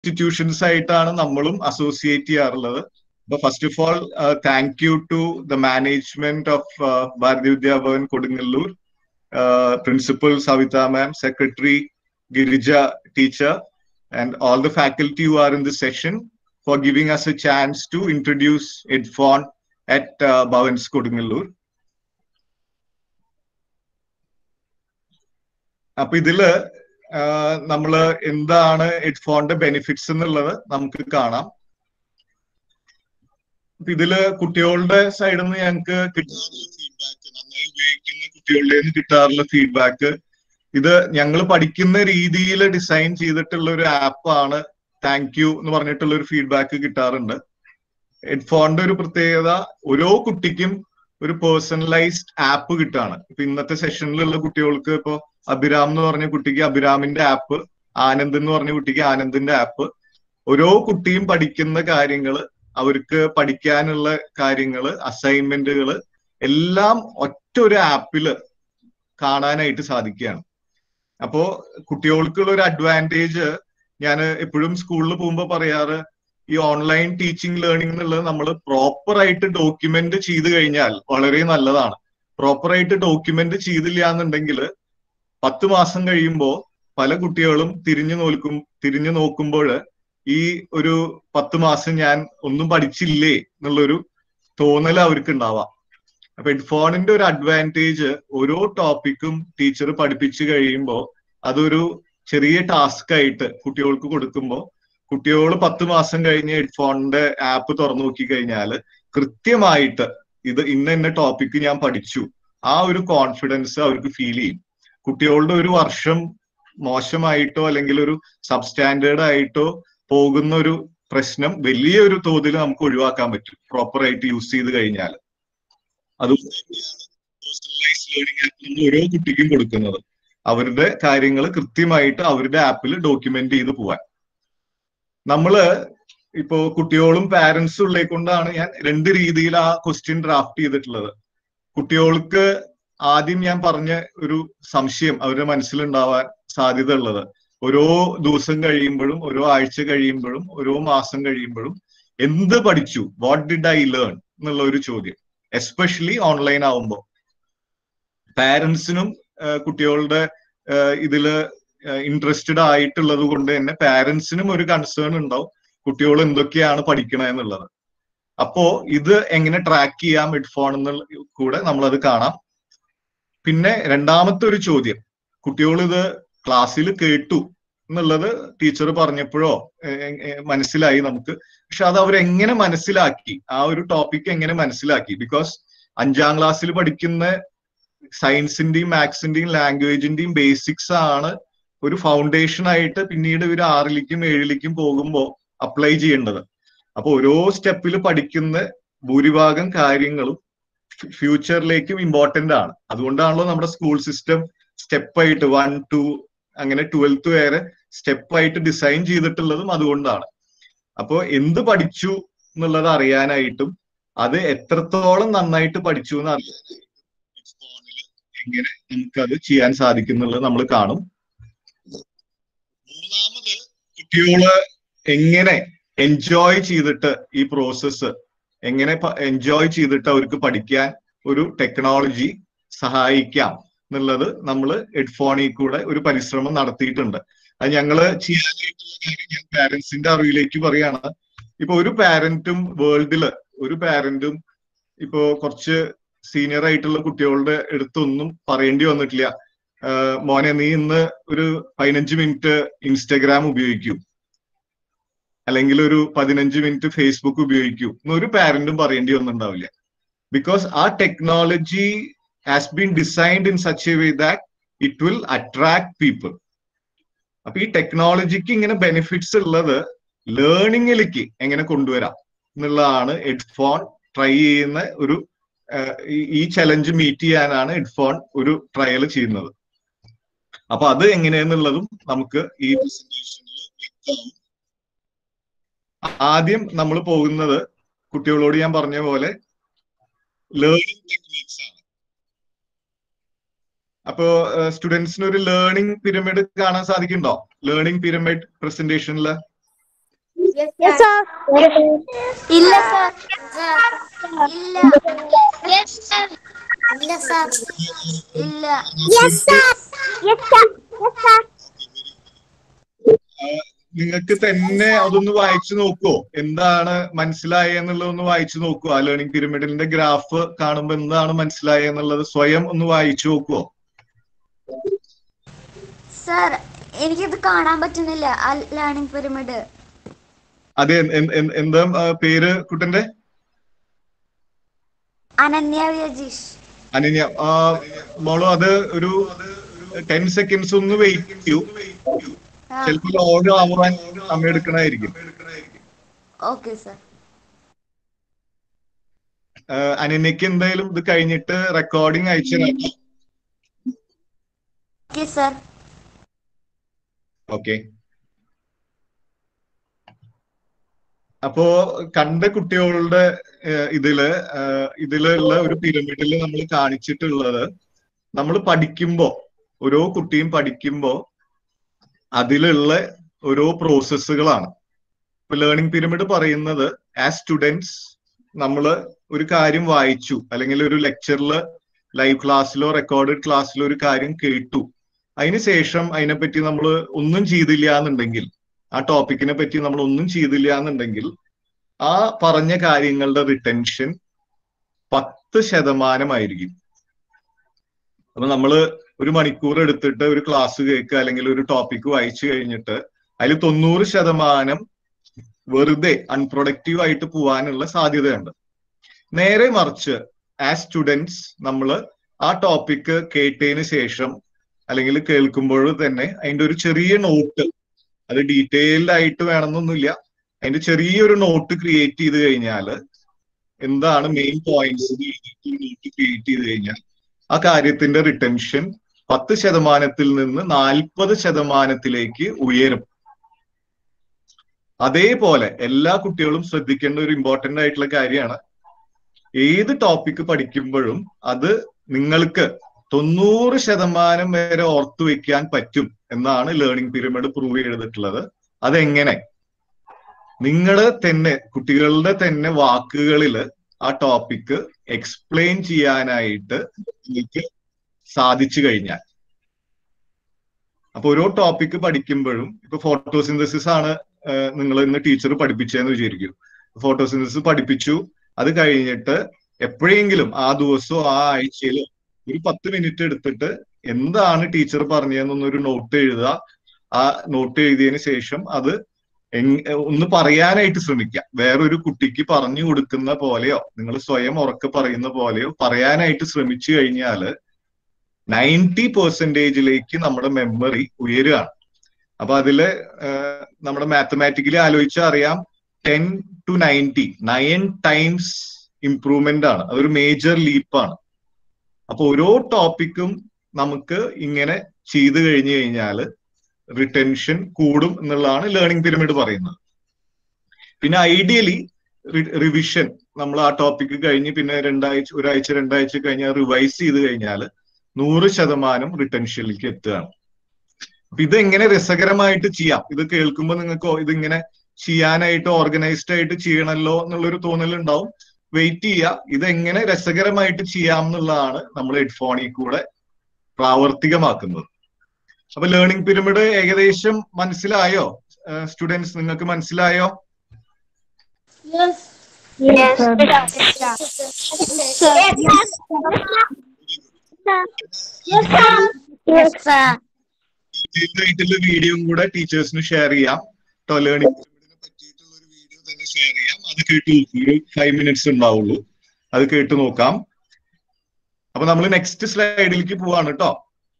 Institutions ആയിട്ടാണ് നമ്മളും associate ചെയ്യാറുള്ളത് അപ്പൊ first of all thank you to the management of Bharati Vidyabhavan Kodungallur principal Savitha ma'am secretary Girija teacher and all the faculty who are in this session for giving us a chance to introduce EdFon at uh, Bhavans Kodungalur. അപ്പൊ ഇതില് നമ്മള് എന്താണ് എഡ്ഫോണിന്റെ benefits എന്നുള്ളത് നമുക്ക് കാണാം അപ്പൊ ഇതില് കുട്ടികളുടെ സൈഡിൽ നിന്ന് ഞങ്ങൾക്ക് കിട്ടാറുള്ള ഫീഡ്ബാക്ക് നന്നായി ഉപയോഗിക്കുന്ന കുട്ടികളുടെ നിന്ന് കിട്ടാറുള്ള ഫീഡ്ബാക്ക് ഇത് ഞങ്ങൾ പഠിക്കുന്ന രീതിയിൽ ഡിസൈൻ ചെയ്തിട്ടുള്ള ഒരു ആപ്പാണ് താങ്ക് യു എന്ന് പറഞ്ഞിട്ടുള്ള ഒരു ഫീഡ്ബാക്ക് കിട്ടാറുണ്ട് ഹെഡ്ഫോണിന്റെ ഒരു പ്രത്യേകത ഓരോ കുട്ടിക്കും ഒരു പേഴ്സണലൈസ്ഡ് ആപ്പ് കിട്ടാണ് ഇപ്പൊ ഇന്നത്തെ സെഷനിലുള്ള കുട്ടികൾക്ക് ഇപ്പോ അഭിരാം എന്ന് പറഞ്ഞ കുട്ടിക്ക് അഭിരാമിന്റെ ആപ്പ് ആനന്ദ് എന്ന് പറഞ്ഞ കുട്ടിക്ക് ആനന്ദിന്റെ ആപ്പ് ഓരോ കുട്ടിയും പഠിക്കുന്ന കാര്യങ്ങള് അവർക്ക് പഠിക്കാനുള്ള കാര്യങ്ങള് അസൈൻമെന്റുകള് എല്ലാം ഒറ്റ ഒരു ആപ്പില് കാണാനായിട്ട് സാധിക്കുകയാണ് അപ്പോ കുട്ടികൾക്കുള്ള ഒരു അഡ്വാൻറ്റേജ് ഞാൻ എപ്പോഴും സ്കൂളിൽ പോകുമ്പോൾ പറയാറ് ഈ ഓൺലൈൻ ടീച്ചിങ് ലേണിംഗ് എന്നുള്ളത് നമ്മൾ പ്രോപ്പർ ആയിട്ട് ഡോക്യുമെന്റ് ചെയ്ത് കഴിഞ്ഞാൽ വളരെ നല്ലതാണ് പ്രോപ്പർ ആയിട്ട് ഡോക്യുമെന്റ് ചെയ്തില്ല എന്നുണ്ടെങ്കിൽ പത്ത് മാസം കഴിയുമ്പോൾ പല കുട്ടികളും തിരിഞ്ഞു നോക്കും തിരിഞ്ഞു നോക്കുമ്പോൾ ഈ ഒരു പത്ത് മാസം ഞാൻ ഒന്നും പഠിച്ചില്ലേ എന്നുള്ളൊരു തോന്നൽ അവർക്ക് ഉണ്ടാവാം അപ്പൊ ഹെഡ്ഫോണിന്റെ ഒരു അഡ്വാൻറ്റേജ് ഓരോ ടോപ്പിക്കും ടീച്ചർ പഠിപ്പിച്ചു കഴിയുമ്പോൾ അതൊരു ചെറിയ ടാസ്ക് ആയിട്ട് കുട്ടികൾക്ക് കൊടുക്കുമ്പോൾ കുട്ടികൾ പത്ത് മാസം കഴിഞ്ഞ് ഹെഡ്ഫോണിന്റെ ആപ്പ് തുറന്നു നോക്കി കഴിഞ്ഞാൽ കൃത്യമായിട്ട് ഇത് ഇന്ന ഇന്ന ടോപ്പിക്ക് ഞാൻ പഠിച്ചു ആ ഒരു കോൺഫിഡൻസ് അവർക്ക് ഫീൽ ചെയ്യും കുട്ടികളുടെ ഒരു വർഷം മോശമായിട്ടോ അല്ലെങ്കിൽ ഒരു സബ്സ്റ്റാൻഡേർഡ് ആയിട്ടോ പോകുന്ന ഒരു പ്രശ്നം വലിയൊരു തോതിൽ നമുക്ക് ഒഴിവാക്കാൻ പറ്റും പ്രോപ്പർ ആയിട്ട് യൂസ് ചെയ്ത് കഴിഞ്ഞാൽ അതുകൊണ്ട് തന്നെയാണ് പേഴ്സണലൈസ് ലേണിംഗ് ആപ്പ് നമ്മൾ ഓരോ കുട്ടിക്കും കൊടുക്കുന്നത് അവരുടെ കാര്യങ്ങൾ കൃത്യമായിട്ട് അവരുടെ ആപ്പിൽ ഡോക്യുമെന്റ് ചെയ്ത് പോവാൻ നമ്മള് ഇപ്പോ കുട്ടികളും പാരന്റ്സും ഉള്ളേ കൊണ്ടാണ് ഞാൻ രണ്ട് രീതിയിൽ ആ ക്വസ്റ്റ്യൻ ഡ്രാഫ്റ്റ് ചെയ്തിട്ടുള്ളത് കുട്ടികൾക്ക് ആദ്യം ഞാൻ പറഞ്ഞ ഒരു സംശയം അവരുടെ മനസ്സിലുണ്ടാവാൻ സാധ്യത ഉള്ളത് ഓരോ ദിവസം കഴിയുമ്പോഴും ഓരോ ആഴ്ച കഴിയുമ്പോഴും ഓരോ മാസം കഴിയുമ്പോഴും എന്ത് പഠിച്ചു വാട്ട് ഡിഡ് ഐ ലേൺ എന്നുള്ള ഒരു ചോദ്യം എസ്പെഷ്യലി ഓൺലൈൻ ആവുമ്പോൾ പാരന്റ്സിനും കുട്ടികളുടെ ഇതില് ഇൻട്രസ്റ്റഡ് ആയിട്ടുള്ളത് കൊണ്ട് തന്നെ പാരന്റ്സിനും ഒരു കൺസേൺ ഉണ്ടാവും കുട്ടികൾ എന്തൊക്കെയാണ് പഠിക്കണത് എന്നുള്ളത് അപ്പോ ഇത് എങ്ങനെ ട്രാക്ക് ചെയ്യാം ഹെഡ്ഫോൺ എന്നുള്ള കൂടെ നമ്മളത് കാണാം പിന്നെ രണ്ടാമത്തെ ഒരു ചോദ്യം കുട്ടികൾ ഇത് ക്ലാസ്സിൽ കേട്ടു എന്നുള്ളത് ടീച്ചർ പറഞ്ഞപ്പോഴോ മനസ്സിലായി നമുക്ക് പക്ഷെ അത് അവരെങ്ങനെ മനസ്സിലാക്കി ആ ഒരു ടോപ്പിക് എങ്ങനെ മനസ്സിലാക്കി ബിക്കോസ് അഞ്ചാം ക്ലാസ്സിൽ പഠിക്കുന്ന സയൻസിന്റെയും മാത്സിന്റെയും ലാംഗ്വേജിന്റെയും ബേസിക്സ് ആണ് ഒരു ഫൗണ്ടേഷൻ ആയിട്ട് പിന്നീട് ഇവർ ആറിലേക്കും ഏഴിലേക്കും പോകുമ്പോൾ അപ്ലൈ ചെയ്യേണ്ടത് അപ്പൊ ഓരോ സ്റ്റെപ്പിൽ പഠിക്കുന്ന ഭൂരിഭാഗം കാര്യങ്ങളും ഫ്യൂച്ചറിലേക്കും ഇമ്പോർട്ടന്റ് ആണ് അതുകൊണ്ടാണല്ലോ നമ്മുടെ സ്കൂൾ സിസ്റ്റം സ്റ്റെപ്പായിട്ട് വൺ ടു അങ്ങനെ ട്വൽത്ത് വരെ സ്റ്റെപ്പായിട്ട് ഡിസൈൻ ചെയ്തിട്ടുള്ളതും അതുകൊണ്ടാണ് അപ്പോൾ എന്ത് പഠിച്ചു എന്നുള്ളത് അറിയാനായിട്ടും അത് എത്രത്തോളം നന്നായിട്ട് പഠിച്ചു എന്ന് അറിയാനായിട്ടും എങ്ങനെ നമുക്കത് ചെയ്യാൻ സാധിക്കുന്നുള്ളത് നമ്മൾ കാണും മൂന്നാമത് കുട്ടികള് എങ്ങനെ എൻജോയ് ചെയ്തിട്ട് ഈ പ്രോസസ്സ് എങ്ങനെ എൻജോയ് ചെയ്തിട്ട് അവർക്ക് പഠിക്കാൻ ഒരു ടെക്നോളജി സഹായിക്കാം എന്നുള്ളത് നമ്മൾ ഹെഡ്ഫോണിൽ കൂടെ ഒരു പരിശ്രമം നടത്തിയിട്ടുണ്ട് അത് ഞങ്ങള് ചെയ്യാനായിട്ടുള്ള കാര്യം ഞാൻ പാരന്റ്സിന്റെ അറിവിലേക്ക് പറയാണ് ഇപ്പൊ ഒരു പാരന്റും വേൾഡില് ഒരു പാരന്റും ഇപ്പോ കുറച്ച് സീനിയർ ആയിട്ടുള്ള കുട്ടികളുടെ അടുത്തൊന്നും പറയേണ്ടി വന്നിട്ടില്ല മോനെ നീ ഇന്ന് ഒരു പതിനഞ്ച് മിനിറ്റ് ഇൻസ്റ്റഗ്രാം ഉപയോഗിക്കൂ അല്ലെങ്കിൽ ഒരു പതിനഞ്ച് മിനിറ്റ് ഫേസ്ബുക്ക് ഉപയോഗിക്കൂ എന്നൊരു പാരന്റും പറയേണ്ടി വന്നിട്ടുണ്ടാവില്ല ബിക്കോസ് ആ technology has been designed in such a way that it will attract people അപ്പൊ ഈ ടെക്നോളജിക്ക് ഇങ്ങനെ ബെനിഫിറ്റ്സ് ഉള്ളത് ലേണിങ്ങിലേക്ക് എങ്ങനെ കൊണ്ടുവരാം എന്നുള്ളതാണ് ഹെഡ്ഫോൺ ട്രൈ ചെയ്യുന്ന ഒരു ഈ ചലഞ്ച് മീറ്റ് ചെയ്യാനാണ് ഹെഡ്ഫോൺ ഒരു ട്രയൽ ചെയ്യുന്നത് അപ്പൊ അത് എങ്ങനെയെന്നുള്ളതും നമുക്ക് ഈ പ്രസന്റേഷനിൽ വ്യക്തമാവും ആദ്യം നമ്മൾ പോകുന്നത് കുട്ടികളോട് ഞാൻ പറഞ്ഞ പോലെ ലേണിംഗ് ടെക്നീക്സ് ആണ് അപ്പോ സ്റ്റുഡൻസിന് ഒരു ലേണിംഗ് പിരമിഡ് കാണാൻ സാധിക്കുന്നുണ്ടോ ലേണിംഗ് പിരമിഡ് പ്രസന്റേഷനിൽ Yes, sir. ഇല്ല സർ ഇല്ല Yes, sir. ഇല്ല സർ ഇല്ല Yes, sir. Yes, sir. Yes, sir. നിങ്ങൾക്ക് തന്നെ അതൊന്ന് വായിച്ചു നോക്കുവോ എന്താണ് മനസ്സിലായ എന്നുള്ളതൊന്ന് വായിച്ചു നോക്കുവോ ആ ലേണിംഗ് പിരമിഡിന്റെ ഗ്രാഫ് കാണുമ്പോൾ എന്താണ് മനസ്സിലായ എന്നുള്ളത് സ്വയം ഒന്ന് വായിച്ചു നോക്കുവോ സർ എനിക്കിത് കാണാൻ പറ്റുന്നില്ല ആ ലേണിംഗ് പിരമിഡ് അതെ എൻ- എൻ- എൻ- എന്താ ആ, പേര് കുട്ടന്റെ അനന്യ വ്യജീഷ് അനന്യ ആ, മോളോ അത് ഒരു ടെൻ സെക്കൻഡ്സ് ഒന്ന് വെയിറ്റ് ചെയ്യൂ ആ ചിലപ്പോൾ ലോഗ് ആവാൻ സമയം എടുക്കണായിരിക്കും ഓക്കെ സർ ആ, അനന്യക്ക് എന്തായാലും ഇത് കഴിഞ്ഞിട്ട് റെക്കോർഡിംഗ് അയച്ചു തരാം ഓക്കെ സർ ഓക്കെ അപ്പോ കണ്ട കുട്ടികളുടെ ഏഹ്, ഇതില് ഏഹ്, ഇതിലുള്ള ഒരു പിരമിഡിൽ നമ്മൾ കാണിച്ചിട്ടുള്ളത് നമ്മൾ പഠിക്കുമ്പോ ഓരോ കുട്ടിയും പഠിക്കുമ്പോ അതിലുള്ള ഓരോ പ്രോസസ്സുകളാണ് ഇപ്പൊ ലേണിംഗ് പിരമിഡ് പറയുന്നത് ആസ് സ്റ്റുഡൻസ് നമ്മൾ ഒരു കാര്യം വായിച്ചു അല്ലെങ്കിൽ ഒരു ലെക്ചറിൽ ലൈവ് ക്ലാസ്സിലോ റെക്കോർഡഡ് ക്ലാസ്സിലോ ഒരു കാര്യം കേട്ടു അതിനുശേഷം അതിനെപ്പറ്റി നമ്മൾ ഒന്നും ചെയ്തില്ല എന്നുണ്ടെങ്കിൽ ആ ടോപ്പിക്കിനെ പറ്റി നമ്മൾ ഒന്നും ചെയ്തില്ല എന്നുണ്ടെങ്കിൽ ആ പറഞ്ഞ കാര്യങ്ങളുടെ റിട്ടൻഷൻ പത്ത് ശതമാനമായിരിക്കും അപ്പൊ നമ്മള് ഒരു മണിക്കൂർ എടുത്തിട്ട് ഒരു ക്ലാസ് കേൾക്കുക അല്ലെങ്കിൽ ഒരു ടോപ്പിക്ക് വായിച്ചു കഴിഞ്ഞിട്ട് അതിൽ തൊണ്ണൂറ് ശതമാനം വെറുതെ അൺപ്രൊഡക്റ്റീവ് ആയിട്ട് പോവാനുള്ള സാധ്യതയുണ്ട് നേരെ മറിച്ച് ആസ് സ്റ്റുഡൻസ് നമ്മൾ ആ ടോപ്പിക്ക് കേട്ടതിന് ശേഷം അല്ലെങ്കിൽ കേൾക്കുമ്പോൾ തന്നെ അതിന്റെ ഒരു ചെറിയ നോട്ട് അത് ഡീറ്റെയിൽഡ് ആയിട്ട് വേണമെന്നൊന്നുമില്ല അതിന്റെ ചെറിയൊരു നോട്ട് ക്രിയേറ്റ് ചെയ്ത് കഴിഞ്ഞാൽ എന്താണ് മെയിൻ പോയിന്റ്സ് നോട്ട് ക്രിയേറ്റ് ചെയ്ത് കഴിഞ്ഞാൽ ആ കാര്യത്തിന്റെ റിട്ടൻഷൻ പത്ത് ശതമാനത്തിൽ നിന്ന് നാൽപ്പത് ശതമാനത്തിലേക്ക് ഉയരും അതേപോലെ എല്ലാ കുട്ടികളും ശ്രദ്ധിക്കേണ്ട ഒരു ഇമ്പോർട്ടന്റ് ആയിട്ടുള്ള കാര്യമാണ് ഏത് ടോപ്പിക്ക് പഠിക്കുമ്പോഴും അത് നിങ്ങൾക്ക് തൊണ്ണൂറ് ശതമാനം വരെ ഓർത്തു വെക്കാൻ പറ്റും എന്നാണ് ലേണിംഗ് പിരമിഡ് പ്രൂവ് ചെയ്തിട്ടുള്ളത് അതെങ്ങനെ നിങ്ങള് തന്നെ കുട്ടികളുടെ തന്നെ വാക്കുകളിൽ ആ ടോപ്പിക്ക് എക്സ്പ്ലെയിൻ ചെയ്യാനായിട്ട് നിങ്ങൾക്ക് സാധിച്ചു കഴിഞ്ഞാൽ അപ്പൊ ഓരോ ടോപ്പിക്ക് പഠിക്കുമ്പോഴും ഇപ്പൊ ഫോട്ടോസിന്തസിസ് ആണ് നിങ്ങൾ ഇന്ന് ടീച്ചർ പഠിപ്പിച്ചതെന്ന് വിചാരിക്കും ഫോട്ടോസിന്തസിസ് പഠിപ്പിച്ചു അത് കഴിഞ്ഞിട്ട് എപ്പോഴെങ്കിലും ആ ദിവസവും ആ ആഴ്ചയിലോ ഒരു പത്ത് മിനിറ്റ് എടുത്തിട്ട് എന്താണ് ടീച്ചർ പറഞ്ഞതെന്നൊന്നൊരു നോട്ട് എഴുതുക ആ നോട്ട് എഴുതിയതിന് ശേഷം അത് എങ്- ഒന്ന് പറയാനായിട്ട് ശ്രമിക്കുക വേറൊരു കുട്ടിക്ക് പറഞ്ഞു കൊടുക്കുന്ന പോലെയോ നിങ്ങൾ സ്വയം ഉറക്കെ പറയുന്ന പോലെയോ പറയാനായിട്ട് ശ്രമിച്ചു കഴിഞ്ഞാൽ നയൻറ്റി പെർസെന്റേജിലേക്ക് നമ്മുടെ മെമ്മറി ഉയരുകയാണ് അപ്പൊ അതില് ആഹ്, നമ്മുടെ മാത്തമാറ്റിക്കലി ആലോചിച്ചാൽ അറിയാം ten to ninety nine times improvement ആണ് അതൊരു മേജർ ലീപ്പാണ് അപ്പൊ ഓരോ ടോപ്പിക്കും നമുക്ക് ഇങ്ങനെ ചെയ്തു കഴിഞ്ഞു കഴിഞ്ഞാൽ റിട്ടൻഷൻ കൂടും എന്നുള്ളതാണ് ലേണിംഗ് പിരമിഡ് പറയുന്നത് പിന്നെ ഐഡിയലി റിവിഷൻ നമ്മൾ ആ ടോപ്പിക്ക് കഴിഞ്ഞ് പിന്നെ രണ്ടാഴ്ച ഒരാഴ്ച രണ്ടാഴ്ച കഴിഞ്ഞ് റിവൈസ് ചെയ്ത് കഴിഞ്ഞാൽ നൂറ് ശതമാനം റിട്ടൻഷനിലേക്ക് എത്തുകയാണ് അപ്പൊ ഇതെങ്ങനെ രസകരമായിട്ട് ചെയ്യാം ഇത് കേൾക്കുമ്പോൾ നിങ്ങൾക്ക് ഇതിങ്ങനെ ചെയ്യാനായിട്ട് ഓർഗനൈസ്ഡ് ആയിട്ട് ചെയ്യണമല്ലോ എന്നുള്ളൊരു തോന്നലുണ്ടാവും വെയിറ്റ് ചെയ്യുക ഇതെങ്ങനെ രസകരമായിട്ട് ചെയ്യാം എന്നുള്ളതാണ് നമ്മൾ ഹെഡ്ഫോണിൽ കൂടെ പ്രാവർത്തികമാക്കുന്നത് അപ്പൊ ലേണിംഗ് പിരമിഡ് ഏകദേശം മനസ്സിലായോ സ്റ്റുഡൻസ് നിങ്ങൾക്ക് മനസ്സിലായോ Yes. Yes, sir. Yes, sir. Yes, sir. Detailed ആയിട്ടുള്ള വീഡിയോയും കൂടെ ടീച്ചേഴ്സിന് ഷെയർ ചെയ്യാം കേട്ടോ ലേണിംഗ് പിരമിഡിനെ പറ്റിയിട്ടുള്ള ഒരു വീഡിയോ തന്നെ ഷെയർ ചെയ്യാം അത് കേട്ട് നോക്കൂ ഒരു ഫൈവ് മിനിറ്റ്സ് ഉണ്ടാവുള്ളൂ അത് കേട്ട് നോക്കാം അപ്പൊ നമ്മൾ നെക്സ്റ്റ് സ്ലൈഡിലേക്ക് പോവാണ് കേട്ടോ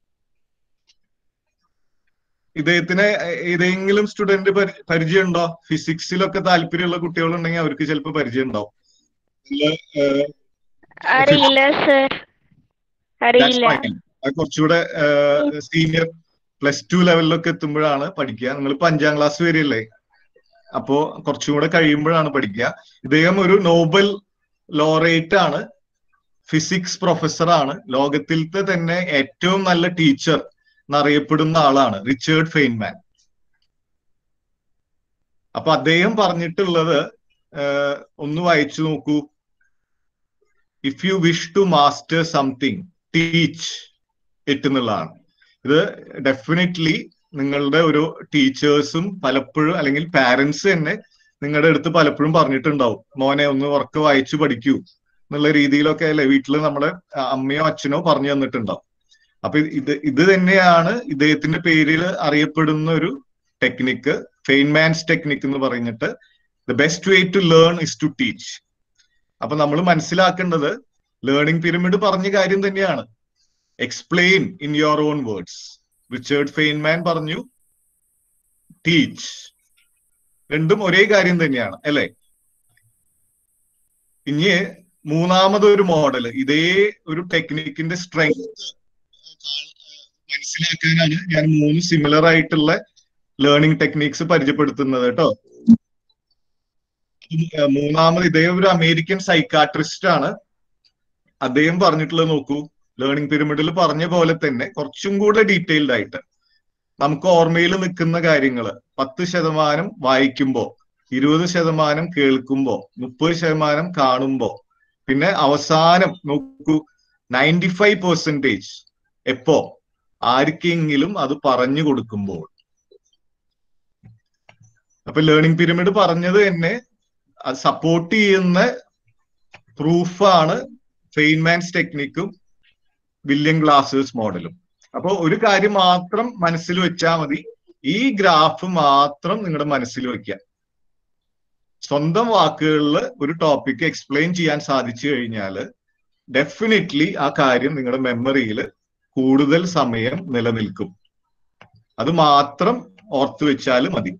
ഇദ്ദേഹത്തിന് ഏതെങ്കിലും സ്റ്റുഡന്റ് പരിചയം ഉണ്ടോ ഫിസിക്സിലൊക്കെ താല്പര്യമുള്ള കുട്ടികളുണ്ടെങ്കിൽ അവർക്ക് ചിലപ്പോൾ പരിചയം ഉണ്ടാവും നല്ല, ഏഹ്, അറിയില്ല സർ that's അറിയില്ല fine. അത് കുറച്ചുകൂടെ സീനിയർ പ്ലസ് ടു ലെവലിലൊക്കെ എത്തുമ്പോഴാണ് പഠിക്കുക നിങ്ങളിപ്പോ അഞ്ചാം ക്ലാസ് വരെയല്ലേ അപ്പോ കുറച്ചും കൂടെ കഴിയുമ്പോഴാണ് പഠിക്കുക ഇദ്ദേഹം ഒരു നോബൽ ലോറേറ്റ് ആണ് ഫിസിക്സ് പ്രൊഫസറാണ് ലോകത്തിലത്തെ തന്നെ ഏറ്റവും നല്ല ടീച്ചർ എന്നറിയപ്പെടുന്ന ആളാണ് റിച്ചേർഡ് ഫെയിൻമാൻ അപ്പൊ അദ്ദേഹം പറഞ്ഞിട്ടുള്ളത് ഏഹ്, ഒന്ന് വായിച്ചു നോക്കൂ if you wish to master something teach it എന്നുള്ളതാണ് ഇത് ഡെഫിനറ്റ്ലി നിങ്ങളുടെ ഒരു ടീച്ചേഴ്സും പലപ്പോഴും അല്ലെങ്കിൽ പാരന്റ്സ് തന്നെ നിങ്ങളുടെ അടുത്ത് പലപ്പോഴും പറഞ്ഞിട്ടുണ്ടാവും മോനെ ഒന്ന് ഉറക്കെ വായിച്ചു പഠിക്കൂ എന്നുള്ള രീതിയിലൊക്കെ അല്ലെ വീട്ടിൽ നമ്മുടെ അമ്മയോ അച്ഛനോ പറഞ്ഞു തന്നിട്ടുണ്ടാവും അപ്പൊ ഇത് ഇത് തന്നെയാണ് ഇദ്ദേഹത്തിന്റെ പേരിൽ അറിയപ്പെടുന്ന ഒരു ടെക്നിക്ക് ഫെയിൻമാൻസ് ടെക്നിക്ക് എന്ന് പറഞ്ഞിട്ട് the best way to learn is to teach അപ്പൊ നമ്മൾ മനസ്സിലാക്കേണ്ടത് ലേണിംഗ് പിരമിഡ് പറഞ്ഞ കാര്യം തന്നെയാണ് explain in your own words Richard Feynman പറഞ്ഞു ടീച്ച് രണ്ടും ഒരേ കാര്യം തന്നെയാണ് അല്ലെ ഇനി മൂന്നാമത് ഒരു മോഡൽ ഇതേ ഒരു ടെക്നിക്കിന്റെ സ്ട്രെങ്ത് മനസ്സിലാക്കാനാണ് ഞാൻ മൂന്ന് സിമിലർ ആയിട്ടുള്ള ലേണിംഗ് ടെക്നിക്സ് പരിചയപ്പെടുത്തുന്നത് കേട്ടോ മൂന്നാമത് ഇതേ ഒരു അമേരിക്കൻ സൈക്കാട്രിസ്റ്റ് ആണ് അദ്ദേഹം പറഞ്ഞിട്ടുള്ളത് നോക്കൂ ലേണിംഗ് പിരമിഡിൽ പറഞ്ഞ പോലെ തന്നെ കുറച്ചും കൂടെ ഡീറ്റെയിൽഡ് ആയിട്ട് നമുക്ക് ഓർമ്മയിൽ നിൽക്കുന്ന കാര്യങ്ങൾ പത്ത് ശതമാനം വായിക്കുമ്പോ ഇരുപത് ശതമാനം കേൾക്കുമ്പോ മുപ്പത് ശതമാനം കാണുമ്പോ പിന്നെ അവസാനം നോക്കൂ നയൻറ്റി ഫൈവ് പെർസെന്റേജ് എപ്പോ ആർക്കെങ്കിലും അത് പറഞ്ഞു കൊടുക്കുമ്പോൾ അപ്പൊ ലേണിംഗ് പിരമിഡ് പറഞ്ഞത് തന്നെ അത് സപ്പോർട്ട് ചെയ്യുന്ന പ്രൂഫാണ് ഫെയിൻമാൻസ് ടെക്നിക്കും വില്യം ഗ്ലാസേഴ്സ് മോഡലും അപ്പൊ ഒരു കാര്യം മാത്രം മനസ്സിൽ വെച്ചാൽ മതി ഈ ഗ്രാഫ് മാത്രം നിങ്ങളുടെ മനസ്സിൽ വെക്കുക സ്വന്തം വാക്കുകളിൽ ഒരു ടോപ്പിക് എക്സ്പ്ലെയിൻ ചെയ്യാൻ സാധിച്ചു കഴിഞ്ഞാൽ ഡെഫിനറ്റ്ലി ആ കാര്യം നിങ്ങളുടെ മെമ്മറിയിൽ കൂടുതൽ സമയം നിലനിൽക്കും അത് മാത്രം ഓർത്തു വെച്ചാൽ മതി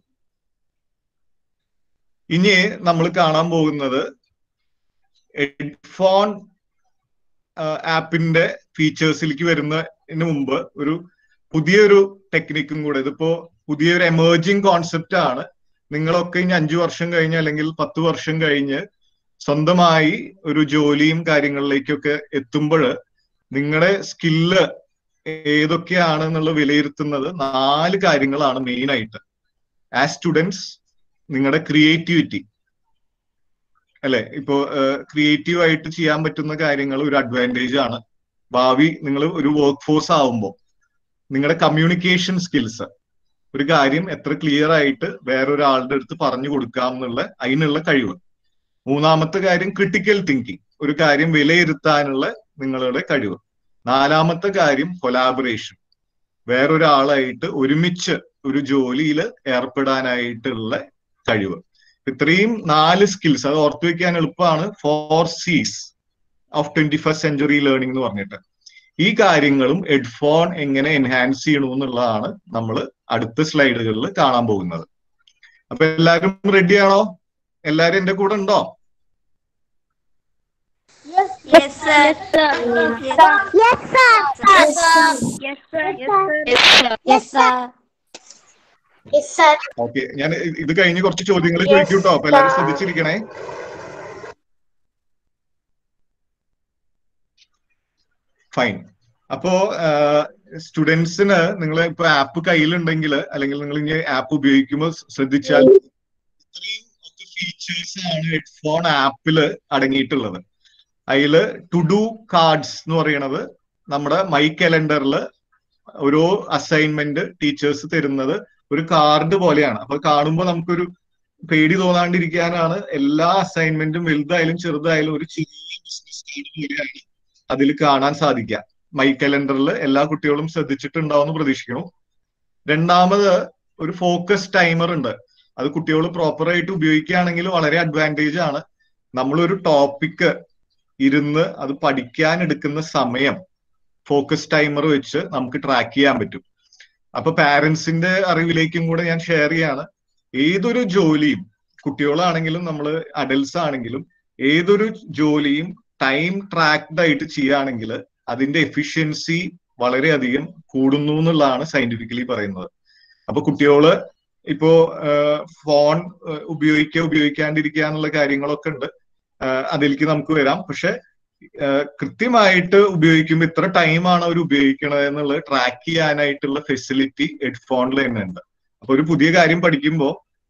ഇനി നമ്മൾ കാണാൻ പോകുന്നത് ഹെഡ്ഫോൺ ആപ്പിന്റെ ഫീച്ചേഴ്സിലേക്ക് വരുന്നതിന് മുമ്പ് ഒരു പുതിയൊരു ടെക്നിക്കും കൂടെ ഇതിപ്പോ പുതിയൊരു എമേർജിങ് കോൺസെപ്റ്റ് ആണ് നിങ്ങളൊക്കെ ഇനി അഞ്ചു വർഷം കഴിഞ്ഞ് അല്ലെങ്കിൽ പത്ത് വർഷം കഴിഞ്ഞ് സ്വന്തമായി ഒരു ജോലിയും കാര്യങ്ങളിലേക്കൊക്കെ എത്തുമ്പോൾ നിങ്ങളുടെ സ്കില്ല് ഏതൊക്കെയാണ് എന്നുള്ള വിലയിരുത്തുന്നത് നാല് കാര്യങ്ങളാണ് മെയിൻ ആയിട്ട് ആസ് സ്റ്റുഡൻസ് നിങ്ങളുടെ ക്രിയേറ്റിവിറ്റി അല്ലെ ഇപ്പോ ക്രിയേറ്റീവ് ആയിട്ട് ചെയ്യാൻ പറ്റുന്ന കാര്യങ്ങൾ ഒരു അഡ്വാൻറ്റേജ് ആണ് ഭാവി നിങ്ങൾ ഒരു വർക്ക് ഫോഴ്സ് ആവുമ്പോൾ നിങ്ങളുടെ കമ്മ്യൂണിക്കേഷൻ സ്കിൽസ് ഒരു കാര്യം എത്ര ക്ലിയർ ആയിട്ട് വേറൊരാളുടെ അടുത്ത് പറഞ്ഞു കൊടുക്കാം എന്നുള്ള അതിനുള്ള കഴിവ് മൂന്നാമത്തെ കാര്യം ക്രിട്ടിക്കൽ തിങ്കിങ് ഒരു കാര്യം വിലയിരുത്താനുള്ള നിങ്ങളുടെ കഴിവ് നാലാമത്തെ കാര്യം കൊലാബറേഷൻ വേറൊരാളായിട്ട് ഒരുമിച്ച് ഒരു ജോലിയിൽ ഏർപ്പെടാനായിട്ടുള്ള കഴിവ് ഇത്രയും നാല് സ്കിൽസ് അത് ഓർത്തു വെക്കാൻ എളുപ്പമാണ് four Cs of twenty first century learning എന്ന് പറഞ്ഞിട്ട് ഈ കാര്യങ്ങളും ഹെഡ്ഫോൺ എങ്ങനെ എൻഹാൻസ് ചെയ്യണു എന്നുള്ളതാണ് നമ്മൾ അടുത്ത സ്ലൈഡുകളിൽ കാണാൻ പോകുന്നത് അപ്പൊ എല്ലാവരും റെഡിയാണോ എല്ലാരും എന്റെ കൂടെ ഉണ്ടോ Yes, Yes, sir. yes, sir. Yes, sir. Yes, sir. Yes, sir. Yes, sir. Yes, sir. Okay ഞാൻ ഇത് കഴിഞ്ഞ് കുറച്ച് ചോദ്യങ്ങൾ ചോദിക്കും കേട്ടോ അപ്പൊ എല്ലാവരും ശ്രദ്ധിച്ചിരിക്കണേ ഫൈൻ അപ്പോ സ്റ്റുഡൻസിന് നിങ്ങൾ ഇപ്പൊ ആപ്പ് കയ്യിലുണ്ടെങ്കിൽ അല്ലെങ്കിൽ നിങ്ങൾ ഇനി ആപ്പ് ഉപയോഗിക്കുമ്പോൾ ശ്രദ്ധിച്ചാൽ ഇത്രയും ഒക്കെ ഫീച്ചേഴ്സ് ആണ് ഹെഡ്ഫോൺ ആപ്പില് അടങ്ങിയിട്ടുള്ളത് അതില് ടു ഡു കാർഡ്സ് എന്ന് പറയണത് നമ്മുടെ മൈ കലണ്ടറിൽ ഓരോ അസൈൻമെന്റ് ടീച്ചേഴ്സ് തരുന്നത് ഒരു കാർഡ് പോലെയാണ് അപ്പൊ കാണുമ്പോൾ നമുക്കൊരു പേടി തോന്നാണ്ടിരിക്കാനാണ് എല്ലാ അസൈൻമെന്റും വലുതായാലും ചെറുതായാലും ഒരു ചെറിയ ബിസിനസ് കാർഡ് പോലെയാണ് അതിൽ കാണാൻ സാധിക്കുക മൈ കലണ്ടറിൽ എല്ലാ കുട്ടികളും ശ്രദ്ധിച്ചിട്ടുണ്ടാവുമെന്ന് പ്രതീക്ഷിക്കുന്നു രണ്ടാമത് ഒരു ഫോക്കസ് ടൈമർ ഉണ്ട് അത് കുട്ടികൾ പ്രോപ്പറായിട്ട് ഉപയോഗിക്കുകയാണെങ്കിൽ വളരെ അഡ്വാൻറ്റേജ് ആണ് നമ്മളൊരു ടോപ്പിക്ക് ഇരുന്ന് അത് പഠിക്കാൻ എടുക്കുന്ന സമയം ഫോക്കസ് ടൈമർ വെച്ച് നമുക്ക് ട്രാക്ക് ചെയ്യാൻ പറ്റും അപ്പൊ പാരന്റ്സിന്റെ അറിവിലേക്കും കൂടെ ഞാൻ ഷെയർ ചെയ്യാണ് ഏതൊരു ജോലിയും കുട്ടികളാണെങ്കിലും നമ്മൾ അഡൽസ് ആണെങ്കിലും ഏതൊരു ജോലിയും ടൈം ട്രാക്ഡ് ആയിട്ട് ചെയ്യുകയാണെങ്കിൽ അതിന്റെ എഫിഷ്യൻസി വളരെയധികം കൂടുന്നു എന്നുള്ളതാണ് സയന്റിഫിക്കലി പറയുന്നത് അപ്പൊ കുട്ടികള് ഇപ്പോ ഫോൺ ഉപയോഗിക്കുക ഉപയോഗിക്കാണ്ടിരിക്കുക എന്നുള്ള കാര്യങ്ങളൊക്കെ ഉണ്ട് അതിലേക്ക് നമുക്ക് വരാം പക്ഷെ കൃത്യമായിട്ട് ഉപയോഗിക്കുമ്പോൾ ഇത്ര ടൈമാണ് അവർ ഉപയോഗിക്കണത് എന്നുള്ളത് ട്രാക്ക് ചെയ്യാനായിട്ടുള്ള ഫെസിലിറ്റി ഹെഡ്ഫോണിൽ തന്നെ ഉണ്ട് അപ്പൊ ഒരു പുതിയ കാര്യം പഠിക്കുമ്പോൾ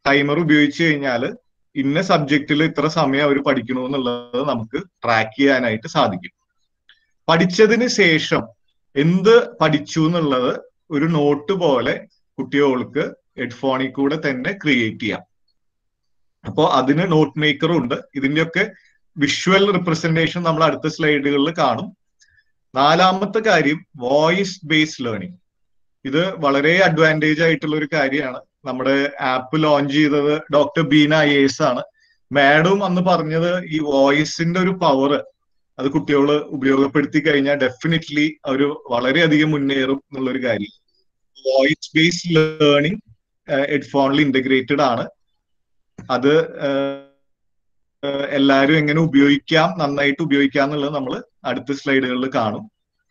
ടൈമർ ഉപയോഗിച്ച് കഴിഞ്ഞാൽ ഇന്ന സബ്ജക്റ്റിൽ ഇത്ര സമയം അവർ പഠിക്കണു എന്നുള്ളത് നമുക്ക് ട്രാക്ക് ചെയ്യാനായിട്ട് സാധിക്കും പഠിച്ചതിന് ശേഷം എന്ത് പഠിച്ചു എന്നുള്ളത് ഒരു നോട്ട് പോലെ കുട്ടികൾക്ക് ഹെഡ്ഫോണിൽ കൂടെ തന്നെ ക്രിയേറ്റ് ചെയ്യാം അപ്പോൾ അതിന് നോട്ട് മേക്കറും ഉണ്ട് ഇതിന്റെയൊക്കെ വിഷ്വൽ റിപ്രസെന്റേഷൻ നമ്മൾ അടുത്ത സ്ലൈഡുകളിൽ കാണും നാലാമത്തെ കാര്യം വോയിസ് ബേസ്ഡ് ലേണിംഗ് ഇത് വളരെ അഡ്വാൻറ്റേജ് ആയിട്ടുള്ള ഒരു കാര്യമാണ് നമ്മുടെ ആപ്പ് ലോഞ്ച് ചെയ്തത് ഡോക്ടർ ബീന ഐ എസ് ആണ് മാഡം അന്ന് പറഞ്ഞത് ഈ വോയിസിന്റെ ഒരു പവർ അത് കുട്ടികൾ ഉപയോഗപ്പെടുത്തി കഴിഞ്ഞാൽ ഡെഫിനറ്റ്ലി അവർ വളരെയധികം മുന്നേറും എന്നുള്ളൊരു കാര്യം വോയിസ് ബേസ്ഡ് ലേണിംഗ് ഹെഡ്ഫോണിൽ ഇന്റഗ്രേറ്റഡ് ആണ് അത് എല്ലാവരും എങ്ങനെ ഉപയോഗിക്കാം നന്നായിട്ട് ഉപയോഗിക്കാം എന്നുള്ളത് നമ്മൾ അടുത്ത സ്ലൈഡുകളിൽ കാണും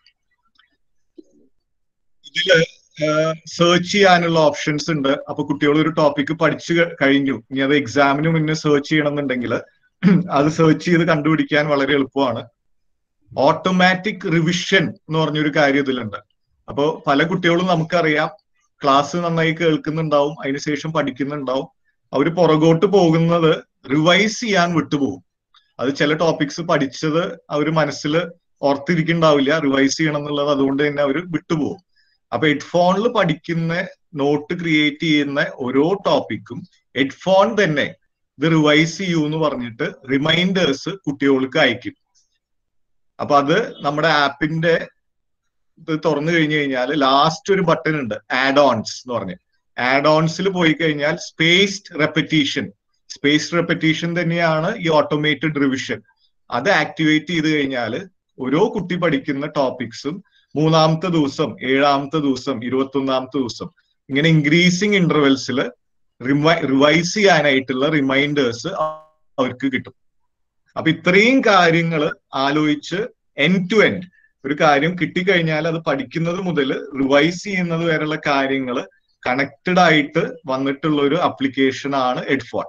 ഇതില് സെർച്ച് ചെയ്യാനുള്ള ഓപ്ഷൻസ് ഉണ്ട് അപ്പൊ കുട്ടികൾ ഒരു ടോപ്പിക്ക് പഠിച്ചു കഴിഞ്ഞു ഇനി അത് എക്സാമിന് മുന്നേ സെർച്ച് ചെയ്യണമെന്നുണ്ടെങ്കിൽ അത് സെർച്ച് ചെയ്ത് കണ്ടുപിടിക്കാൻ വളരെ എളുപ്പമാണ് ഓട്ടോമാറ്റിക് റിവിഷൻ എന്ന് പറഞ്ഞൊരു കാര്യം ഇതിലുണ്ട് അപ്പോൾ പല കുട്ടികളും നമുക്കറിയാം ക്ലാസ് നന്നായി കേൾക്കുന്നുണ്ടാവും അതിനുശേഷം പഠിക്കുന്നുണ്ടാവും അവർ പുറകോട്ട് പോകുന്നത് റിവൈസ് ചെയ്യാൻ വിട്ടുപോകും അത് ചില ടോപ്പിക്സ് പഠിച്ചത് അവർ മനസ്സിൽ ഓർത്തിരിക്കുന്നുണ്ടാവില്ല റിവൈസ് ചെയ്യണം എന്നുള്ളത് അതുകൊണ്ട് തന്നെ അവർ വിട്ടുപോകും അപ്പൊ ഹെഡ്ഫോണിൽ പഠിക്കുന്ന നോട്ട് ക്രിയേറ്റ് ചെയ്യുന്ന ഓരോ ടോപ്പിക്കും ഹെഡ്ഫോൺ തന്നെ ഇത് റിവൈസ് ചെയ്യൂ എന്ന് പറഞ്ഞിട്ട് റിമൈൻഡേഴ്സ് കുട്ടികൾക്ക് അയക്കും അപ്പൊ അത് നമ്മുടെ ആപ്പിന്റെ ഇത് തുറന്നു കഴിഞ്ഞു കഴിഞ്ഞാൽ ലാസ്റ്റ് ഒരു ബട്ടൺ ഉണ്ട് ആഡ് ഓൺസ് എന്ന് പറഞ്ഞ് ആഡ് ഓൺസിൽ പോയി കഴിഞ്ഞാൽ സ്പേസ്ഡ് റെപ്പറ്റീഷൻ സ്പേസ് റെപ്പറ്റീഷൻ തന്നെയാണ് ഈ ഓട്ടോമേറ്റഡ് റിവിഷൻ അത് ആക്ടിവേറ്റ് ചെയ്ത് കഴിഞ്ഞാൽ ഓരോ കുട്ടി പഠിക്കുന്ന ടോപ്പിക്സും മൂന്നാമത്തെ ദിവസം ഏഴാമത്തെ ദിവസം ഇരുപത്തി ഒന്നാമത്തെ ദിവസം ഇങ്ങനെ ഇൻക്രീസിങ് ഇന്റർവെൽസിൽ റിവൈസ് ചെയ്യാനായിട്ടുള്ള റിമൈൻഡേഴ്സ് അവർക്ക് കിട്ടും അപ്പൊ ഇത്രയും കാര്യങ്ങൾ ആലോചിച്ച് എൻ ടു എൻഡ് ഒരു കാര്യം കിട്ടിക്കഴിഞ്ഞാൽ അത് പഠിക്കുന്നത് മുതൽ റിവൈസ് ചെയ്യുന്നത് വരെയുള്ള കാര്യങ്ങൾ കണക്റ്റഡ് ആയിട്ട് വന്നിട്ടുള്ള ഒരു ആപ്ലിക്കേഷൻ ആണ് ഹെഡ്ഫോൺ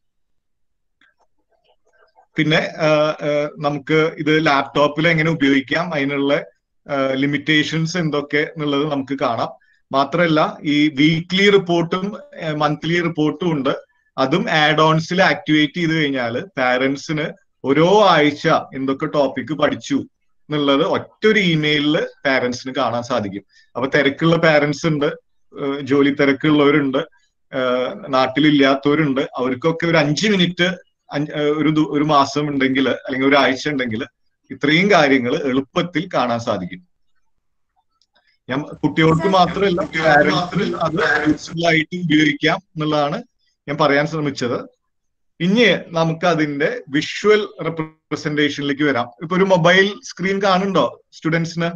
പിന്നെ നമുക്ക് ഇത് ലാപ്ടോപ്പിൽ എങ്ങനെ ഉപയോഗിക്കാം അതിനുള്ള ലിമിറ്റേഷൻസ് എന്തൊക്കെ എന്നുള്ളത് നമുക്ക് കാണാം മാത്രമല്ല ഈ വീക്ക്ലി റിപ്പോർട്ടും മന്ത്ലി റിപ്പോർട്ടും ഉണ്ട് അതും ആഡ് ഓൺസിൽ ആക്ടിവേറ്റ് ചെയ്ത് കഴിഞ്ഞാൽ പാരന്റ്സിന് ഓരോ ആഴ്ച എന്തൊക്കെ ടോപ്പിക്ക് പഠിച്ചു എന്നുള്ളത് ഒറ്റ ഒരു ഇമെയിലിൽ പാരന്റ്സിന് കാണാൻ സാധിക്കും അപ്പൊ തിരക്കുള്ള പാരന്റ്സ് ഉണ്ട് ജോലി തിരക്കുള്ളവരുണ്ട് നാട്ടിലില്ലാത്തവരുണ്ട് അവർക്കൊക്കെ ഒരു അഞ്ച് മിനിറ്റ് ഒരു ഒരു മാസം ഉണ്ടെങ്കിൽ അല്ലെങ്കിൽ ഒരു ആഴ്ച ഉണ്ടെങ്കിൽ ഇത്രയും കാര്യങ്ങൾ എളുപ്പത്തിൽ കാണാൻ സാധിക്കും ഞാൻ കുട്ടികൾക്ക് മാത്രമല്ല പാരന്റ്സിന് അത് യൂസ്ഫുൾ ആയിട്ട് ഉപയോഗിക്കാം എന്നുള്ളതാണ് ഞാൻ പറയാൻ ശ്രമിച്ചത് ഇനി നമുക്ക് അതിന്റെ വിഷ്വൽ റെപ്രസെന്റേഷനിലേക്ക് വരാം ഇപ്പൊ ഒരു മൊബൈൽ സ്ക്രീൻ കാണുന്നുണ്ടോ സ്റ്റുഡൻസിന്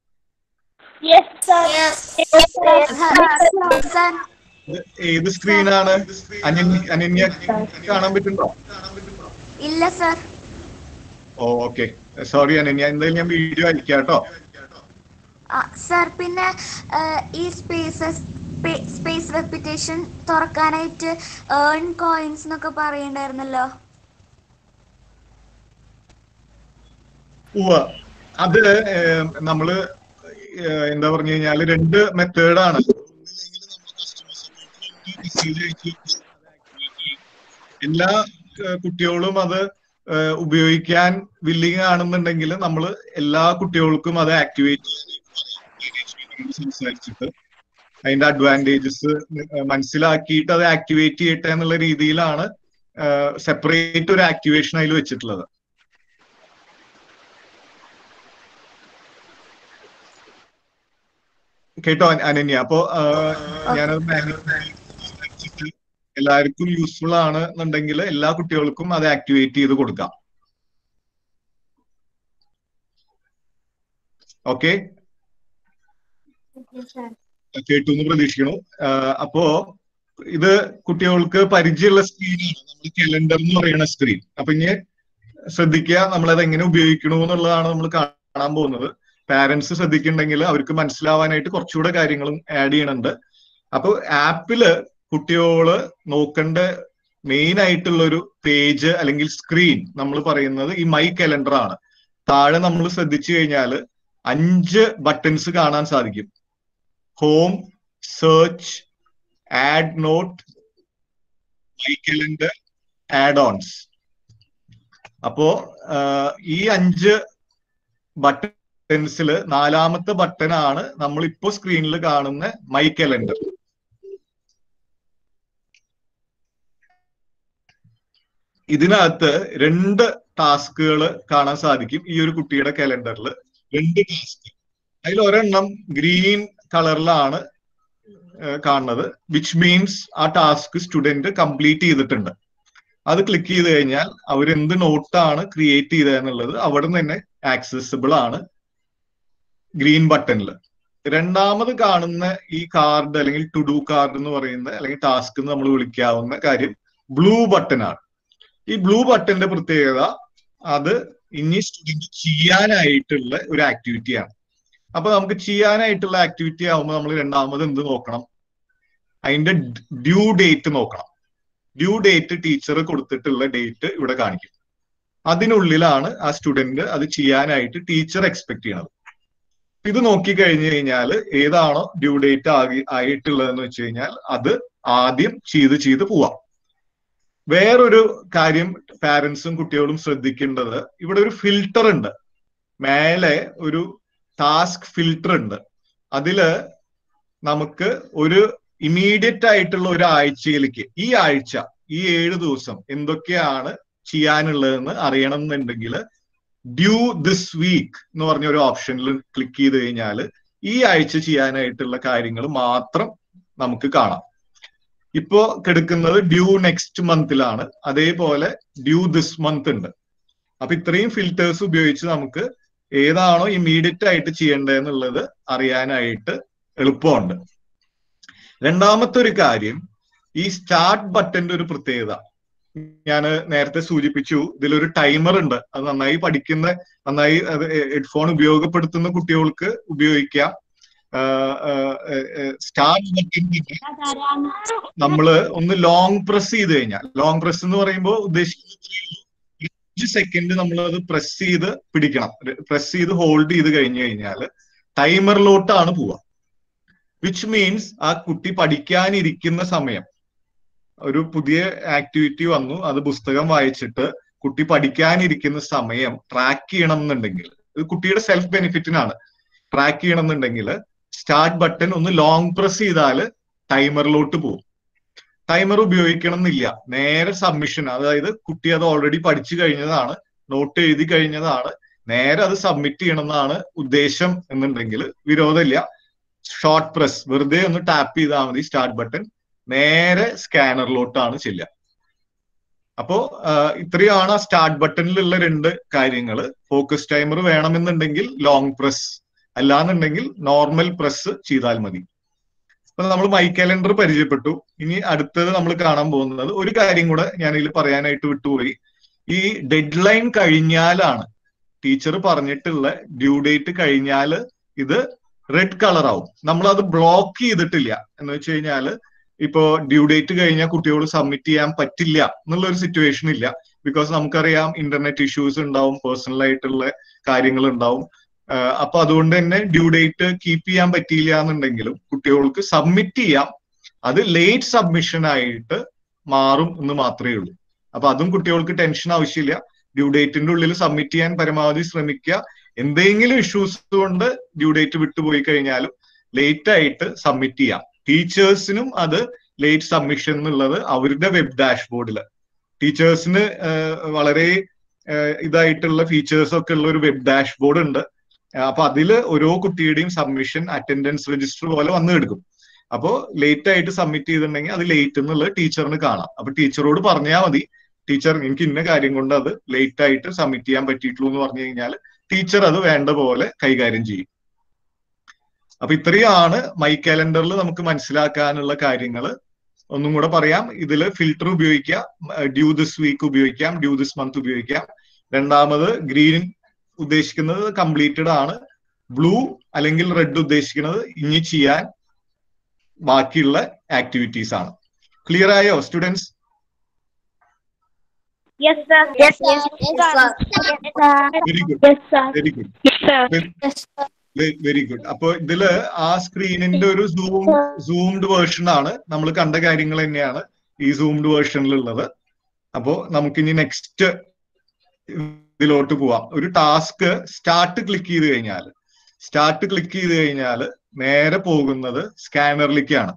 സർ ഏത് സ്ക്രീനാണ് അനന്യ അനന്യ കാണാൻ പറ്റുന്നുണ്ടോ ഇല്ല sir oh okay sorry Ananya എന്തായാലും ഞാൻ വീഡിയോ അയക്കാം കേട്ടോ സർ പിന്നെ ഈ സ്പേസസ് സ്പേസ് റെപ്പിറ്റേഷൻ തുറക്കാനായിട്ട് ഏൺ കോയിൻസ് എന്നൊക്കെ പറയണ്ടായിരുന്നല്ലോ ഉവ്വ അത് നമ്മള് എന്താ പറഞ്ഞു കഴിഞ്ഞാല് രണ്ട് മെത്തേഡാണ് എല്ലാ കുട്ടികളും അത് ഉപയോഗിക്കാൻ വില്ലിങ് ആണെന്നുണ്ടെങ്കിൽ നമ്മൾ എല്ലാ കുട്ടികൾക്കും അത് ആക്ടിവേറ്റ് ചെയ്യാനായിട്ട് സംസാരിച്ചിട്ട് അതിന്റെ അഡ്വാൻറ്റേജസ് മനസ്സിലാക്കിയിട്ട് അത് ആക്ടിവേറ്റ് ചെയ്യട്ടെ എന്നുള്ള രീതിയിലാണ് സെപ്പറേറ്റ് ഒരു ആക്ടിവേഷൻ അതിൽ വെച്ചിട്ടുള്ളത് കേട്ടോ അനന്യ അപ്പോ ഞാനത് എല്ലാവർക്കും യൂസ്ഫുൾ ആണ് എന്നുണ്ടെങ്കിൽ എല്ലാ കുട്ടികൾക്കും അത് ആക്ടിവേറ്റ് ചെയ്ത് കൊടുക്കാം ഓക്കെ കേട്ടു എന്ന് പ്രതീക്ഷിക്കണു അപ്പോ ഇത് കുട്ടികൾക്ക് പരിചയമുള്ള സ്ക്രീനാണ് നമ്മൾ കലണ്ടർ എന്ന് പറയുന്ന സ്ക്രീൻ അപ്പൊ ഇനി ശ്രദ്ധിക്കുക നമ്മളത് എങ്ങനെ ഉപയോഗിക്കണു എന്നുള്ളതാണ് നമ്മൾ കാണാൻ പോകുന്നത് പാരന്റ്സ് ശ്രദ്ധിക്കുന്നുണ്ടെങ്കിൽ അവർക്ക് മനസ്സിലാവാനായിട്ട് കുറച്ചുകൂടെ കാര്യങ്ങളും ആഡ് ചെയ്യണുണ്ട് അപ്പൊ ആപ്പില് കുട്ടികള് നോക്കേണ്ട മെയിൻ ആയിട്ടുള്ള ഒരു പേജ് അല്ലെങ്കിൽ സ്ക്രീൻ നമ്മൾ പറയുന്നത് ഈ മൈ കലണ്ടർ ആണ് താഴെ നമ്മൾ ശ്രദ്ധിച്ചു കഴിഞ്ഞാൽ അഞ്ച് ബട്ടൺസ് കാണാൻ സാധിക്കും home search add note my calendar add ons അപ്പോ ആഹ്, ഈ അഞ്ച് ബട്ടൺസിൽ നാലാമത്തെ ബട്ടൺ ആണ് നമ്മൾ ഇപ്പോ സ്ക്രീനിൽ കാണുന്ന മൈ കലണ്ടർ ഇതിനകത്ത് രണ്ട് ടാസ്കുകൾ കാണാൻ സാധിക്കും ഈ ഒരു കുട്ടിയുടെ കലണ്ടറിൽ രണ്ട് ടാസ്ക് അതിൽ ഒരെണ്ണം ഗ്രീൻ കളറിലാണ് കാണുന്നത് വിച്ച് മീൻസ് ആ ടാസ്ക് സ്റ്റുഡന്റ് കംപ്ലീറ്റ് ചെയ്തിട്ടുണ്ട് അത് ക്ലിക്ക് ചെയ്ത് കഴിഞ്ഞാൽ അവർ എന്ത് നോട്ടാണ് ക്രിയേറ്റ് ചെയ്തതെന്നുള്ളത് അവിടെ നിന്ന് തന്നെ ആക്സസിബിൾ ആണ് ഗ്രീൻ ബട്ടണിൽ രണ്ടാമത് കാണുന്ന ഈ കാർഡ് അല്ലെങ്കിൽ ടു ഡു കാർഡ് എന്ന് പറയുന്ന അല്ലെങ്കിൽ ടാസ്ക് എന്ന് നമ്മൾ വിളിക്കാവുന്ന കാര്യം ബ്ലൂ ബട്ടൺ ആണ് ഈ ബ്ലൂ ബട്ടന്റെ പ്രത്യേകത അത് ഇനി സ്റ്റുഡന്റ് ചെയ്യാനായിട്ടുള്ള ഒരു ആക്ടിവിറ്റിയാണ് അപ്പൊ നമുക്ക് ചെയ്യാനായിട്ടുള്ള ആക്ടിവിറ്റി ആവുമ്പോൾ നമ്മൾ രണ്ടാമത് എന്ത് നോക്കണം അതിന്റെ ഡ്യൂ ഡേറ്റ് നോക്കണം ഡ്യൂ ഡേറ്റ് ടീച്ചർ കൊടുത്തിട്ടുള്ള ഡേറ്റ് ഇവിടെ കാണിക്കും അതിനുള്ളിലാണ് ആ സ്റ്റുഡന്റ് അത് ചെയ്യാനായിട്ട് ടീച്ചർ എക്സ്പെക്ട് ചെയ്യണത് ഇത് നോക്കി കഴിഞ്ഞു കഴിഞ്ഞാൽ ഏതാണോ ഡ്യൂ ഡേറ്റ് ആകി ആയിട്ടുള്ളതെന്ന് വെച്ച് കഴിഞ്ഞാൽ അത് ആദ്യം ചെയ്ത് ചെയ്ത് പോവാം വേറൊരു കാര്യം പാരന്റ്സും കുട്ടികളും ശ്രദ്ധിക്കേണ്ടത് ഇവിടെ ഒരു ഫിൽട്ടർ ഉണ്ട് മേലെ ഒരു ടാസ്ക് ഫിൽട്ടർ ഉണ്ട് അതില് നമുക്ക് ഒരു ഇമീഡിയറ്റ് ആയിട്ടുള്ള ഒരു ആഴ്ചയിലേക്ക് ഈ ആഴ്ച ഈ ഏഴ് ദിവസം എന്തൊക്കെയാണ് ചെയ്യാനുള്ളതെന്ന് അറിയണം എന്നുണ്ടെങ്കിൽ ഡ്യൂ ദിസ് വീക്ക് എന്ന് പറഞ്ഞ ഒരു ഓപ്ഷനിൽ ക്ലിക്ക് ചെയ്ത് കഴിഞ്ഞാൽ ഈ ആഴ്ച ചെയ്യാനായിട്ടുള്ള കാര്യങ്ങൾ മാത്രം നമുക്ക് കാണാം ഇപ്പോ കിടക്കുന്നത് ഡ്യൂ നെക്സ്റ്റ് മന്തിലാണ് അതേപോലെ ഡ്യൂ ദിസ് മന്ത് ഉണ്ട് അപ്പൊ ഇത്രയും ഫിൽറ്റേഴ്സ് ഉപയോഗിച്ച് നമുക്ക് ഏതാണോ ഇമ്മീഡിയറ്റ് ആയിട്ട് ചെയ്യേണ്ടതെന്നുള്ളത് അറിയാനായിട്ട് എളുപ്പമുണ്ട് രണ്ടാമത്തെ ഒരു കാര്യം ഈ സ്റ്റാർട്ട് ബട്ടന്റെ ഒരു പ്രത്യേകത ഞാൻ നേരത്തെ സൂചിപ്പിച്ചു ഇതിലൊരു ടൈമർ ഉണ്ട് അത് നന്നായി പഠിക്കുന്ന നന്നായി അത് ഹെഡ്ഫോൺ ഉപയോഗപ്പെടുത്തുന്ന കുട്ടികൾക്ക് ഉപയോഗിക്കാം സ്റ്റാർട്ട് ബട്ടൺ നമ്മള് ഒന്ന് ലോങ് പ്രസ് ചെയ്ത് കഴിഞ്ഞാൽ ലോങ് പ്രസ് എന്ന് പറയുമ്പോൾ ഉദ്ദേശിക്കുന്നത് അഞ്ച് സെക്കൻഡ് നമ്മൾ അത് പ്രസ് ചെയ്ത് പിടിക്കണം പ്രസ് ചെയ്ത് ഹോൾഡ് ചെയ്ത് കഴിഞ്ഞു കഴിഞ്ഞാൽ ടൈമറിലോട്ടാണ് പോവുക വിച്ച് മീൻസ് ആ കുട്ടി പഠിക്കാനിരിക്കുന്ന സമയം ഒരു പുതിയ ആക്ടിവിറ്റി വന്നു അത് പുസ്തകം വായിച്ചിട്ട് കുട്ടി പഠിക്കാനിരിക്കുന്ന സമയം ട്രാക്ക് ചെയ്യണം എന്നുണ്ടെങ്കിൽ ഇത് കുട്ടിയുടെ സെൽഫ് ബെനിഫിറ്റിനാണ് ട്രാക്ക് ചെയ്യണം എന്നുണ്ടെങ്കിൽ സ്റ്റാർട്ട് ബട്ടൺ ഒന്ന് ലോങ് പ്രസ് ചെയ്താൽ ടൈമറിലോട്ട് പോകും ടൈമർ ഉപയോഗിക്കണം എന്നില്ല നേരെ സബ്മിഷൻ അതായത് കുട്ടി അത് ഓൾറെഡി പഠിച്ചു കഴിഞ്ഞതാണ് നോട്ട് എഴുതി കഴിഞ്ഞതാണ് നേരെ അത് സബ്മിറ്റ് ചെയ്യണം എന്നാണ് ഉദ്ദേശം എന്നുണ്ടെങ്കിൽ വിരോധമില്ല ഷോർട്ട് പ്രസ് വെറുതെ ഒന്ന് ടാപ്പ് ചെയ്താൽ മതി സ്റ്റാർട്ട് ബട്ടൺ നേരെ സ്കാനറിലോട്ടാണ് ചെല്ലുക അപ്പോ ഇത്രയാണ് ആ സ്റ്റാർട്ട് ബട്ടണിലുള്ള രണ്ട് കാര്യങ്ങൾ ഫോക്കസ് ടൈമർ വേണമെന്നുണ്ടെങ്കിൽ ലോങ് പ്രസ് അല്ലാന്നുണ്ടെങ്കിൽ നോർമൽ പ്രസ് ചെയ്താൽ മതി അപ്പൊ നമ്മൾ മൈ കാലണ്ടർ പരിചയപ്പെട്ടു ഇനി അടുത്തത് നമ്മൾ കാണാൻ പോകുന്നത് ഒരു കാര്യം കൂടെ ഞാൻ ഇതിൽ പറയാനായിട്ട് വിട്ടുപോയി ഈ ഡെഡ് ലൈൻ കഴിഞ്ഞാലാണ് ടീച്ചർ പറഞ്ഞിട്ടുള്ള ഡ്യൂ ഡേറ്റ് കഴിഞ്ഞാൽ ഇത് റെഡ് കളർ ആവും നമ്മൾ അത് ബ്ലോക്ക് ചെയ്തിട്ടില്ല എന്ന് വെച്ച് കഴിഞ്ഞാല് ഇപ്പോ ഡ്യൂ ഡേറ്റ് കഴിഞ്ഞാൽ കുട്ടിയോട് സബ്മിറ്റ് ചെയ്യാൻ പറ്റില്ല എന്നുള്ള ഒരു സിറ്റുവേഷൻ ഇല്ല ബിക്കോസ് നമുക്കറിയാം ഇന്റർനെറ്റ് ഇഷ്യൂസ് ഉണ്ടാവും പേഴ്സണൽ ആയിട്ടുള്ള കാര്യങ്ങൾ ഉണ്ടാവും അപ്പൊ അതുകൊണ്ട് തന്നെ ഡ്യൂ ഡേറ്റ് കീപ്പ് ചെയ്യാൻ പറ്റിയില്ല എന്നുണ്ടെങ്കിലും കുട്ടികൾക്ക് സബ്മിറ്റ് ചെയ്യാം അത് ലേറ്റ് സബ്മിഷൻ ആയിട്ട് മാറും എന്ന് മാത്രമേ ഉള്ളൂ അപ്പൊ അതും കുട്ടികൾക്ക് ടെൻഷൻ ആവശ്യമില്ല ഡ്യൂ ഡേറ്റിന്റെ ഉള്ളിൽ സബ്മിറ്റ് ചെയ്യാൻ പരമാവധി ശ്രമിക്കുക എന്തെങ്കിലും ഇഷ്യൂസ് കൊണ്ട് ഡ്യൂ ഡേറ്റ് വിട്ടുപോയി കഴിഞ്ഞാലും ലേറ്റ് ആയിട്ട് സബ്മിറ്റ് ചെയ്യാം ടീച്ചേഴ്സിനും അത് ലേറ്റ് സബ്മിഷൻ എന്നുള്ളത് അവരുടെ വെബ് ഡാഷ്ബോർഡിൽ ടീച്ചേഴ്സിന് വളരെ ഇതായിട്ടുള്ള ഫീച്ചേഴ്സ് ഒക്കെ ഉള്ള ഒരു വെബ് ഡാഷ്ബോർഡ് ഉണ്ട് അപ്പൊ അതിൽ ഓരോ കുട്ടിയുടെയും സബ്മിഷൻ അറ്റൻഡൻസ് രജിസ്റ്റർ പോലെ വന്നു എടുക്കും അപ്പോ ലേറ്റ് ആയിട്ട് സബ്മിറ്റ് ചെയ്തിട്ടുണ്ടെങ്കിൽ അത് ലേറ്റ് എന്നുള്ളത് ടീച്ചറിന് കാണാം അപ്പൊ ടീച്ചറോട് പറഞ്ഞാൽ മതി ടീച്ചർ എനിക്ക് ഇന്ന കാര്യം കൊണ്ട് അത് ലേറ്റ് ആയിട്ട് സബ്മിറ്റ് ചെയ്യാൻ പറ്റിയിട്ടുള്ളൂ എന്ന് പറഞ്ഞു കഴിഞ്ഞാൽ ടീച്ചർ അത് വേണ്ട പോലെ കൈകാര്യം ചെയ്യും അപ്പൊ ഇത്രയാണ് മൈ കാലണ്ടറിൽ നമുക്ക് മനസ്സിലാക്കാനുള്ള കാര്യങ്ങൾ ഒന്നും കൂടെ പറയാം ഇതിൽ ഫിൽട്ടർ ഉപയോഗിക്കാം ഡ്യൂ ദിസ് വീക്ക് ഉപയോഗിക്കാം ഡ്യൂ ദിസ് മന്ത് ഉപയോഗിക്കാം രണ്ടാമത് ഗ്രീൻ ഉദ്ദേശിക്കുന്നത് കംപ്ലീറ്റഡ് ആണ് ബ്ലൂ അല്ലെങ്കിൽ റെഡ് ഉദ്ദേശിക്കുന്നത് ഇനി ചെയ്യാൻ ബാക്കിയുള്ള ആക്ടിവിറ്റീസ് ആണ് ക്ലിയർ ആയോ students Yes, sir. Yes, sir. Yes, sir. Very good Yes, sir. Very good Yes, sir. Very good അപ്പൊ ഇതില് ആ സ്ക്രീനിന്റെ ഒരു സൂം സൂംഡ് വേർഷൻ ആണ് നമ്മൾ കണ്ട കാര്യങ്ങൾ തന്നെയാണ് ഈ സൂംഡ് വേർഷനിലുള്ളത് അപ്പോ നമുക്കിനി നെക്സ്റ്റ് ഇതിലോട്ട് പോവാം ഒരു ടാസ്ക് സ്റ്റാർട്ട് ക്ലിക്ക് ചെയ്ത് കഴിഞ്ഞാൽ സ്റ്റാർട്ട് ക്ലിക്ക് ചെയ്ത് കഴിഞ്ഞാൽ നേരെ പോകുന്നത് സ്കാനറിലേക്കാണ്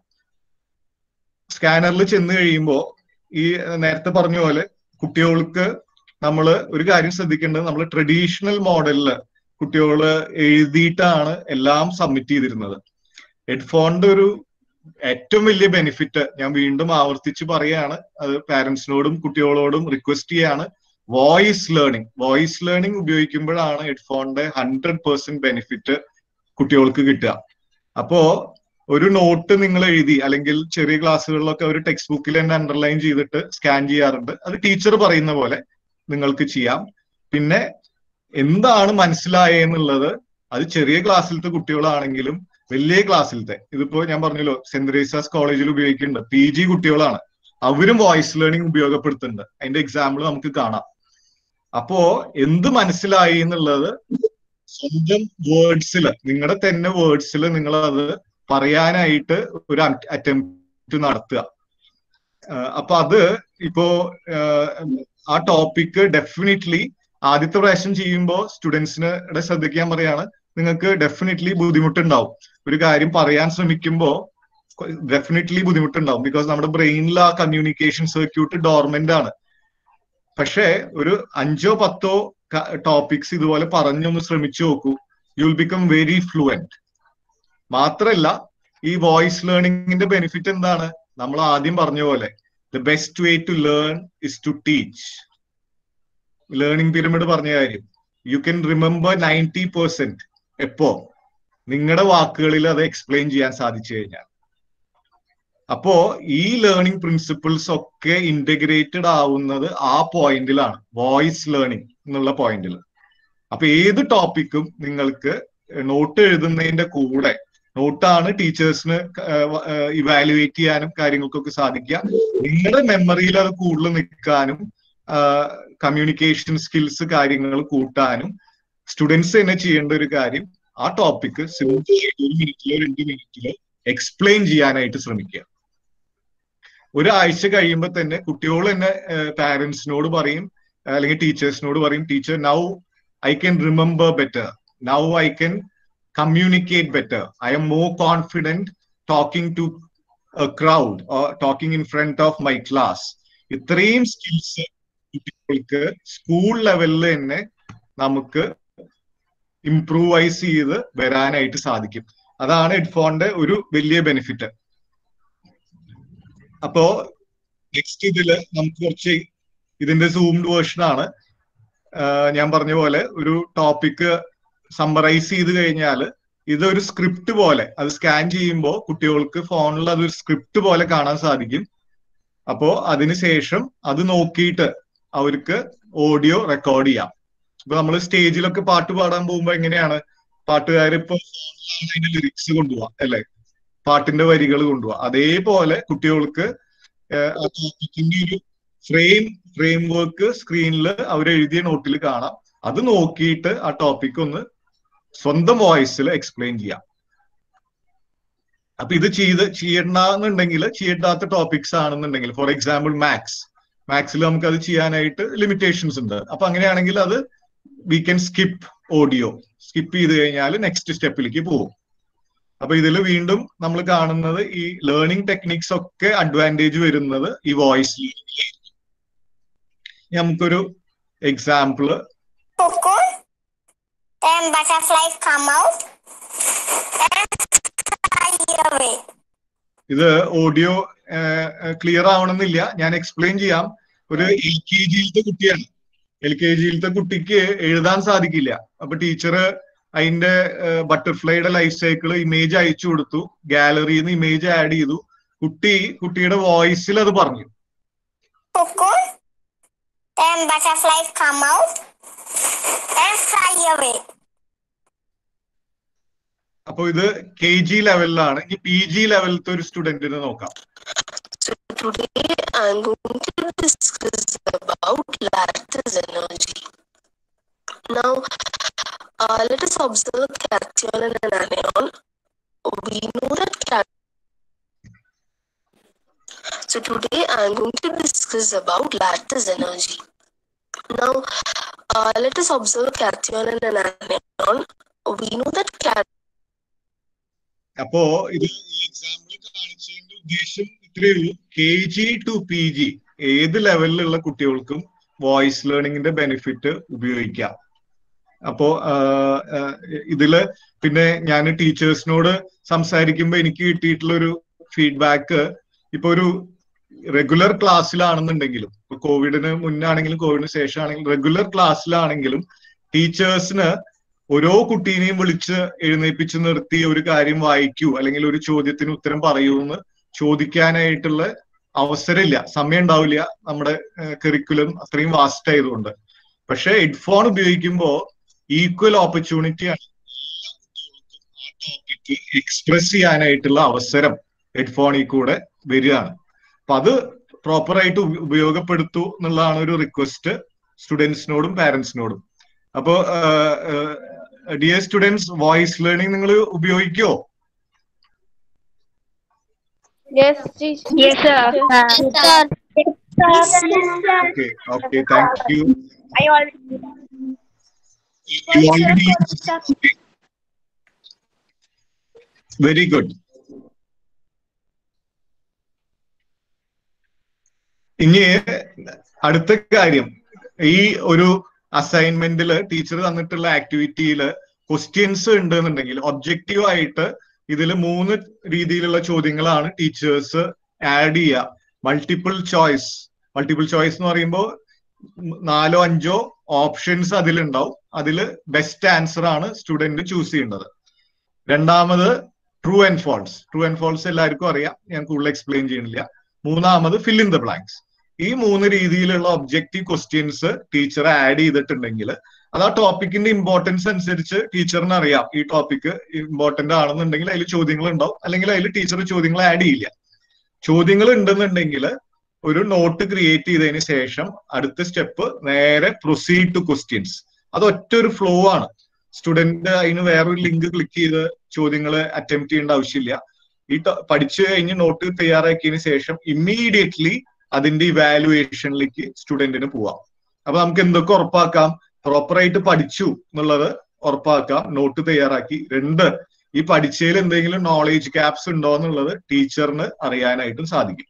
സ്കാനറിൽ ചെന്ന് കഴിയുമ്പോൾ ഈ നേരത്തെ പറഞ്ഞ പോലെ കുട്ടികൾക്ക് നമ്മൾ ഒരു കാര്യം ശ്രദ്ധിക്കേണ്ടത് നമ്മൾ ട്രഡീഷണൽ മോഡലില് കുട്ടികള് എഴുതിയിട്ടാണ് എല്ലാം സബ്മിറ്റ് ചെയ്തിരുന്നത് ഹെഡ്ഫോണിന്റെ ഒരു ഏറ്റവും വലിയ ബെനിഫിറ്റ് ഞാൻ വീണ്ടും ആവർത്തിച്ച് പറയാണ് അത് പാരന്റ്സിനോടും കുട്ടികളോടും റിക്വസ്റ്റ് ചെയ്യാണ് വോയിസ് ലേണിംഗ് വോയിസ് ലേണിംഗ് ഉപയോഗിക്കുമ്പോഴാണ് ഹെഡ്ഫോണിന്റെ ഹൺഡ്രഡ് പെർസെന്റ് ബെനിഫിറ്റ് കുട്ടികൾക്ക് കിട്ടുക അപ്പോ ഒരു നോട്ട് നിങ്ങൾ എഴുതി അല്ലെങ്കിൽ ചെറിയ ക്ലാസ്സുകളിലൊക്കെ ഒരു ടെക്സ്റ്റ് ബുക്കിൽ തന്നെ അണ്ടർലൈൻ ചെയ്തിട്ട് സ്കാൻ ചെയ്യാറുണ്ട് അത് ടീച്ചർ പറയുന്ന പോലെ നിങ്ങൾക്ക് ചെയ്യാം പിന്നെ എന്താണ് മനസ്സിലായെന്നുള്ളത് അത് ചെറിയ ക്ലാസ്സിലത്തെ കുട്ടികളാണെങ്കിലും വലിയ ക്ലാസ്സിലത്തെ ഇതിപ്പോ ഞാൻ പറഞ്ഞല്ലോ സെന്റ് തെരേസാസ് കോളേജിൽ ഉപയോഗിക്കുന്നുണ്ട് പി ജി കുട്ടികളാണ് അവരും വോയിസ് ലേണിംഗ് ഉപയോഗപ്പെടുത്തുന്നുണ്ട് അതിന്റെ എക്സാമ്പിൾ നമുക്ക് കാണാം അപ്പോ എന്ത് മനസ്സിലായി എന്നുള്ളത് സ്വന്തം വേർഡ്സിൽ നിങ്ങളുടെ തന്നെ വേർഡ്സിൽ നിങ്ങൾ അത് പറയാനായിട്ട് ഒരു അറ്റംപ്റ്റ് നടത്തുക ആഹ് അപ്പൊ അത് ഇപ്പോ ആഹ് ആ ടോപ്പിക് ഡെഫിനറ്റ്ലി ആദ്യത്തെ പ്രാവശ്യം ചെയ്യുമ്പോൾ സ്റ്റുഡൻസിന് ശ്രദ്ധിക്കാൻ പറയാണ് നിങ്ങൾക്ക് ഡെഫിനറ്റ്ലി ബുദ്ധിമുട്ടുണ്ടാവും ഒരു കാര്യം പറയാൻ ശ്രമിക്കുമ്പോൾ ഡെഫിനറ്റ്ലി ബുദ്ധിമുട്ടുണ്ടാവും ബിക്കോസ് നമ്മുടെ ബ്രെയിനിൽ ആ കമ്മ്യൂണിക്കേഷൻ സർക്യൂട്ട് ഡോർമെന്റ് ആണ് പക്ഷേ ഒരു അഞ്ചോ പത്തോ ടോപ്പിക്സ് ഇതുപോലെ പറഞ്ഞൊന്ന് ശ്രമിച്ചു നോക്കൂ you will become very fluent മാത്രല്ല ഈ വോയിസ് ലേണിംഗിന്റെ ബെനിഫിറ്റ് എന്താണ് നമ്മൾ ആദ്യം പറഞ്ഞ പോലെ the best way to learn is to teach learning pyramid പറഞ്ഞ കാര്യം you can remember ninety percent എപ്പോ നിങ്ങളുടെ വാക്കുകളിൽ അത് എക്സ്പ്ലെയിൻ ചെയ്യാൻ സാധിച്ചു കഴിഞ്ഞാൽ അപ്പോ ഈ ലേണിംഗ് പ്രിൻസിപ്പിൾസ് ഒക്കെ ഇന്റഗ്രേറ്റഡ് ആവുന്നത് ആ പോയിന്റിലാണ് വോയിസ് ലേണിംഗ് എന്നുള്ള പോയിന്റിൽ അപ്പൊ ഏത് ടോപ്പിക്കും നിങ്ങൾക്ക് നോട്ട് എഴുതുന്നതിന്റെ കൂടെ നോട്ടാണ് ടീച്ചേഴ്സിന് ഇവാലുവേറ്റ് ചെയ്യാനും കാര്യങ്ങൾക്കൊക്കെ സാധിക്കുക നിങ്ങളുടെ മെമ്മറിയിൽ അത് കൂടുതൽ നിൽക്കാനും കമ്മ്യൂണിക്കേഷൻ സ്കിൽസ് കാര്യങ്ങൾ കൂട്ടാനും സ്റ്റുഡൻസ് തന്നെ ചെയ്യേണ്ട ഒരു കാര്യം ആ ടോപ്പിക്ക് സിമ്പിൾ ആയിട്ട് ഒരു മിനിറ്റിലോ രണ്ട് മിനിറ്റിലോ എക്സ്പ്ലെയിൻ ചെയ്യാനായിട്ട് ശ്രമിക്കുക ഒരാഴ്ച കഴിയുമ്പോൾ തന്നെ കുട്ടികൾ തന്നെ പാരന്റ്സിനോട് പറയും അല്ലെങ്കിൽ ടീച്ചേഴ്സിനോട് പറയും teacher now I can remember better now I can communicate better I'm more confident talking to crowd talking in front of my class ഇത്രയും സ്കിൽസ് കുട്ടികൾക്ക് സ്കൂൾ ലെവലിൽ തന്നെ നമുക്ക് ഇംപ്രൂവൈസ് ചെയ്ത് വരാനായിട്ട് സാധിക്കും അതാണ് ഹെഡ്ഫോണിന്റെ ഒരു വലിയ ബെനിഫിറ്റ് അപ്പോ നെക്സ്റ്റ് ഇതില് നമുക്ക് കുറച്ച് ഇതിന്റെ സൂംഡ് വേർഷൻ ആണ് ഞാൻ പറഞ്ഞ പോലെ ഒരു ടോപ്പിക് സമ്മറൈസ് ചെയ്ത് കഴിഞ്ഞാൽ ഇതൊരു സ്ക്രിപ്റ്റ് പോലെ അത് സ്കാൻ ചെയ്യുമ്പോൾ കുട്ടികൾക്ക് ഫോണിൽ അതൊരു സ്ക്രിപ്റ്റ് പോലെ കാണാൻ സാധിക്കും അപ്പോ അതിനുശേഷം അത് നോക്കിയിട്ട് അവർക്ക് ഓഡിയോ റെക്കോർഡ് ചെയ്യാം ഇപ്പൊ നമ്മൾ സ്റ്റേജിലൊക്കെ പാട്ട് പാടാൻ പോകുമ്പോൾ എങ്ങനെയാണ് പാട്ടുകാർ ഇപ്പൊ ഫോണിലാണ് അതിന്റെ ലിറിക്സ് കൊണ്ടുപോവാ അല്ലെ പാട്ടിന്റെ വരികൾ കൊണ്ടുപോവാ അതേപോലെ കുട്ടികൾക്ക് ആ ടോപ്പിക്കിന്റെ ഒരു ഫ്രെയിം ഫ്രെയിം വർക്ക് സ്ക്രീനിൽ അവർ എഴുതിയ നോട്ടിൽ കാണാം അത് നോക്കിയിട്ട് ആ ടോപ്പിക് ഒന്ന് സ്വന്തം വോയിസിൽ എക്സ്പ്ലെയിൻ ചെയ്യാം അപ്പൊ ഇത് ചെയ്ത് ചെയ്യണമെന്നുണ്ടെങ്കിൽ ചെയ്യണ്ടാത്ത ടോപ്പിക്സ് ആണെന്നുണ്ടെങ്കിൽ ഫോർ എക്സാമ്പിൾ മാത്സ് മാത്സിൽ നമുക്ക് അത് ചെയ്യാനായിട്ട് ലിമിറ്റേഷൻസ് ഉണ്ട് അപ്പൊ അങ്ങനെയാണെങ്കിൽ അത് we can skip audio skip ചെയ്ത് കഴിഞ്ഞാൽ നെക്സ്റ്റ് സ്റ്റെപ്പിലേക്ക് പോകും അപ്പൊ ഇതിൽ വീണ്ടും നമ്മൾ കാണുന്നത് ഈ ലേണിംഗ് ടെക്നിക്സ് ഒക്കെ അഡ്വാൻറ്റേജ് വരുന്നത് ഈ വോയിസ് ലേണിംഗിലായിരിക്കും നമുക്കൊരു എക്സാമ്പിള് Cocoon. Then butterflies come out and fly away. ഇത് ഓഡിയോ ക്ലിയർ ആവണമെന്നില്ല ഞാൻ എക്സ്പ്ലെയിൻ ചെയ്യാം ഒരു എൽ കെ ജിയിലത്തെ കുട്ടിയാണ് എൽ കെ ജിയിലത്തെ കുട്ടിക്ക് എഴുതാൻ സാധിക്കില്ല അപ്പൊ ടീച്ചർ അതിന്റെ ബട്ടർഫ്ലൈയുടെ ലൈഫ് സൈക്കിൾ ഇമേജ് അയച്ചു കൊടുത്തു ഗാലറിയിൽ നിന്ന് ഇമേജ് ആഡ് ചെയ്തു കുട്ടി കുട്ടിയുടെ വോയിസിൽ അത് പറഞ്ഞു Cocoon. Then butterflies come out and fly away. അപ്പൊ ഇത് കെ ജി ലെവലിലാണ് ഇനി പി ജി ലെവലിലത്തെ ഒരു സ്റ്റുഡന്റിനെ നോക്കാം So today I'm going to discuss about lattice energy. Now, uh, let us observe cation and an anion. We know that cat. So today I'm about lattice energy. Now, uh, let us observe cation and anion. We know that cation അപ്പോ ഇത് ഈ example കാണിച്ചതിന്റെ ഉദ്ദേശം ഇത്രയേ ഉള്ളൂ K G to P G ഏത് ലെവലിലുള്ള കുട്ടികൾക്കും voice ലേണിംഗിന്റെ ബെനിഫിറ്റ് ഉപയോഗിക്കാം അപ്പോ ആഹ്, ആഹ്, ഇതില് പിന്നെ ഞാൻ ടീച്ചേഴ്സിനോട് സംസാരിക്കുമ്പോൾ എനിക്ക് കിട്ടിയിട്ടുള്ള ഒരു ഫീഡ്ബാക്ക് ഇപ്പൊ ഒരു റെഗുലർ ക്ലാസ്സിലാണെന്നുണ്ടെങ്കിലും ഇപ്പൊ കോവിഡിന് മുന്നാണെങ്കിലും കോവിഡിന് ശേഷമാണെങ്കിലും റെഗുലർ ക്ലാസ്സിലാണെങ്കിലും ടീച്ചേഴ്സിന് ഓരോ കുട്ടീനെയും വിളിച്ച് എഴുന്നേപ്പിച്ച് നിർത്തി ഒരു കാര്യം വായിക്കൂ അല്ലെങ്കിൽ ഒരു ചോദ്യത്തിന് ഉത്തരം പറയൂ എന്ന് ചോദിക്കാനായിട്ടുള്ള അവസരമില്ല സമയം ഉണ്ടാവില്ല നമ്മുടെ കരിക്കുലം അത്രയും വാസ്റ്റ് ആയതുകൊണ്ട് പക്ഷെ ഹെഡ്ഫോൺ ഉപയോഗിക്കുമ്പോൾ ഈക്വൽ ഓപ്പർച്യൂണിറ്റി ആണ് എല്ലാ കുട്ടികൾക്കും ആ ടോപ്പിക്ക് എക്സ്പ്രസ് ചെയ്യാനായിട്ടുള്ള അവസരം ഹെഡ്ഫോണിൽ കൂടെ വരികയാണ് അപ്പൊ അത് പ്രോപ്പറായിട്ട് ഉപയോഗപ്പെടുത്തൂ എന്നുള്ളതാണ് ഒരു റിക്വസ്റ്റ് സ്റ്റുഡൻസിനോടും പാരന്റ്സിനോടും അപ്പോ ഡിയർ സ്റ്റുഡൻസ് വോയിസ് ലേണിംഗ് നിങ്ങൾ ഉപയോഗിക്കോ Yes, yes, sir. Okay okay thank you I already. you already very good ഇനി അടുത്ത കാര്യം ഈ ഒരു അസൈൻമെന്റില് ടീച്ചർ തന്നിട്ടുള്ള ആക്ടിവിറ്റിയില് ക്വസ്റ്റ്യൻസ് ഉണ്ട് എന്നുണ്ടെങ്കിൽ ഒബ്ജക്റ്റീവ് ആയിട്ട് ഇതിൽ മൂന്ന് രീതിയിലുള്ള ചോദ്യങ്ങളാണ് ടീച്ചേഴ്സ് ആഡ് ചെയ്യുക മൾട്ടിപ്പിൾ ചോയ്സ് മൾട്ടിപ്പിൾ ചോയ്സ് എന്ന് പറയുമ്പോൾ നാലോ അഞ്ചോ ഓപ്ഷൻസ് അതിലുണ്ടാവും അതിൽ ബെസ്റ്റ് ആൻസർ ആണ് സ്റ്റുഡന്റ് ചൂസ് ചെയ്യേണ്ടത് രണ്ടാമത് true and false true and false എല്ലാവർക്കും അറിയാം ഞാൻ കൂടുതൽ എക്സ്പ്ലെയിൻ ചെയ്യുന്നില്ല മൂന്നാമത് ഫിൽ ഇൻ ദ ബ്ലാങ്ക്സ് ഈ മൂന്ന് രീതിയിലുള്ള ഒബ്ജക്റ്റീവ് ക്വസ്റ്റ്യൻസ് ടീച്ചർ ആഡ് ചെയ്തിട്ടുണ്ടെങ്കിൽ അത് ആ ടോപ്പിക്കിന്റെ ഇമ്പോർട്ടൻസ് അനുസരിച്ച് ടീച്ചറിന് അറിയാം ഈ ടോപ്പിക്ക് ഇമ്പോർട്ടന്റ് ആണെന്നുണ്ടെങ്കിൽ അതിൽ ചോദ്യങ്ങൾ ഉണ്ടാവും അല്ലെങ്കിൽ അതിൽ ടീച്ചർ ചോദ്യങ്ങൾ ആഡ് ചെയ്യില്ല ചോദ്യങ്ങൾ ഉണ്ടെന്നുണ്ടെങ്കിൽ ഒരു നോട്ട് ക്രിയേറ്റ് ചെയ്തതിന് ശേഷം അടുത്ത സ്റ്റെപ്പ് നേരെ പ്രൊസീഡ് ടു ക്വസ്റ്റ്യൻസ് അത് ഒറ്റ ഒരു ഫ്ലോ ആണ് സ്റ്റുഡന്റ് അതിന് വേറൊരു ലിങ്ക് ക്ലിക്ക് ചെയ്ത് ചോദ്യങ്ങൾ അറ്റംപ്റ്റ് ചെയ്യേണ്ട ആവശ്യമില്ല ഈ ട- പഠിച്ചു കഴിഞ്ഞ് നോട്ട് തയ്യാറാക്കിയതിന് ശേഷം ഇമ്മീഡിയറ്റ്ലി അതിന്റെ ഇവാലുവേഷനിലേക്ക് സ്റ്റുഡന്റിന് പോവാം അപ്പൊ നമുക്ക് എന്തൊക്കെ ഉറപ്പാക്കാം പ്രോപ്പറായിട്ട് പഠിച്ചു എന്നുള്ളത് ഉറപ്പാക്കാം നോട്ട് തയ്യാറാക്കി രണ്ട് ഈ പഠിച്ചതിൽ എന്തെങ്കിലും നോളേജ് ഗ്യാപ്സ് ഉണ്ടോ എന്നുള്ളത് ടീച്ചറിന് അറിയാനായിട്ടും സാധിക്കും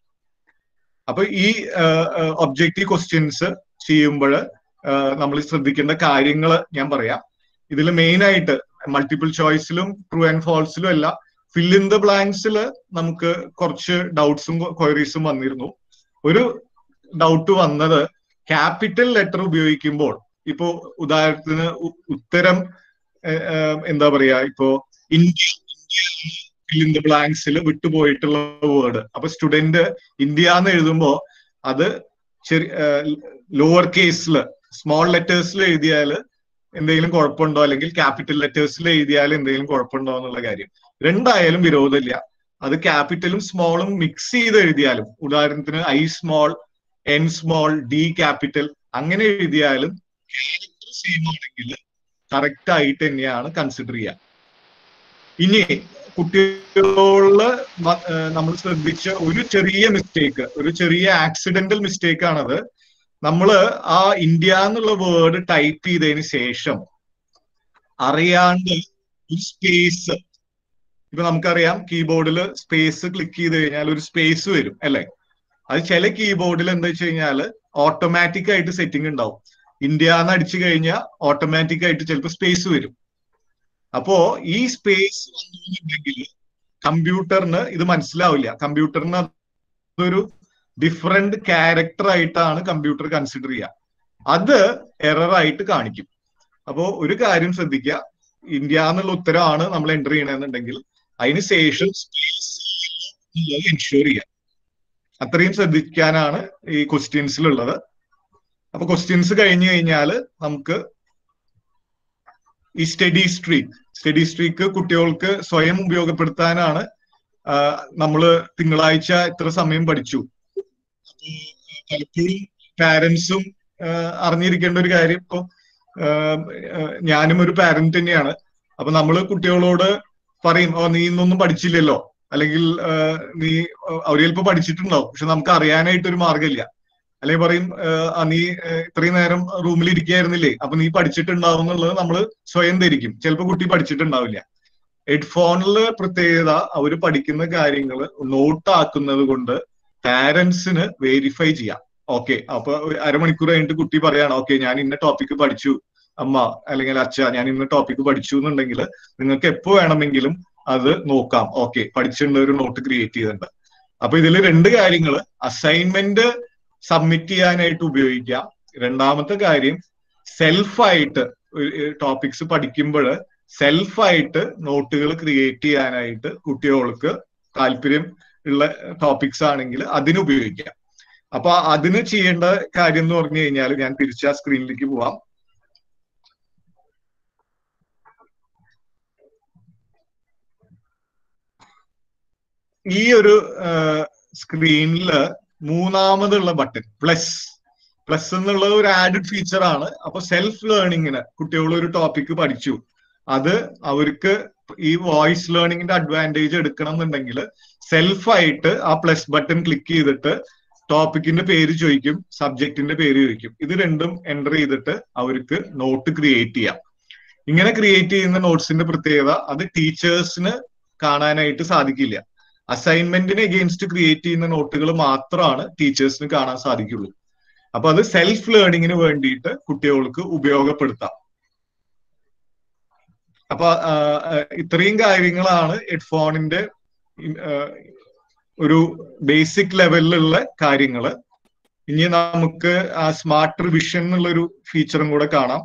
അപ്പൊ ഈ ഒബ്ജക്റ്റീവ് ക്വസ്റ്റ്യൻസ് ചെയ്യുമ്പോൾ നമ്മൾ ശ്രദ്ധിക്കേണ്ട കാര്യങ്ങൾ ഞാൻ പറയാം ഇതിൽ മെയിൻ ആയിട്ട് മൾട്ടിപ്പിൾ ചോയ്സിലും ട്രൂ ആൻഡ് ഫോൾസിലും അല്ല ഫിൽ ഇൻ ദ ബ്ലാങ്ക്സിൽ നമുക്ക് കുറച്ച് ഡൗട്ട്സും ക്വയറീസും വന്നിരുന്നു ഒരു ഡൗട്ട് വന്നത് ക്യാപിറ്റൽ ലെറ്റർ ഉപയോഗിക്കുമ്പോൾ ഇപ്പോ ഉദാഹരണത്തിന് ഉ- ഉത്തരം ഏഹ്, ഏഹ്, എന്താ പറയാ ഇപ്പോ ഇന്ത്യ ഇന്ത്യയാണ് ഫിൽ ഇൻ ദ ബ്ലാങ്ക്സിൽ വിട്ടുപോയിട്ടുള്ള വേർഡ് അപ്പൊ സ്റ്റുഡന്റ് ഇന്ത്യ എന്ന് എഴുതുമ്പോ അത് ചെറിയ ലോവർ കേസിൽ സ്മോൾ ലെറ്റേഴ്സിൽ എഴുതിയാൽ എന്തെങ്കിലും കുഴപ്പമുണ്ടോ അല്ലെങ്കിൽ ക്യാപിറ്റൽ ലെറ്റേഴ്സിൽ എഴുതിയാൽ എന്തെങ്കിലും കുഴപ്പമുണ്ടോ എന്നുള്ള കാര്യം രണ്ടായാലും വിരോധമില്ല അത് ക്യാപിറ്റലും സ്മോളും മിക്സ് ചെയ്ത് എഴുതിയാലും ഉദാഹരണത്തിന് I small N small D capital അങ്ങനെ എഴുതിയാലും ക്യാരക്ടർ സെയിം ആണെങ്കിൽ കറക്റ്റ് ആയിട്ട് തന്നെയാണ് കൺസിഡർ ചെയ്യുക ഇനി കുട്ടികളില് നമ്മൾ ശ്രദ്ധിച്ച ഒരു ചെറിയ മിസ്റ്റേക്ക് ഒരു ചെറിയ ആക്സിഡന്റൽ മിസ്റ്റേക്ക് ആണത് നമ്മള് ആ ഇന്ത്യ എന്നുള്ള വേർഡ് ടൈപ്പ് ചെയ്തതിന് ശേഷം അറിയാണ്ട് ഒരു സ്പേസ് ഇപ്പൊ നമുക്കറിയാം കീബോർഡിൽ സ്പേസ് ക്ലിക്ക് ചെയ്ത് കഴിഞ്ഞാൽ ഒരു സ്പേസ് വരും അല്ലെ അത് ചില കീബോർഡിൽ എന്താ വെച്ച് കഴിഞ്ഞാല് ഓട്ടോമാറ്റിക് ആയിട്ട് സെറ്റിംഗ് ഉണ്ടാവും ഇന്ത്യ എന്ന് അടിച്ചു കഴിഞ്ഞാൽ ഓട്ടോമാറ്റിക് ആയിട്ട് ചിലപ്പോൾ സ്പേസ് വരും അപ്പോ ഈ സ്പേസ് വന്നുണ്ടെങ്കിൽ കമ്പ്യൂട്ടറിന് ഇത് മനസ്സിലാവില്ല കമ്പ്യൂട്ടറിന് അതൊരു ഡിഫറെന്റ് ക്യാരക്ടർ ആയിട്ടാണ് കമ്പ്യൂട്ടർ കൺസിഡർ ചെയ്യുക അത് എറർ ആയിട്ട് കാണിക്കും അപ്പോ ഒരു കാര്യം ശ്രദ്ധിക്കുക ഇന്ത്യ എന്നുള്ള ഉത്തരമാണ് നമ്മൾ എൻ്റർ ചെയ്യണമെന്നുണ്ടെങ്കിൽ അതിന് ശേഷം സ്പേസ് എന്നുള്ളത് എൻഷുർ ചെയ്യുക അത്രയും ശ്രദ്ധിക്കാനാണ് ഈ ക്വസ്റ്റ്യൻസിലുള്ളത് അപ്പൊ ക്വസ്റ്റ്യൻസ് കഴിഞ്ഞു കഴിഞ്ഞാൽ നമുക്ക് ഈ സ്റ്റഡി സ്ട്രീക്ക് സ്റ്റഡി സ്ട്രീക്ക് കുട്ടികൾക്ക് സ്വയം ഉപയോഗപ്പെടുത്താനാണ് നമ്മൾ തിങ്കളാഴ്ച ഇത്ര സമയം പഠിച്ചു അപ്പോ പലപ്പോഴും പാരന്റ്സും അറിഞ്ഞിരിക്കേണ്ട ഒരു കാര്യം ഇപ്പോ ഞാനും ഒരു പാരന്റ് തന്നെയാണ് അപ്പൊ നമ്മൾ കുട്ടികളോട് പറയും ഓ നീ ഇന്നൊന്നും പഠിച്ചില്ലല്ലോ അല്ലെങ്കിൽ നീ അവർ ചിലപ്പോൾ പഠിച്ചിട്ടുണ്ടാവും പക്ഷെ നമുക്ക് അറിയാനായിട്ട് ഒരു മാർഗമില്ല അല്ലെങ്കിൽ പറയും "ഏഹ്, ആ നീ ഏഹ്, ഇത്രയും നേരം റൂമിൽ ഇരിക്കുകയായിരുന്നില്ലേ അപ്പൊ നീ പഠിച്ചിട്ടുണ്ടാവും എന്നുള്ളത് നമ്മൾ സ്വയം ധരിക്കും ചിലപ്പോൾ കുട്ടി പഠിച്ചിട്ടുണ്ടാവില്ല ഹെഡ്ഫോണില് പ്രത്യേകത അവര് പഠിക്കുന്ന കാര്യങ്ങൾ നോട്ട് ആക്കുന്നത് കൊണ്ട് പാരന്റ്സിന് വെരിഫൈ ചെയ്യാം ഓക്കെ അപ്പൊ ഒരു അരമണിക്കൂർ കഴിഞ്ഞിട്ട് കുട്ടി പറയാണ് ഓക്കെ ഞാൻ ഇന്ന ടോപ്പിക്ക് പഠിച്ചു അമ്മ അല്ലെങ്കിൽ അച്ഛ ഞാൻ ഇന്ന ടോപ്പിക്ക് പഠിച്ചു എന്നുണ്ടെങ്കിൽ നിങ്ങൾക്ക് എപ്പോ വേണമെങ്കിലും അത് നോക്കാം ഓക്കെ പഠിച്ചിട്ടുണ്ട് ഒരു നോട്ട് ക്രിയേറ്റ് ചെയ്തിട്ടുണ്ട് അപ്പൊ ഇതിൽ രണ്ട് കാര്യങ്ങൾ അസൈൻമെന്റ് സബ്മിറ്റ് ചെയ്യാനായിട്ട് ഉപയോഗിക്കാം രണ്ടാമത്തെ കാര്യം സെൽഫായിട്ട് ടോപ്പിക്സ് പഠിക്കുമ്പോൾ സെൽഫായിട്ട് നോട്ടുകൾ ക്രിയേറ്റ് ചെയ്യാനായിട്ട് കുട്ടികൾക്ക് താല്പര്യം ഉള്ള ടോപ്പിക്സ് ആണെങ്കിൽ അതിന് ഉപയോഗിക്കാം അപ്പൊ അതിന് ചെയ്യേണ്ട കാര്യം എന്ന് പറഞ്ഞു കഴിഞ്ഞാൽ ഞാൻ തിരിച്ച് ആ സ്ക്രീനിലേക്ക് പോവാം ഈ ഒരു സ്ക്രീനില് മൂന്നാമതുള്ള ബട്ടൺ പ്ലസ് പ്ലസ് എന്നുള്ളത് ഒരു ആഡഡ് ഫീച്ചർ ആണ് അപ്പൊ സെൽഫ് ലേണിങ്ങിന് കുട്ടികൾ ഒരു ടോപ്പിക്ക് പഠിച്ചു അത് അവർക്ക് ഈ വോയിസ് ലേണിംഗിന്റെ അഡ്വാൻറ്റേജ് എടുക്കണം എന്നുണ്ടെങ്കിൽ സെൽഫായിട്ട് ആ പ്ലസ് ബട്ടൺ ക്ലിക്ക് ചെയ്തിട്ട് ടോപ്പിക്കിന്റെ പേര് ചോദിക്കും സബ്ജക്റ്റിന്റെ പേര് ചോദിക്കും ഇത് രണ്ടും എൻ്റർ ചെയ്തിട്ട് അവർക്ക് നോട്ട് ക്രിയേറ്റ് ചെയ്യാം ഇങ്ങനെ ക്രിയേറ്റ് ചെയ്യുന്ന നോട്ട്സിന്റെ പ്രത്യേകത അത് ടീച്ചേഴ്സിന് കാണാനായിട്ട് സാധിക്കില്ല അസൈൻമെന്റിന് എഗെയിൻസ്റ്റ് ക്രിയേറ്റ് ചെയ്യുന്ന നോട്ടുകൾ മാത്രമാണ് ടീച്ചേഴ്സിന് കാണാൻ സാധിക്കുള്ളൂ അപ്പൊ അത് സെൽഫ് ലേണിങ്ങിന് വേണ്ടിയിട്ട് കുട്ടികൾക്ക് ഉപയോഗപ്പെടുത്താം അപ്പൊ ആ, ആ, ഇത്രയും കാര്യങ്ങളാണ് ഹെഡ്ഫോണിന്റെ ഒരു ബേസിക് ലെവലിലുള്ള കാര്യങ്ങള് ഇനി നമുക്ക് ആ സ്മാർട്ട് റിവിഷൻ എന്നുള്ള ഒരു ഫീച്ചറും കൂടെ കാണാം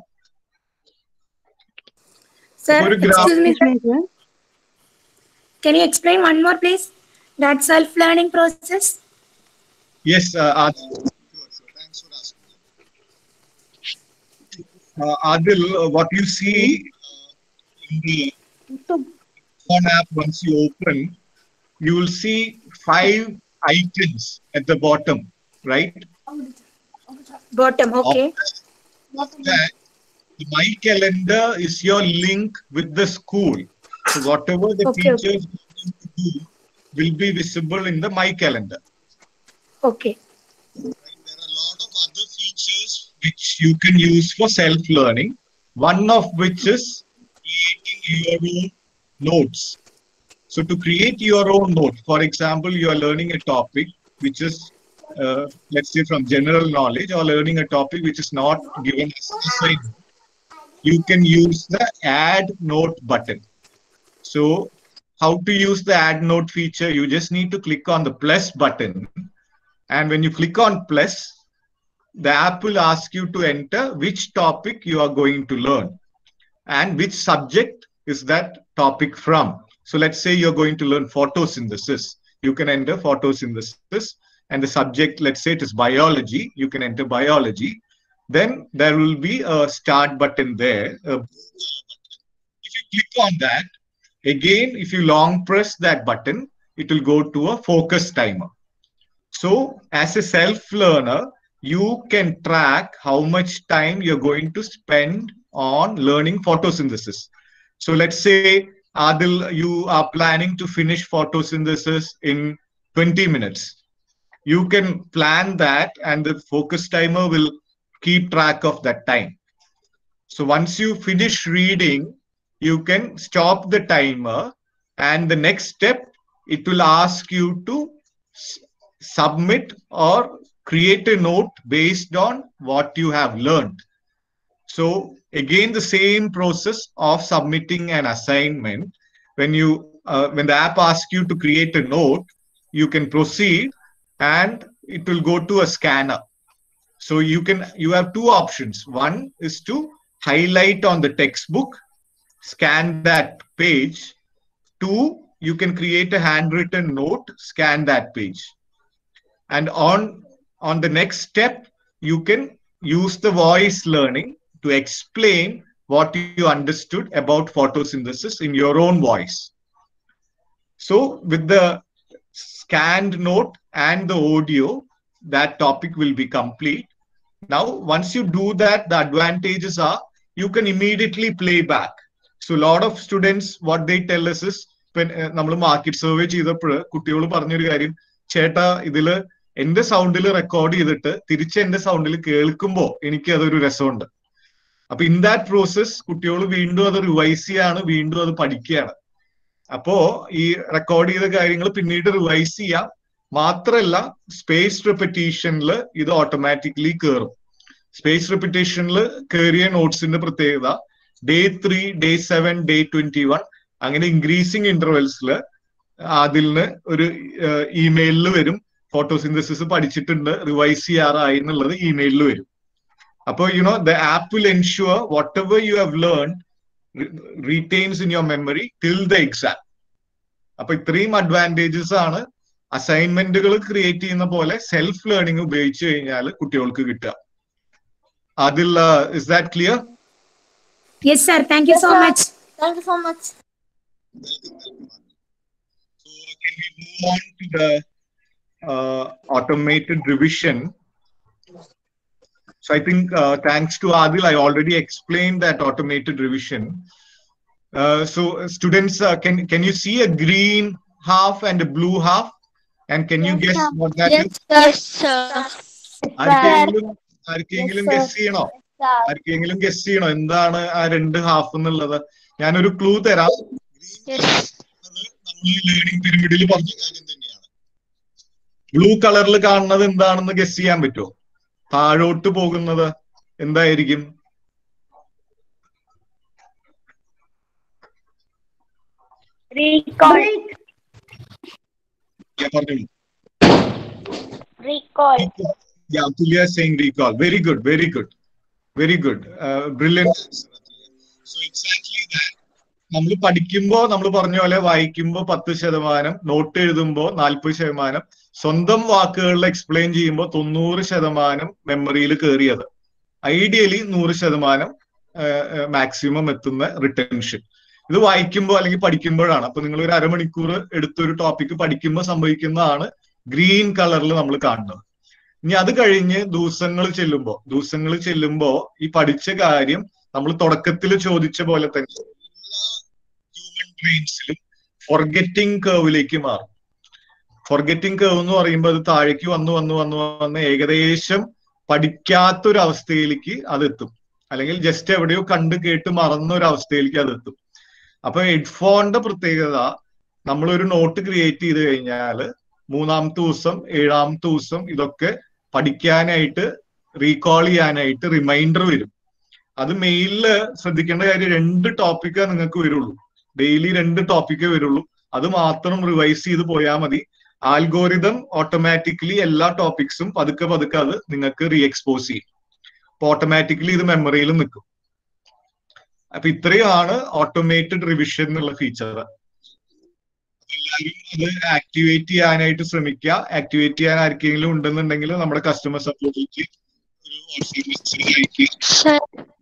Sir, ഒരു gra- excuse me, sir. Can you explain one more, please? That self-learning process? Yes Adil, uh, what you see uh, in the phone app once you open, you will see five icons at the bottom, right? Bottom, okay. that the my calendar is your link with the school. So whatever the Okay, okay. teachers are going to do will be visible in the my calendar. Okay. There are a lot of other features which you can use for self-learning. One of which is creating your own notes. So to create your own note, for example, you are learning a topic which is, uh, let's say, from general knowledge, or learning a topic which is not given as an assignment. You can use the add note button. So how to use the add note feature? You just need to click on the plus button and when you click on plus, the app will ask you to enter which topic you are going to learn and which subject is that topic from. So let's say you're going to learn photosynthesis. You can enter photosynthesis and the subject, let's say it is biology. You can enter biology. Then there will be a start button there. a blue color button. If you click on that, again, if you long press that button, it will go to a focus timer. So, as a self learner, you can track how much time you're going to spend on learning photosynthesis. So, let's say, Adil, you are planning to finish photosynthesis in 20 minutes. You can plan that, and the focus timer will keep track of that time. So, once you finish reading, you can stop the timer, and the next step, it will ask you to s- submit or create a note based on what you have learned. So again, the same process of submitting an assignment. When you uh, when the app asks you to create a note, you can proceed, and it will go to a scanner. So you can you have two options. One is to highlight on the textbook, scan that page. Two, you can create a handwritten note, scan that page and on on the next step you can use the voice learning to explain what you understood about photosynthesis in your own voice so with the scanned note and the audio that topic will be complete now once you do that the advantages are you can immediately play back so a lot of students what they tell us is നമ്മൾ market survey ചെയ്തപ്പോൾ കുട്ടികൾ പറഞ്ഞൊരു കാര്യം ചേട്ടാ ഇതില് എന്റെ സൗണ്ടിൽ record ചെയ്തിട്ട് തിരിച്ച് എന്റെ സൗണ്ടിൽ കേൾക്കുമ്പോ എനിക്ക് അതൊരു രസമുണ്ട് അപ്പൊ ഇൻ ദാറ്റ് പ്രോസസ് കുട്ടികൾ വീണ്ടും അത് റിവൈസ് ചെയ്യാണ് വീണ്ടും അത് പഠിക്കുകയാണ് അപ്പോ ഈ റെക്കോർഡ് ചെയ്ത കാര്യങ്ങൾ പിന്നീട് റിവൈസ് ചെയ്യാം മാത്രല്ല സ്പേസ് റെപ്പറ്റീഷനിൽ ഇത് ഓട്ടോമാറ്റിക്കലി കയറും സ്പേസ് റെപ്പറ്റീഷനിൽ കയറിയ നോട്ട്സിന്റെ പ്രത്യേകത day three day seven day twenty one അങ്ങനെ ഇൻക്രീസിങ് ഇന്റർവെൽസിൽ അതിലിന് ഒരു ഇമെയിലിൽ വരും ഫോട്ടോസിന്തസിസ് പഠിച്ചിട്ടുണ്ട് റിവൈസ് ചെയ്യാറായി എന്നുള്ളത് ഇമെയിലിൽ വരും അപ്പൊ you know the app will ensure whatever you have learn retains in your memory till the exam അപ്പൊ ഇത്രയും അഡ്വാൻറ്റേജസ് ആണ് അസൈൻമെന്റുകൾ ക്രിയേറ്റ് ചെയ്യുന്ന പോലെ സെൽഫ് ലേണിംഗ് ഉപയോഗിച്ച് കഴിഞ്ഞാൽ കുട്ടികൾക്ക് കിട്ടുക അതിൽ is that clear Yes, sir. Thank you so much. Thank you so much. So can we move on to the uh, automated revision? So I think uh, thanks to Adil, I already explained that automated revision. Uh, so uh, students, uh, can can you see a green half and a blue half? And can you Yes, guess sir. what that is? Yes, sir. ആർക്കെങ്കിലും ആർക്കെങ്കിലും guess ചെയ്യണോ ആർക്കെങ്കിലും guess ചെയ്യണോ എന്താണ് ആ രണ്ട് half എന്നുള്ളത് ഞാനൊരു ക്ലൂ തരാം നമ്മൾ ലേണിംഗ് പിരമിഡിൽ പറഞ്ഞ കാര്യം തന്നെയാണ് ബ്ലൂ കളറിൽ കാണുന്നത് എന്താണെന്ന് ഗസ് ചെയ്യാൻ പറ്റുമോ താഴോട്ട് പോകുന്നത് എന്തായിരിക്കും Recall. ഞാൻ പറഞ്ഞോളൂ Recall. Yeah, Tulya is saying recall. Very good, very good, very good. Uh, brilliant. answer, Atulya. So exactly that. നമ്മൾ പഠിക്കുമ്പോ നമ്മൾ പറഞ്ഞ പോലെ വായിക്കുമ്പോ പത്ത് ശതമാനം നോട്ട് എഴുതുമ്പോ നാൽപ്പത് ശതമാനം സ്വന്തം വാക്കുകളിൽ എക്സ്പ്ലെയിൻ ചെയ്യുമ്പോൾ തൊണ്ണൂറ് ശതമാനം മെമ്മറിയിൽ കയറിയത് ഐഡിയലി നൂറ് ശതമാനം മാക്സിമം എത്തുന്ന റിട്ടൻഷൻ ഇത് വായിക്കുമ്പോൾ അല്ലെങ്കിൽ പഠിക്കുമ്പോഴാണ് അപ്പൊ നിങ്ങൾ ഒരു അരമണിക്കൂർ എടുത്തൊരു ടോപ്പിക്ക് പഠിക്കുമ്പോൾ സംഭവിക്കുന്നതാണ് ഗ്രീൻ കളറിൽ നമ്മൾ കാണുന്നത് ഇനി അത് കഴിഞ്ഞ് ദിവസങ്ങൾ ചെല്ലുമ്പോ ദിവസങ്ങൾ ചെല്ലുമ്പോ ഈ പഠിച്ച കാര്യം നമ്മൾ തുടക്കത്തിൽ ചോദിച്ച പോലെ തന്നെ എല്ലാ ഹ്യൂമൻ ബ്രെയിൻസിലും ഫൊർഗെറ്റിംഗ് കേവിലേക്ക് മാറും ഫൊർഗെറ്റിംഗ് കേവ് എന്ന് പറയുമ്പോൾ അത് താഴേക്ക് വന്നു വന്നു വന്നു വന്ന് ഏകദേശം പഠിക്കാത്തൊരു അവസ്ഥയിലേക്ക് അത് എത്തും അല്ലെങ്കിൽ ജസ്റ്റ് എവിടെയോ കണ്ട് കേട്ട് മറന്ന ഒരു അവസ്ഥയിലേക്ക് അത് എത്തും അപ്പൊ ഹെഡ്ഫോണിന്റെ പ്രത്യേകത നമ്മളൊരു നോട്ട് ക്രിയേറ്റ് ചെയ്ത് കഴിഞ്ഞാൽ മൂന്നാമത്തെ ദിവസം ഏഴാമത്തെ ദിവസം ഇതൊക്കെ പഠിക്കാനായിട്ട് റീകോൾ ചെയ്യാനായിട്ട് റിമൈൻഡർ വരും അത് മെയിലില് ശ്രദ്ധിക്കേണ്ട കാര്യം രണ്ട് ടോപ്പിക്കേ നിങ്ങൾക്ക് വരുള്ളൂ ഡെയിലി രണ്ട് ടോപ്പിക്കേ വരുള്ളൂ അത് മാത്രം റിവൈസ് ചെയ്ത് പോയാൽ മതി ആൽഗോരിതം ഓട്ടോമാറ്റിക്കലി എല്ലാ ടോപ്പിക്സും പതുക്കെ പതുക്കെ അത് നിങ്ങൾക്ക് റീ എക്സ്പോസ് ചെയ്യും അപ്പൊ ഓട്ടോമാറ്റിക്കലി ഇത് മെമ്മറിയിൽ നിൽക്കും അപ്പൊ ഇത്രയാണ് ഓട്ടോമേറ്റഡ് റിവിഷൻ എന്നുള്ള ഫീച്ചർ എല്ലാവരും അത് ആക്ടിവേറ്റ് ചെയ്യാനായിട്ട് ശ്രമിക്കുക ആക്ടിവേറ്റ് ചെയ്യാൻ ആർക്കെങ്കിലും ഉണ്ടെന്നുണ്ടെങ്കിൽ നമ്മുടെ കസ്റ്റമർ സപ്പോർട്ടിലേക്ക് ഒരു വാട്സ്ആപ്പ് മെസ്സേജ് അയക്കുക സർ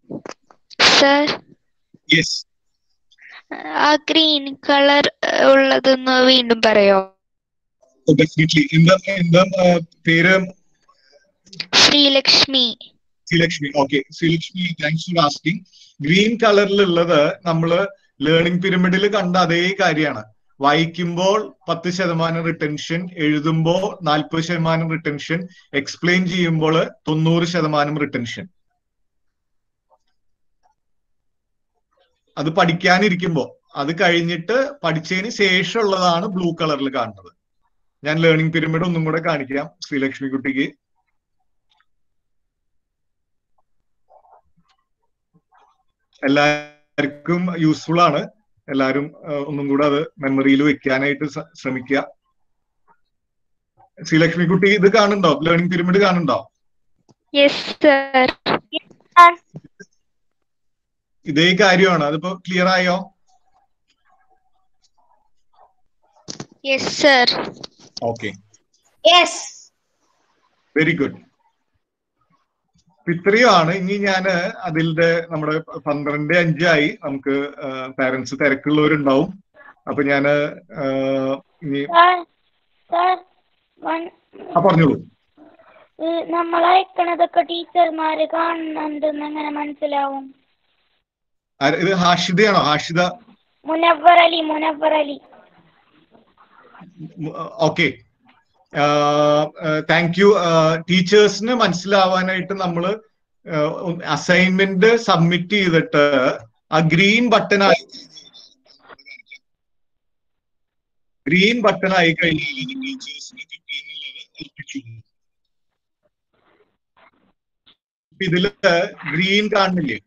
സർ യെസ് ആ ഗ്രീൻ കളർ ഉള്ളതൊന്ന് വീണ്ടും പറയോ ഡെഫിനറ്റ്ലി എന്താ എന്താ ആ, പേര് Sreelakshmi Sreelakshmi okay Sreelakshmi thanks for asking green കളറിലുള്ളത് നമ്മള് ലേണിംഗ് പിരമിഡിൽ കണ്ട അതേ കാര്യമാണ് വായിക്കുമ്പോൾ പത്ത് ശതമാനം റിട്ടൻഷൻ എഴുതുമ്പോൾ നാൽപ്പത് ശതമാനം റിട്ടൻഷൻ എക്സ്പ്ലെയിൻ ചെയ്യുമ്പോൾ തൊണ്ണൂറ് ശതമാനം റിട്ടൻഷൻ അത് പഠിക്കാനിരിക്കുമ്പോ അത് കഴിഞ്ഞിട്ട് പഠിച്ചതിന് ശേഷമുള്ളതാണ് ബ്ലൂ കളറിൽ കാണുന്നത് ഞാൻ ലേണിംഗ് പിരമിഡ് ഒന്നും കൂടെ കാണിക്കാം ശ്രീലക്ഷ്മി കുട്ടിക്ക് എല്ലാവർക്കും യൂസ്ഫുൾ ആണ് എല്ലാവരും ആ, ഒന്നും കൂടെ അത് മെമ്മറിയിൽ വെക്കാനായിട്ട് സ- ശ്രമിക്കുക ശ്രീലക്ഷ്മി കുട്ടി ഇത് കാണുന്നുണ്ടോ ലേണിംഗ് പിരമിഡ് കാണുന്നുണ്ടോ യെസ് സർ ഇതേ കാര്യമാണ് അതിപ്പോ ക്ലിയർ ആയോ yes sir okay Yes. Very good ഇത്രയുമാണ് ഇനി ഞാന് അതിന്റെ നമ്മുടെ പന്ത്രണ്ട് അഞ്ചായി നമുക്ക് പാരന്റ്സ് തിരക്കുള്ളവരുണ്ടാവും അപ്പൊ ഞാന് ആ, ഇനി Sir, sir, one, ആ പറഞ്ഞോളൂ ഏഹ് നമ്മൾ അയക്കണതൊക്കെ ടീച്ചർമാര് കാണുന്നുണ്ടെന്ന് എങ്ങനെ മനസ്സിലാവും ആര- ഇത് ഹാഷിതയാണോ Hashitha Munavvar Ali Munavvar Ali okay thank you ടീച്ചേഴ്സിന് മനസ്സിലാവാനായിട്ട് നമ്മൾ അസൈൻമെന്റ് സബ്മിറ്റ് ചെയ്തിട്ട് ആ ഗ്രീൻ ബട്ടൺ ആയി ഗ്രീൻ ബട്ടൺ ആയി കഴിഞ്ഞാൽ ടീച്ചേഴ്സിന് കിട്ടിയെന്നുള്ളത് ഉറപ്പിച്ചു ഇതില് ഗ്രീൻ കാണുന്നില്ലേ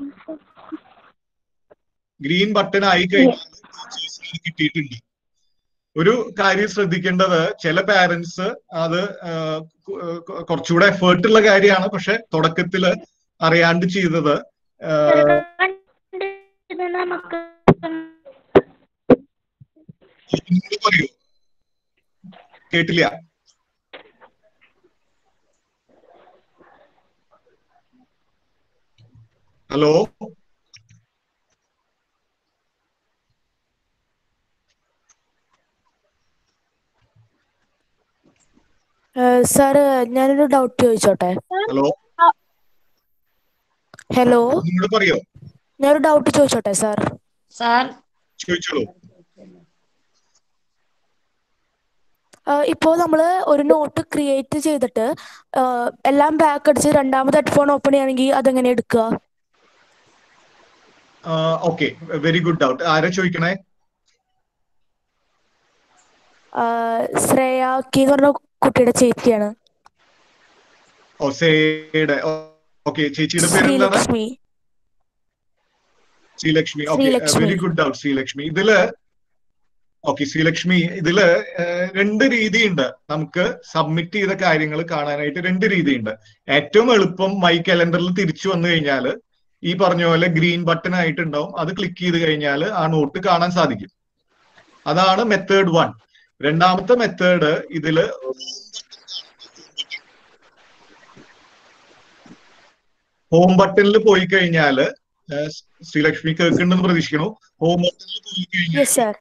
ഗ്രീൻ ബട്ടൺ ആയി കഴിഞ്ഞാൽ ടീച്ചേഴ്സിന് അത് കിട്ടിയിട്ടുണ്ട് ഒരു കാര്യം ശ്രദ്ധിക്കേണ്ടത് ചില പാരന്റ്സ് അത് ആ, കു- കു- കുറച്ചുകൂടെ എഫേർട്ട് ഉള്ള കാര്യമാണ് പക്ഷെ തുടക്കത്തില് അറിയാണ്ട് ചെയ്തത് ആ, ഇത് നമുക്ക് ഒന്നുകൂടി പറയൂ കേട്ടില്ല ഹലോ സാർ ഞാനൊരു ഡൗട്ട് ചോദിച്ചോട്ടെ ഹലോ ഹലോ ഒന്നുകൂടി പറയോ ഞാനൊരു ഡൗട്ട് ചോദിച്ചോട്ടെ സാർ സാർ ചോദിച്ചോളൂ ഇപ്പോൾ നമ്മൾ ഒരു നോട്ട് ക്രിയേറ്റ് ചെയ്തിട്ട് ആ, എല്ലാം ബാക്ക് അടിച്ച് രണ്ടാമത് ഹെഡ്ഫോൺ ഓപ്പൺ ചെയ്യുകയാണെങ്കിൽ അതെങ്ങനെ എടുക്കുക ഓക്കെ വെരി ഗുഡ് ഡൗട്ട് ആരാ ചോദിക്കണേ ആ, ശ്രേയാക്കി എന്ന് പറഞ്ഞ കുട്ടിയുടെ ചേച്ചിയാണ് ഓ സേയുടെ ഓക്കെ ചേച്ചിയുടെ പേര് എന്താണ് Sreelakshmi Sreelakshmi okay Sreelakshmi. Very good doubt Sreelakshmi ഇതില് ഓക്കെ ശ്രീലക്ഷ്മി ഇതില് ഏഹ്, രണ്ട് രീതിയുണ്ട് നമുക്ക് സബ്മിറ്റ് ചെയ്ത കാര്യങ്ങൾ കാണാനായിട്ട് രണ്ട് രീതിയുണ്ട് ഏറ്റവും എളുപ്പം മൈ കലണ്ടറിൽ തിരിച്ചു വന്നു കഴിഞ്ഞാൽ ഈ പറഞ്ഞ പോലെ ഗ്രീൻ ബട്ടൺ ആയിട്ടുണ്ടാവും അത് ക്ലിക്ക് ചെയ്ത് കഴിഞ്ഞാൽ ആ നോട്ട് കാണാൻ സാധിക്കും അതാണ് മെത്തേഡ് വൺ രണ്ടാമത്തെ മെത്തേഡ് ഇതില് ഹോം ബട്ടണിൽ പോയി കഴിഞ്ഞാൽ ശ്രീലക്ഷ്മി കേൾക്കുന്നുണ്ടെന്ന് പ്രതീക്ഷിക്കുന്നു ഹോം ബട്ടണിൽ പോയി കഴിഞ്ഞാൽ യെസ് സാർ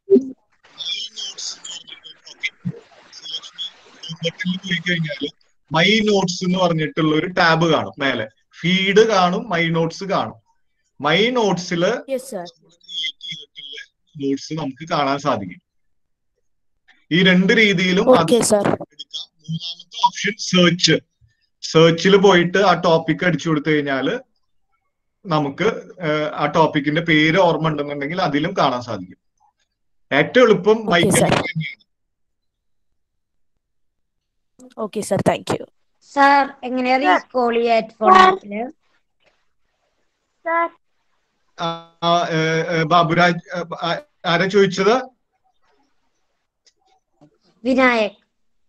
ബട്ടണിൽ പോയി കഴിഞ്ഞാൽ മൈ നോട്ട്സ് എന്ന് പറഞ്ഞിട്ടുള്ള ഒരു ടാബ് കാണും മേലെ ഫീഡ് കാണും മൈ നോട്ട്സ് കാണും മൈ നോട്ട്സിൽ യെസ് സാർ ക്രിയേറ്റ് ചെയ്തിട്ടുള്ള നോട്ട്സ് നമുക്ക് കാണാൻ സാധിക്കും ഈ രണ്ട് രീതിയിലും അത് ഓക്കെ സാർ എടുക്കാം മൂന്നാമത്തെ ഓപ്ഷൻ സെർച്ച് സെർച്ചിൽ പോയിട്ട് ആ ടോപ്പിക് അടിച്ചു കൊടുത്തു കഴിഞ്ഞാൽ നമുക്ക് ഏഹ്, ആ ടോപ്പിക്കിന്റെ പേര് ഓർമ്മ ഉണ്ടെന്നുണ്ടെങ്കിൽ അതിലും കാണാൻ സാധിക്കും ഏറ്റവും എളുപ്പം Okay, മൈക്ക് sir. തന്നെയാണ് okay sir thank you sir എങ്ങനെയാ റീകോൾ ചെയ്യുക ഹെഡ്ഫോൺ ആപ്പില് സാർ ആ, ആ, ഏഹ്, ഏഹ്, ബാബുരാജ് ഏഹ്, ആ- ആരാ ചോദിച്ചത് വിനായക്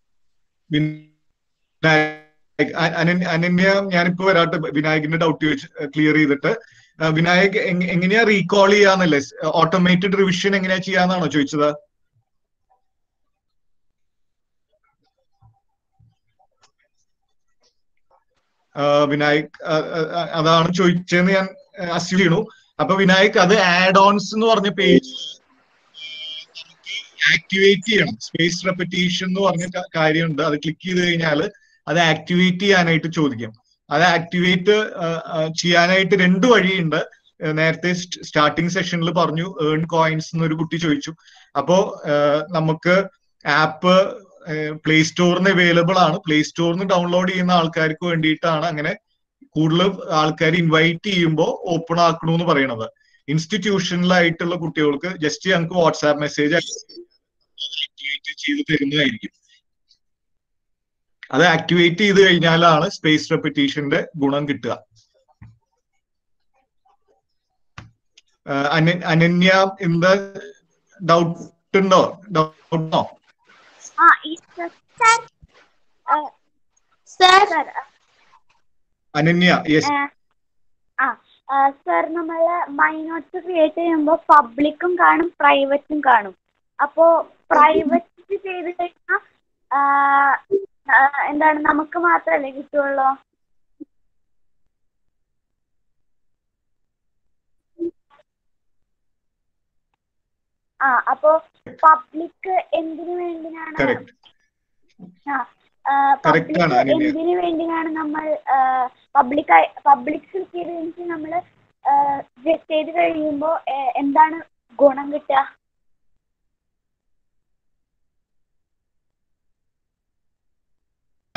വിനായക് അ- അനന്യ അനന്യ ഞാനിപ്പോ വരാട്ടെ വിനായകിന്റെ ഡൗട്ട് ചോദിച്ച് ക്ലിയർ ചെയ്തിട്ട് ആ, വിനായക് എങ്- എങ്ങനെയാ റീകോൾ ചെയ്യാന്നല്ലേ ഓട്ടോമേറ്റഡ് റിവിഷൻ എങ്ങനെയാ ചെയ്യാന്നാണോ ചോദിച്ചത് ആ, വിനായക് ആ, ആ, ആ, അതാണ് ചോദിച്ചതെന്ന് ഞാൻ അസ്യൂം ചെയ്യണു അപ്പൊ വിനായക് അത് ആഡ് ഓൺസ് എന്ന് പറഞ്ഞ പേജ് നമുക്ക് ആക്ടിവേറ്റ് ചെയ്യണം സ്പേസ് റെപ്പറ്റീഷൻ എന്ന് പറഞ്ഞ ക- കാര്യമുണ്ട് അത് ക്ലിക്ക് ചെയ്ത് കഴിഞ്ഞാൽ അത് ആക്ടിവേറ്റ് ചെയ്യാനായിട്ട് ചോദിക്കും അത് ആക്ടിവേറ്റ് ചെയ്യാനായിട്ട് രണ്ട് വഴിയുണ്ട് ഏഹ് നേരത്തെ സ്റ്റാർട്ടിംഗ് സെഷനിൽ പറഞ്ഞു ഏൺ കോയിൻസ് എന്നൊരു കുട്ടി ചോദിച്ചു അപ്പോ ഏഹ് നമുക്ക് ആപ്പ് പ്ലേ സ്റ്റോറിന് അവൈലബിൾ ആണ് പ്ലേ സ്റ്റോറിന് ഡൗൺലോഡ് ചെയ്യുന്ന ആൾക്കാർക്ക് വേണ്ടിയിട്ടാണ് അങ്ങനെ കൂടുതൽ ആൾക്കാർ ഇൻവൈറ്റ് ചെയ്യുമ്പോൾ ഓപ്പൺ ആക്കണമെന്ന് പറയണത് ഇൻസ്റ്റിറ്റ്യൂഷനിലായിട്ടുള്ള കുട്ടികൾക്ക് ജസ്റ്റ് ഞങ്ങൾക്ക് വാട്സാപ്പ് മെസ്സേജ് ആക്ടിവേറ്റ് ചെയ്ത് തരുന്നതായിരിക്കും അത് ആക്ടിവേറ്റ് ചെയ്ത് കഴിഞ്ഞാലാണ് സ്പേസ് റെപ്പറ്റീഷന്റെ ഗുണം കിട്ടുക ആഹ് അന- അനന്യ എന്താ ഡൗട്ട് ഉണ്ടോ ഡൗട്ട് ഉണ്ടോ ആ ഈ sir sir sir Ananya yes ആ സാർ നമ്മൾ മൈനോട്സ് ക്രിയേറ്റ് ചെയ്യുമ്പോൾ പബ്ലിക്കും കാണും പ്രൈവറ്റും കാണും അപ്പോ പ്രൈവറ്റ് ചെയ്ത് കഴിഞ്ഞാൽ എന്താണ് നമുക്ക് മാത്രമല്ലേ കിട്ടുള്ളൂ ആ അപ്പോ പബ്ലിക് എന്തിനു വേണ്ടിയാണ് കറക്റ്റ് ആ Correct ആണ്, പബ്ലിക് അനന്യ. എന്തിനു വേണ്ടിയാണ് നമ്മൾ പബ്ലിക് പബ്ലിക് ചെയ്ത് കഴിഞ്ഞിട്ട് നമ്മൾ ചെയ്ത് കഴിയുമ്പോൾ എന്താണ് ഗുണം കിട്ടുക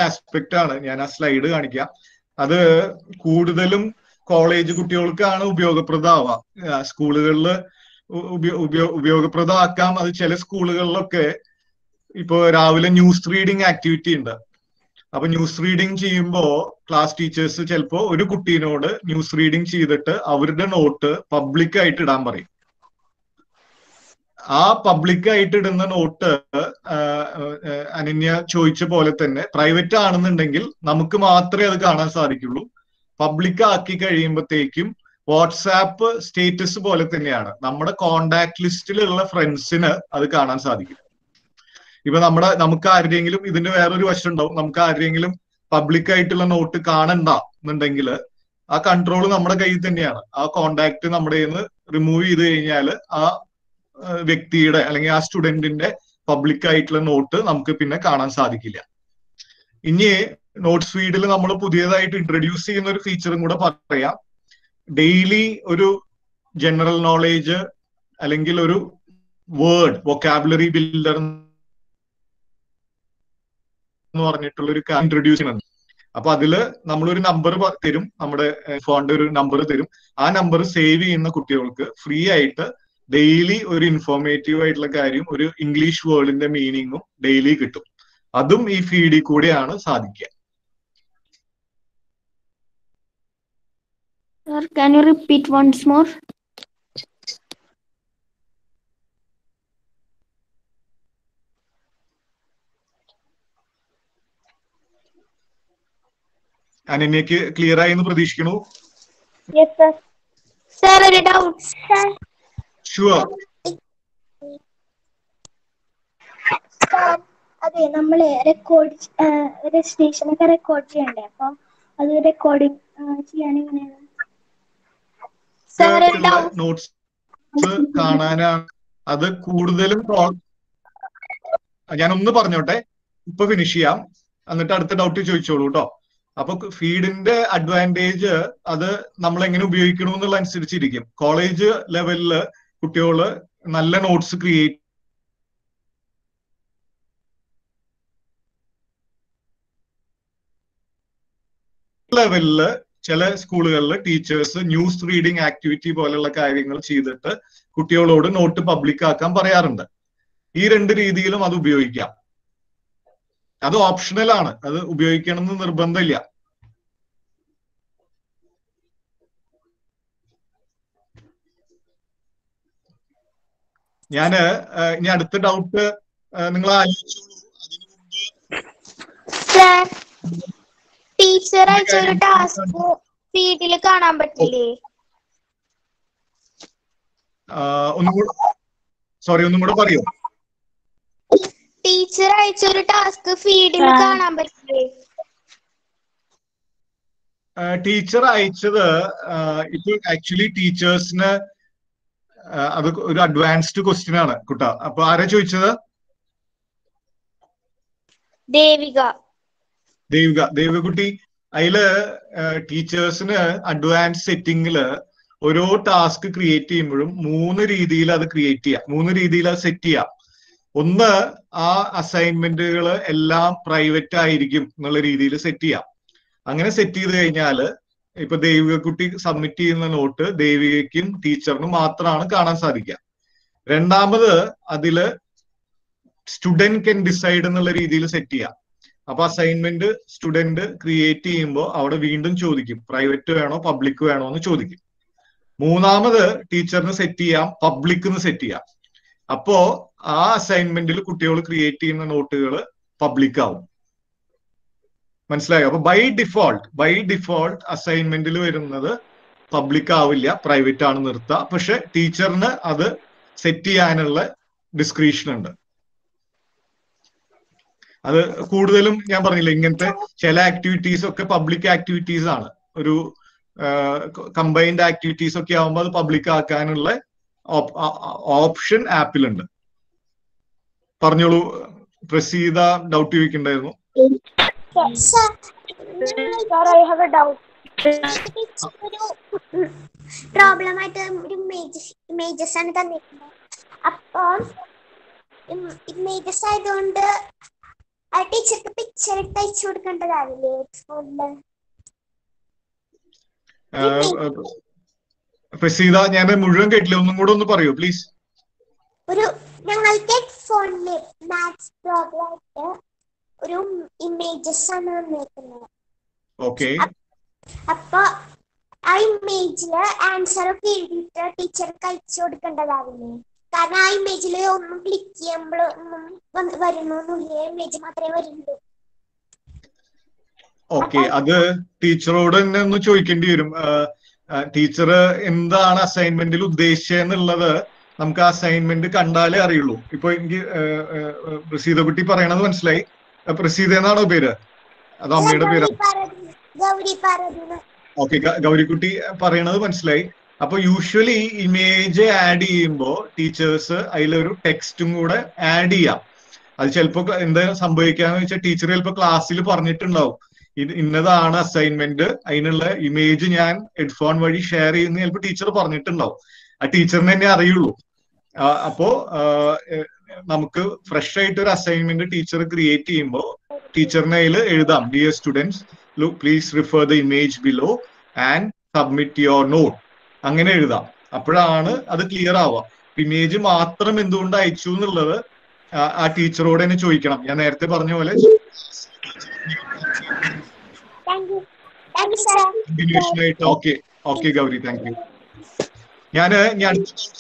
ആസ്പെക്ട് ആണ് ഞാൻ ആ സ്ലൈഡ് കാണിക്കാം അത് കൂടുതലും കോളേജ് കുട്ടികൾക്കാണ് ഉപയോഗപ്രദമാവുക സ്കൂളുകളിൽ ഉപയോഗപ്രദമാക്കാം അത് ചില സ്കൂളുകളിലൊക്കെ ഇപ്പോ രാവിലെ ന്യൂസ് റീഡിംഗ് ആക്ടിവിറ്റി ഉണ്ട് അപ്പൊ ന്യൂസ് റീഡിംഗ് ചെയ്യുമ്പോ ക്ലാസ് ടീച്ചേഴ്സ് ചിലപ്പോ ഒരു കുട്ടീനോട് ന്യൂസ് റീഡിംഗ് ചെയ്തിട്ട് അവരുടെ നോട്ട് പബ്ലിക് ആയിട്ട് ഇടാൻ പറയും ആ പബ്ലിക് ആയിട്ട് ഇടുന്ന നോട്ട് അനന്യ ചോദിച്ച പോലെ തന്നെ പ്രൈവറ്റ് ആണെന്നുണ്ടെങ്കിൽ നമുക്ക് മാത്രമേ അത് കാണാൻ സാധിക്കുള്ളൂ പബ്ലിക് ആക്കി കഴിയുമ്പോഴത്തേക്കും വാട്സാപ്പ് സ്റ്റേറ്റസ് പോലെ തന്നെയാണ് നമ്മുടെ കോണ്ടാക്ട് ലിസ്റ്റിലുള്ള ഫ്രണ്ട്സിന് അത് കാണാൻ സാധിക്കും ഇപ്പൊ നമ്മുടെ നമുക്ക് ആരുടെയെങ്കിലും ഇതിന്റെ വേറൊരു വശം ഉണ്ടാവും നമുക്ക് ആരുടെയെങ്കിലും പബ്ലിക് ആയിട്ടുള്ള നോട്ട് കാണണ്ട എന്നുണ്ടെങ്കിൽ ആ കൺട്രോൾ നമ്മുടെ കയ്യിൽ തന്നെയാണ് ആ കോണ്ടാക്ട് നമ്മുടെ നിന്ന് റിമൂവ് ചെയ്ത് കഴിഞ്ഞാൽ ആ വ്യക്തിയുടെ അല്ലെങ്കിൽ ആ സ്റ്റുഡന്റിന്റെ പബ്ലിക് ആയിട്ടുള്ള നോട്ട് നമുക്ക് പിന്നെ കാണാൻ സാധിക്കില്ല ഇനി നോട്ട്സ് ഫീഡിൽ നമ്മൾ പുതിയതായിട്ട് ഇൻട്രൊഡ്യൂസ് ചെയ്യുന്ന ഒരു ഫീച്ചറും കൂടെ പറയാം ഡെയിലി ഒരു ജനറൽ നോളേജ് അല്ലെങ്കിൽ ഒരു വേർഡ് വൊക്കാബുലറി ബിൽഡർ എന്ന് പറഞ്ഞിട്ടുള്ള ഒരു ഇൻട്രൊഡ്യൂസ് ചെയ്യുന്നുണ്ട് അപ്പൊ അതില് നമ്മളൊരു നമ്പർ തരും നമ്മുടെ ഫോണിന്റെ ഒരു നമ്പർ തരും ആ നമ്പർ സേവ് ചെയ്യുന്ന കുട്ടികൾക്ക് ഫ്രീ ആയിട്ട് ഡെയിലി ഒരു ഇൻഫോർമേറ്റീവ് ആയിട്ടുള്ള കാര്യം ഒരു ഇംഗ്ലീഷ് വേർഡിന്റെ മീനിങ്ങും ഡെയിലി കിട്ടും അതും ഈ ഫീഡിൽ കൂടെയാണ് സാധിക്കുക Sir, can you repeat once more? അനന്യക്ക് ക്ലിയർ ആയി എന്ന് പ്രതീക്ഷിക്കണു യെസ് സർ Sir, ഒരു doubt. Sir, ഷുവർ sir, അതെ നമ്മള് റെക്കോർഡ് രജിസ്ട്രേഷൻ ഒക്കെ റെക്കോർഡ് ചെയ്യണ്ടേ അപ്പം അത് റെക്കോർഡിംഗ് ചെയ്യാൻ എങ്ങനെയാണ് Sir, ഒരു doubt. നോട്ട്സ് കാണാനാണ് അത് കൂടുതലും ഞാൻ ഒന്ന് പറഞ്ഞോട്ടെ ഇപ്പൊ ഫിനിഷ് ചെയ്യാം എന്നിട്ട് അടുത്ത ഡൗട്ട് ചോദിച്ചോളൂ കേട്ടോ അപ്പൊ ഫീഡിന്റെ അഡ്വാൻറ്റേജ് അത് നമ്മൾ എങ്ങനെ ഉപയോഗിക്കണം എന്നുള്ള അനുസരിച്ചിരിക്കും കോളേജ് ലെവലില് കുട്ടികള് നല്ല നോട്ട്സ് ക്രിയേറ്റ് ലെവലില് ചില സ്കൂളുകളിൽ ടീച്ചേഴ്സ് ന്യൂസ് റീഡിംഗ് ആക്ടിവിറ്റി പോലുള്ള കാര്യങ്ങൾ ചെയ്തിട്ട് കുട്ടികളോട് നോട്ട് പബ്ലിക് ആക്കാൻ പറയാറുണ്ട് ഈ രണ്ട് രീതിയിലും അത് ഉപയോഗിക്കാം അത് ഓപ്ഷണൽ ആണ് അത് ഉപയോഗിക്കണം എന്ന് നിർബന്ധമില്ല ഞാന് ഏഹ്, ഇനി അടുത്ത ഡൗട്ട് നിങ്ങൾ ആലോചിച്ചോളൂ അതിനു മുമ്പ് Sir, ടീച്ചർ അയച്ച ഒരു കാര്യം ടാസ്ക് ഫീഡിൽ കാണാൻ പറ്റില്ലേ ആഹ്, ഒന്നും കൂടെ സോറി ഒന്നും കൂടെ പറയോ ടീച്ചർ അയച്ച ഒരു ടാസ്ക് ഫീഡിൽ ആ. കാണാൻ പറ്റില്ലേ ടീച്ചർ അയച്ചത് ആഹ്, ഇപ്പൊ ആക്ച്വലി ടീച്ചേഴ്സിന് അത് ഒരു അഡ്വാൻസ്ഡ് ക്വസ്റ്റ്യൻ ആണ് കുട്ട അപ്പൊ ആരാ ചോദിച്ചത് ദേവിക ദേവിക ദേവികുട്ടി അതില് ടീച്ചേഴ്സിന് അഡ്വാൻസ് സെറ്റിംഗില് ഓരോ ടാസ്ക് ക്രിയേറ്റ് ചെയ്യുമ്പോഴും മൂന്ന് രീതിയിൽ അത് ക്രിയേറ്റ് ചെയ്യാം മൂന്ന് രീതിയിൽ അത് സെറ്റ് ചെയ്യാം ഒന്ന് ആ അസൈൻമെന്റുകൾ എല്ലാം പ്രൈവറ്റ് ആയിരിക്കും എന്നുള്ള രീതിയിൽ സെറ്റ് ചെയ്യാം അങ്ങനെ സെറ്റ് ചെയ്ത് കഴിഞ്ഞാല് ഇപ്പൊ ദേവികക്കുട്ടി സബ്മിറ്റ് ചെയ്യുന്ന നോട്ട് ദേവികയ്ക്കും ടീച്ചറിനും മാത്രമാണ് കാണാൻ സാധിക്കുക രണ്ടാമത് അതില് സ്റ്റുഡന്റ് കെൻ ഡിസൈഡ് എന്നുള്ള രീതിയിൽ സെറ്റ് ചെയ്യാം അപ്പൊ അസൈൻമെന്റ് സ്റ്റുഡന്റ് ക്രിയേറ്റ് ചെയ്യുമ്പോൾ അവിടെ വീണ്ടും ചോദിക്കും പ്രൈവറ്റ് വേണോ പബ്ലിക് വേണോ എന്ന് ചോദിക്കും മൂന്നാമത് ടീച്ചറിന് സെറ്റ് ചെയ്യാം പബ്ലിക് എന്ന് സെറ്റ് ചെയ്യാം അപ്പോ ആ അസൈൻമെന്റിൽ കുട്ടികൾ ക്രിയേറ്റ് ചെയ്യുന്ന നോട്ടുകൾ പബ്ലിക് ആവും മനസ്സിലായോ അപ്പൊ ബൈ ഡിഫോൾട്ട് ബൈ ഡിഫോൾട്ട് അസൈൻമെന്റിൽ വരുന്നത് പബ്ലിക് ആവില്ല പ്രൈവറ്റ് ആണ് നിർത്തുക പക്ഷെ ടീച്ചറിന് അത് സെറ്റ് ചെയ്യാനുള്ള ഡിസ്ക്രിപ്ഷൻ ഉണ്ട് അത് കൂടുതലും ഞാൻ പറഞ്ഞില്ല ഇങ്ങനത്തെ ചില ആക്ടിവിറ്റീസ് ഒക്കെ പബ്ലിക് ആക്ടിവിറ്റീസ് ആണ് ഒരു കമ്പൈൻഡ് ആക്ടിവിറ്റീസ് ഒക്കെ ആവുമ്പോൾ അത് പബ്ലിക് ആക്കാനുള്ള ഓപ്ഷൻ ആപ്പിലുണ്ട് പറഞ്ഞോളൂ പ്രസ് ചെയ്ത ഡൗട്ട് ചോദിക്കണ്ടായിരുന്നു Sir, sir I have a doubt ഒരു പ്രോബ്ലം ആയിട്ട് ഒരു ഇമേജസ് ആണ് തന്നിരിക്കുന്നത് അപ്പം ഇമേജസ് ആയതുകൊണ്ട് ആ ടീച്ചർക്ക് പിക്ചർ ഇട്ട് അയച്ചു കൊടുക്കേണ്ടതാവില്ലേ ഫോണില് പ്രസീത ഞാൻ മുഴുവൻ കേട്ടില്ല ഒന്നും കൂടെ ഒന്ന് പറയൂ പ്ലീസ് ഒരു ഞങ്ങൾക്ക് ഫോണില് മാത്സ് പ്രോബ്ലം ആയിട്ട് ഒരു ഇമേജസ് ആണ് വന്നേക്കുന്നത് ഓക്കെ അപ്പൊ ആ ഇമേജില് ആൻസർ ഒക്കെ എഴുതിയിട്ട് ടീച്ചർക്ക് അയച്ചു കൊടുക്കേണ്ടതാവില്ലേ കാരണം ആ ഇമേജില് ഒന്നും ക്ലിക്ക് ചെയ്യുമ്പോൾ ഒന്നും വന്ന് വരണമൊന്നുമില്ല ഇമേജ് മാത്രമേ വരുള്ളൂ ഓക്കെ അത് ടീച്ചറോട് തന്നെ ഒന്ന് ചോദിക്കേണ്ടി വരും ടീച്ചർ എന്താണ് അസൈൻമെന്റിൽ ഉദ്ദേശിച്ചെന്നുള്ളത് നമുക്ക് ആ അസൈൻമെന്റ് കണ്ടാലേ അറിയുള്ളൂ ഇപ്പൊ എനിക്ക് പ്രസീത കുട്ടി പറയണത് മനസ്സിലായി ആ, പ്രസീത എന്നാണോ പേര് അത് അമ്മയുടെ പേര് ഗൗരി പാർവതി ഗൗരി പാർവതി ഓക്കെ ഗൗരിക്കുട്ടി പറയണത് മനസ്സിലായി അപ്പൊ യൂഷ്വലി ഇമേജ് ആഡ് ചെയ്യുമ്പോൾ ടീച്ചേഴ്സ് അതിലൊരു ടെക്സ്റ്റും കൂടെ ആഡ് ചെയ്യാം അത് ചിലപ്പോ എന്താ സംഭവിക്കാന്ന് വെച്ചാൽ ടീച്ചർ ചിലപ്പോ ക്ലാസ്സിൽ പറഞ്ഞിട്ടുണ്ടാവും ഇത് ഇന്നതാണ് അസൈൻമെന്റ് അതിനുള്ള ഇമേജ് ഞാൻ ഹെഡ്ഫോൺ വഴി ഷെയർ ചെയ്യുന്ന ചിലപ്പോ ടീച്ചർ പറഞ്ഞിട്ടുണ്ടാവും ആ ടീച്ചറിന് തന്നെ അറിയുള്ളൂ ആ, അപ്പോ ആ, എ- നമുക്ക് ഫ്രഷ് ആയിട്ട് ഒരു അസൈൻമെന്റ് ടീച്ചർ ക്രിയേറ്റ് ചെയ്യുമ്പോൾ ടീച്ചറിനെ അതിൽ എഴുതാം dear students please refer the image below and submit your note അങ്ങനെ എഴുതാം അപ്പോഴാണ് അത് ക്ലിയർ ആവുക ഇമേജ് മാത്രം എന്തുകൊണ്ട് അയച്ചു എന്നുള്ളത് ആ- ആ ടീച്ചറോട് തന്നെ ചോദിക്കണം ഞാൻ നേരത്തെ പറഞ്ഞ പോലെ thank you thank you sir continuation ആയിട്ട് okay okay Gauri thank you ഞാന് ഞാൻ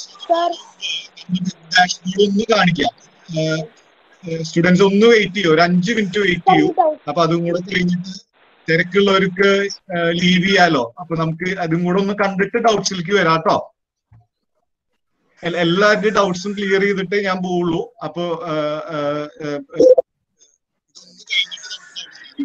ഡാഷ്ബോർഡ് ഒന്ന് കാണിക്കാം സ്റ്റുഡൻസ് ഒന്ന് വെയിറ്റ് ചെയ്യൂ ഒരു അഞ്ച് മിനിറ്റ് വെയിറ്റ് ചെയ്യൂ അപ്പൊ അതും കൂടെ കഴിഞ്ഞിട്ട് തിരക്കുള്ളവർക്ക് ലീവ് ചെയ്യാലോ അപ്പൊ നമുക്ക് അതും കൂടെ ഒന്ന് കണ്ടിട്ട് ഡൗട്ട്സിലേക്ക് വരാം കേട്ടോ എല്ലാവരുടെയും ഡൗട്ട്സും ക്ലിയർ ചെയ്തിട്ടേ ഞാൻ പോവുള്ളൂ അപ്പൊ ആ, ആ, ആ, ഇതൊന്ന് കഴിഞ്ഞിട്ട് നമുക്ക്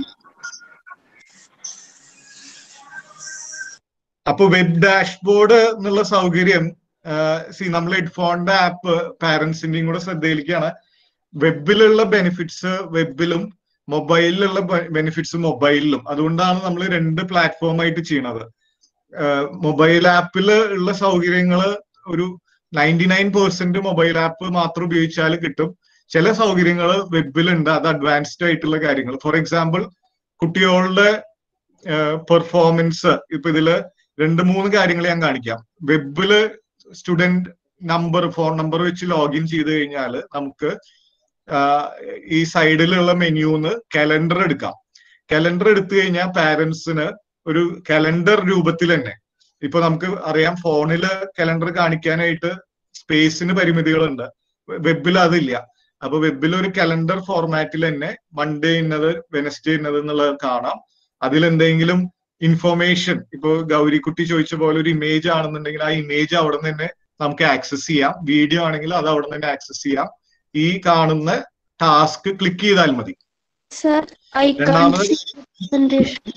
അപ്പൊ വെബ് ഡാഷ്ബോർഡ് എന്നുള്ള സൗകര്യം സി നമ്മൾ ഹെഡ്ഫോണിന്റെ ആപ്പ് പാരന്റ്സിന്റെയും കൂടെ ശ്രദ്ധയിലേക്കാണ് വെബിലുള്ള ബെനിഫിറ്റ്സ് വെബിലും മൊബൈലിലുള്ള ബെനിഫിറ്റ്സ് മൊബൈലിലും അതുകൊണ്ടാണ് നമ്മൾ രണ്ട് പ്ലാറ്റ്ഫോം ആയിട്ട് ചെയ്യണത് മൊബൈൽ ആപ്പിൽ ഉള്ള സൗകര്യങ്ങൾ ഒരു ninety nine percent mobile app മാത്രം ഉപയോഗിച്ചാൽ കിട്ടും ചില സൗകര്യങ്ങൾ വെബിലുണ്ട് അത് അഡ്വാൻസ്ഡ് ആയിട്ടുള്ള കാര്യങ്ങൾ ഫോർ എക്സാമ്പിൾ കുട്ടികളുടെ പെർഫോമൻസ് ഇപ്പൊ ഇതില് രണ്ട് മൂന്ന് കാര്യങ്ങൾ ഞാൻ കാണിക്കാം വെബില് സ്റ്റുഡന്റ് നമ്പർ ഫോൺ നമ്പർ വെച്ച് ലോഗിൻ ചെയ്ത് കഴിഞ്ഞാൽ നമുക്ക് ആഹ് ഈ സൈഡിലുള്ള മെനുന്ന് കലണ്ടർ എടുക്കാം കലണ്ടർ എടുത്തു കഴിഞ്ഞാൽ പാരന്റ്സിന് ഒരു കലണ്ടർ രൂപത്തിൽ തന്നെ ഇപ്പൊ നമുക്ക് അറിയാം ഫോണില് കലണ്ടർ കാണിക്കാനായിട്ട് സ്പേസിന് പരിമിതികളുണ്ട് വെബിൽ അതില്ല അപ്പൊ വെബിൽ ഒരു കലണ്ടർ ഫോർമാറ്റിൽ തന്നെ മൺഡേ ഇന്നത് വെനസ്ഡേ ഇന്നത് എന്നുള്ളത് കാണാം അതിൽ എന്തെങ്കിലും ഇൻഫോർമേഷൻ ഇപ്പൊ ഗൗരിക്കുട്ടി ചോദിച്ച പോലെ ഒരു ഇമേജ് ആണെന്നുണ്ടെങ്കിൽ ആ ഇമേജ് അവിടെ നിന്ന് തന്നെ നമുക്ക് ആക്സസ് ചെയ്യാം വീഡിയോ ആണെങ്കിൽ അത് അവിടെ നിന്ന് തന്നെ ആക്സസ് ചെയ്യാം ഈ കാണുന്ന ടാസ്ക് ക്ലിക്ക് ചെയ്താൽ മതി Sir, I can't രണ്ടാമത് see presentation.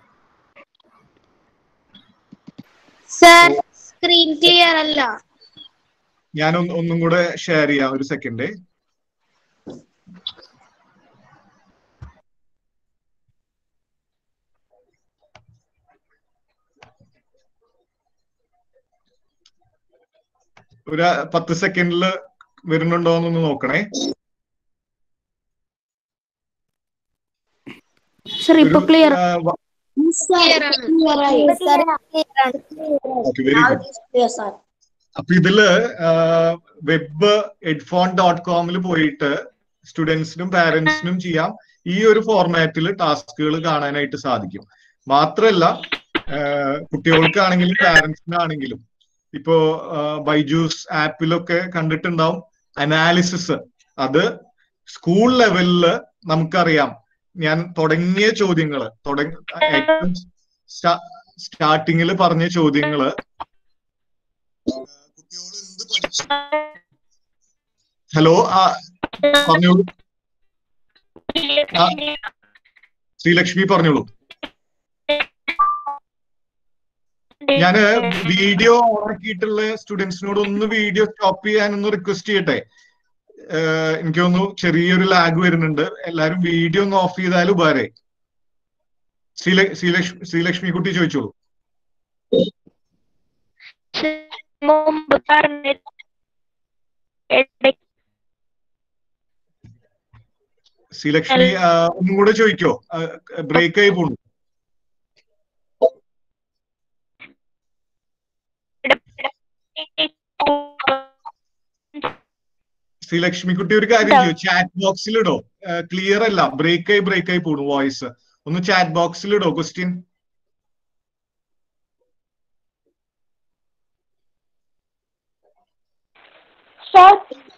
Sir screen clear അല്ല ഞാൻ ഒന്ന് ഒന്നും കൂടെ ഷെയർ ചെയ്യാം ഒരു സെക്കൻഡ് ഒരു പത്ത് സെക്കൻഡില് വരുന്നുണ്ടോ എന്നൊന്ന് നോക്കണേ സർ ഇപ്പൊ ക്ലിയർ വെരി ഗുഡ് അപ്പൊ ഇതില് വെബ് ഹെഡ്ഫോൺ ഡോട്ട് കോമിൽ പോയിട്ട് സ്റ്റുഡൻസിനും പാരന്റ്സിനും ചെയ്യാം ഈ ഒരു ഫോർമാറ്റിൽ ടാസ്കുകൾ കാണാനായിട്ട് സാധിക്കും മാത്രല്ല ആഹ് കുട്ടികൾക്കാണെങ്കിലും പാരന്റ്സിനാണെങ്കിലും ഇപ്പോ ബൈജൂസ് ആപ്പിലൊക്കെ കണ്ടിട്ടുണ്ടാവും അനാലിസിസ് അത് സ്കൂൾ ലെവലില് നമുക്കറിയാം ഞാൻ തുടങ്ങിയ ചോദ്യങ്ങള് തുടങ്ങ ഏറ്റവും സ്റ്റാർട്ടിങ്ങിൽ പറഞ്ഞ ചോദ്യങ്ങള് കുട്ടിയോട് എന്ത് പഠിച്ചു ഹലോ ആ പറഞ്ഞോളൂ ആ, ശ്രീലക്ഷ്മി പറഞ്ഞോളൂ ഞാന് വീഡിയോ ഓണാക്കിയിട്ടുള്ള സ്റ്റുഡൻസിനോട് ഒന്ന് വീഡിയോ സ്റ്റോപ്പ് ചെയ്യാനൊന്ന് റിക്വസ്റ്റ് ചെയ്യട്ടെ ഏഹ് എനിക്ക് തോന്നുന്നു ചെറിയൊരു ലാഗ് വരുന്നുണ്ട് എല്ലാരും വീഡിയോ ഒന്ന് ഓഫ് ചെയ്താൽ ഉപകാരേ ശ്രീല ശ്രീലക്ഷ്മി ശ്രീലക്ഷ്മി കുട്ടി ചോദിച്ചോളൂ മുമ്പ് പറഞ്ഞ ഇടയ്ക്ക് ശ്രീലക്ഷ്മി ആ, ഒന്നും കൂടെ ചോദിക്കോ ബ്രേക്ക് ആയി പോണു ശ്രീലക്ഷ്മി കുട്ടി ഒരു കാര്യം ചെയ്യോ ചാറ്റ് ബോക്സിൽ ഇടോ ക്ലിയർ അല്ല ബ്രേക്ക് ആയി ബ്രേക്ക് ആയി പോണു വോയിസ് ഒന്ന് ചാറ്റ് ബോക്സിൽ ഇടോ ക്വസ്റ്റ്യൻ സർ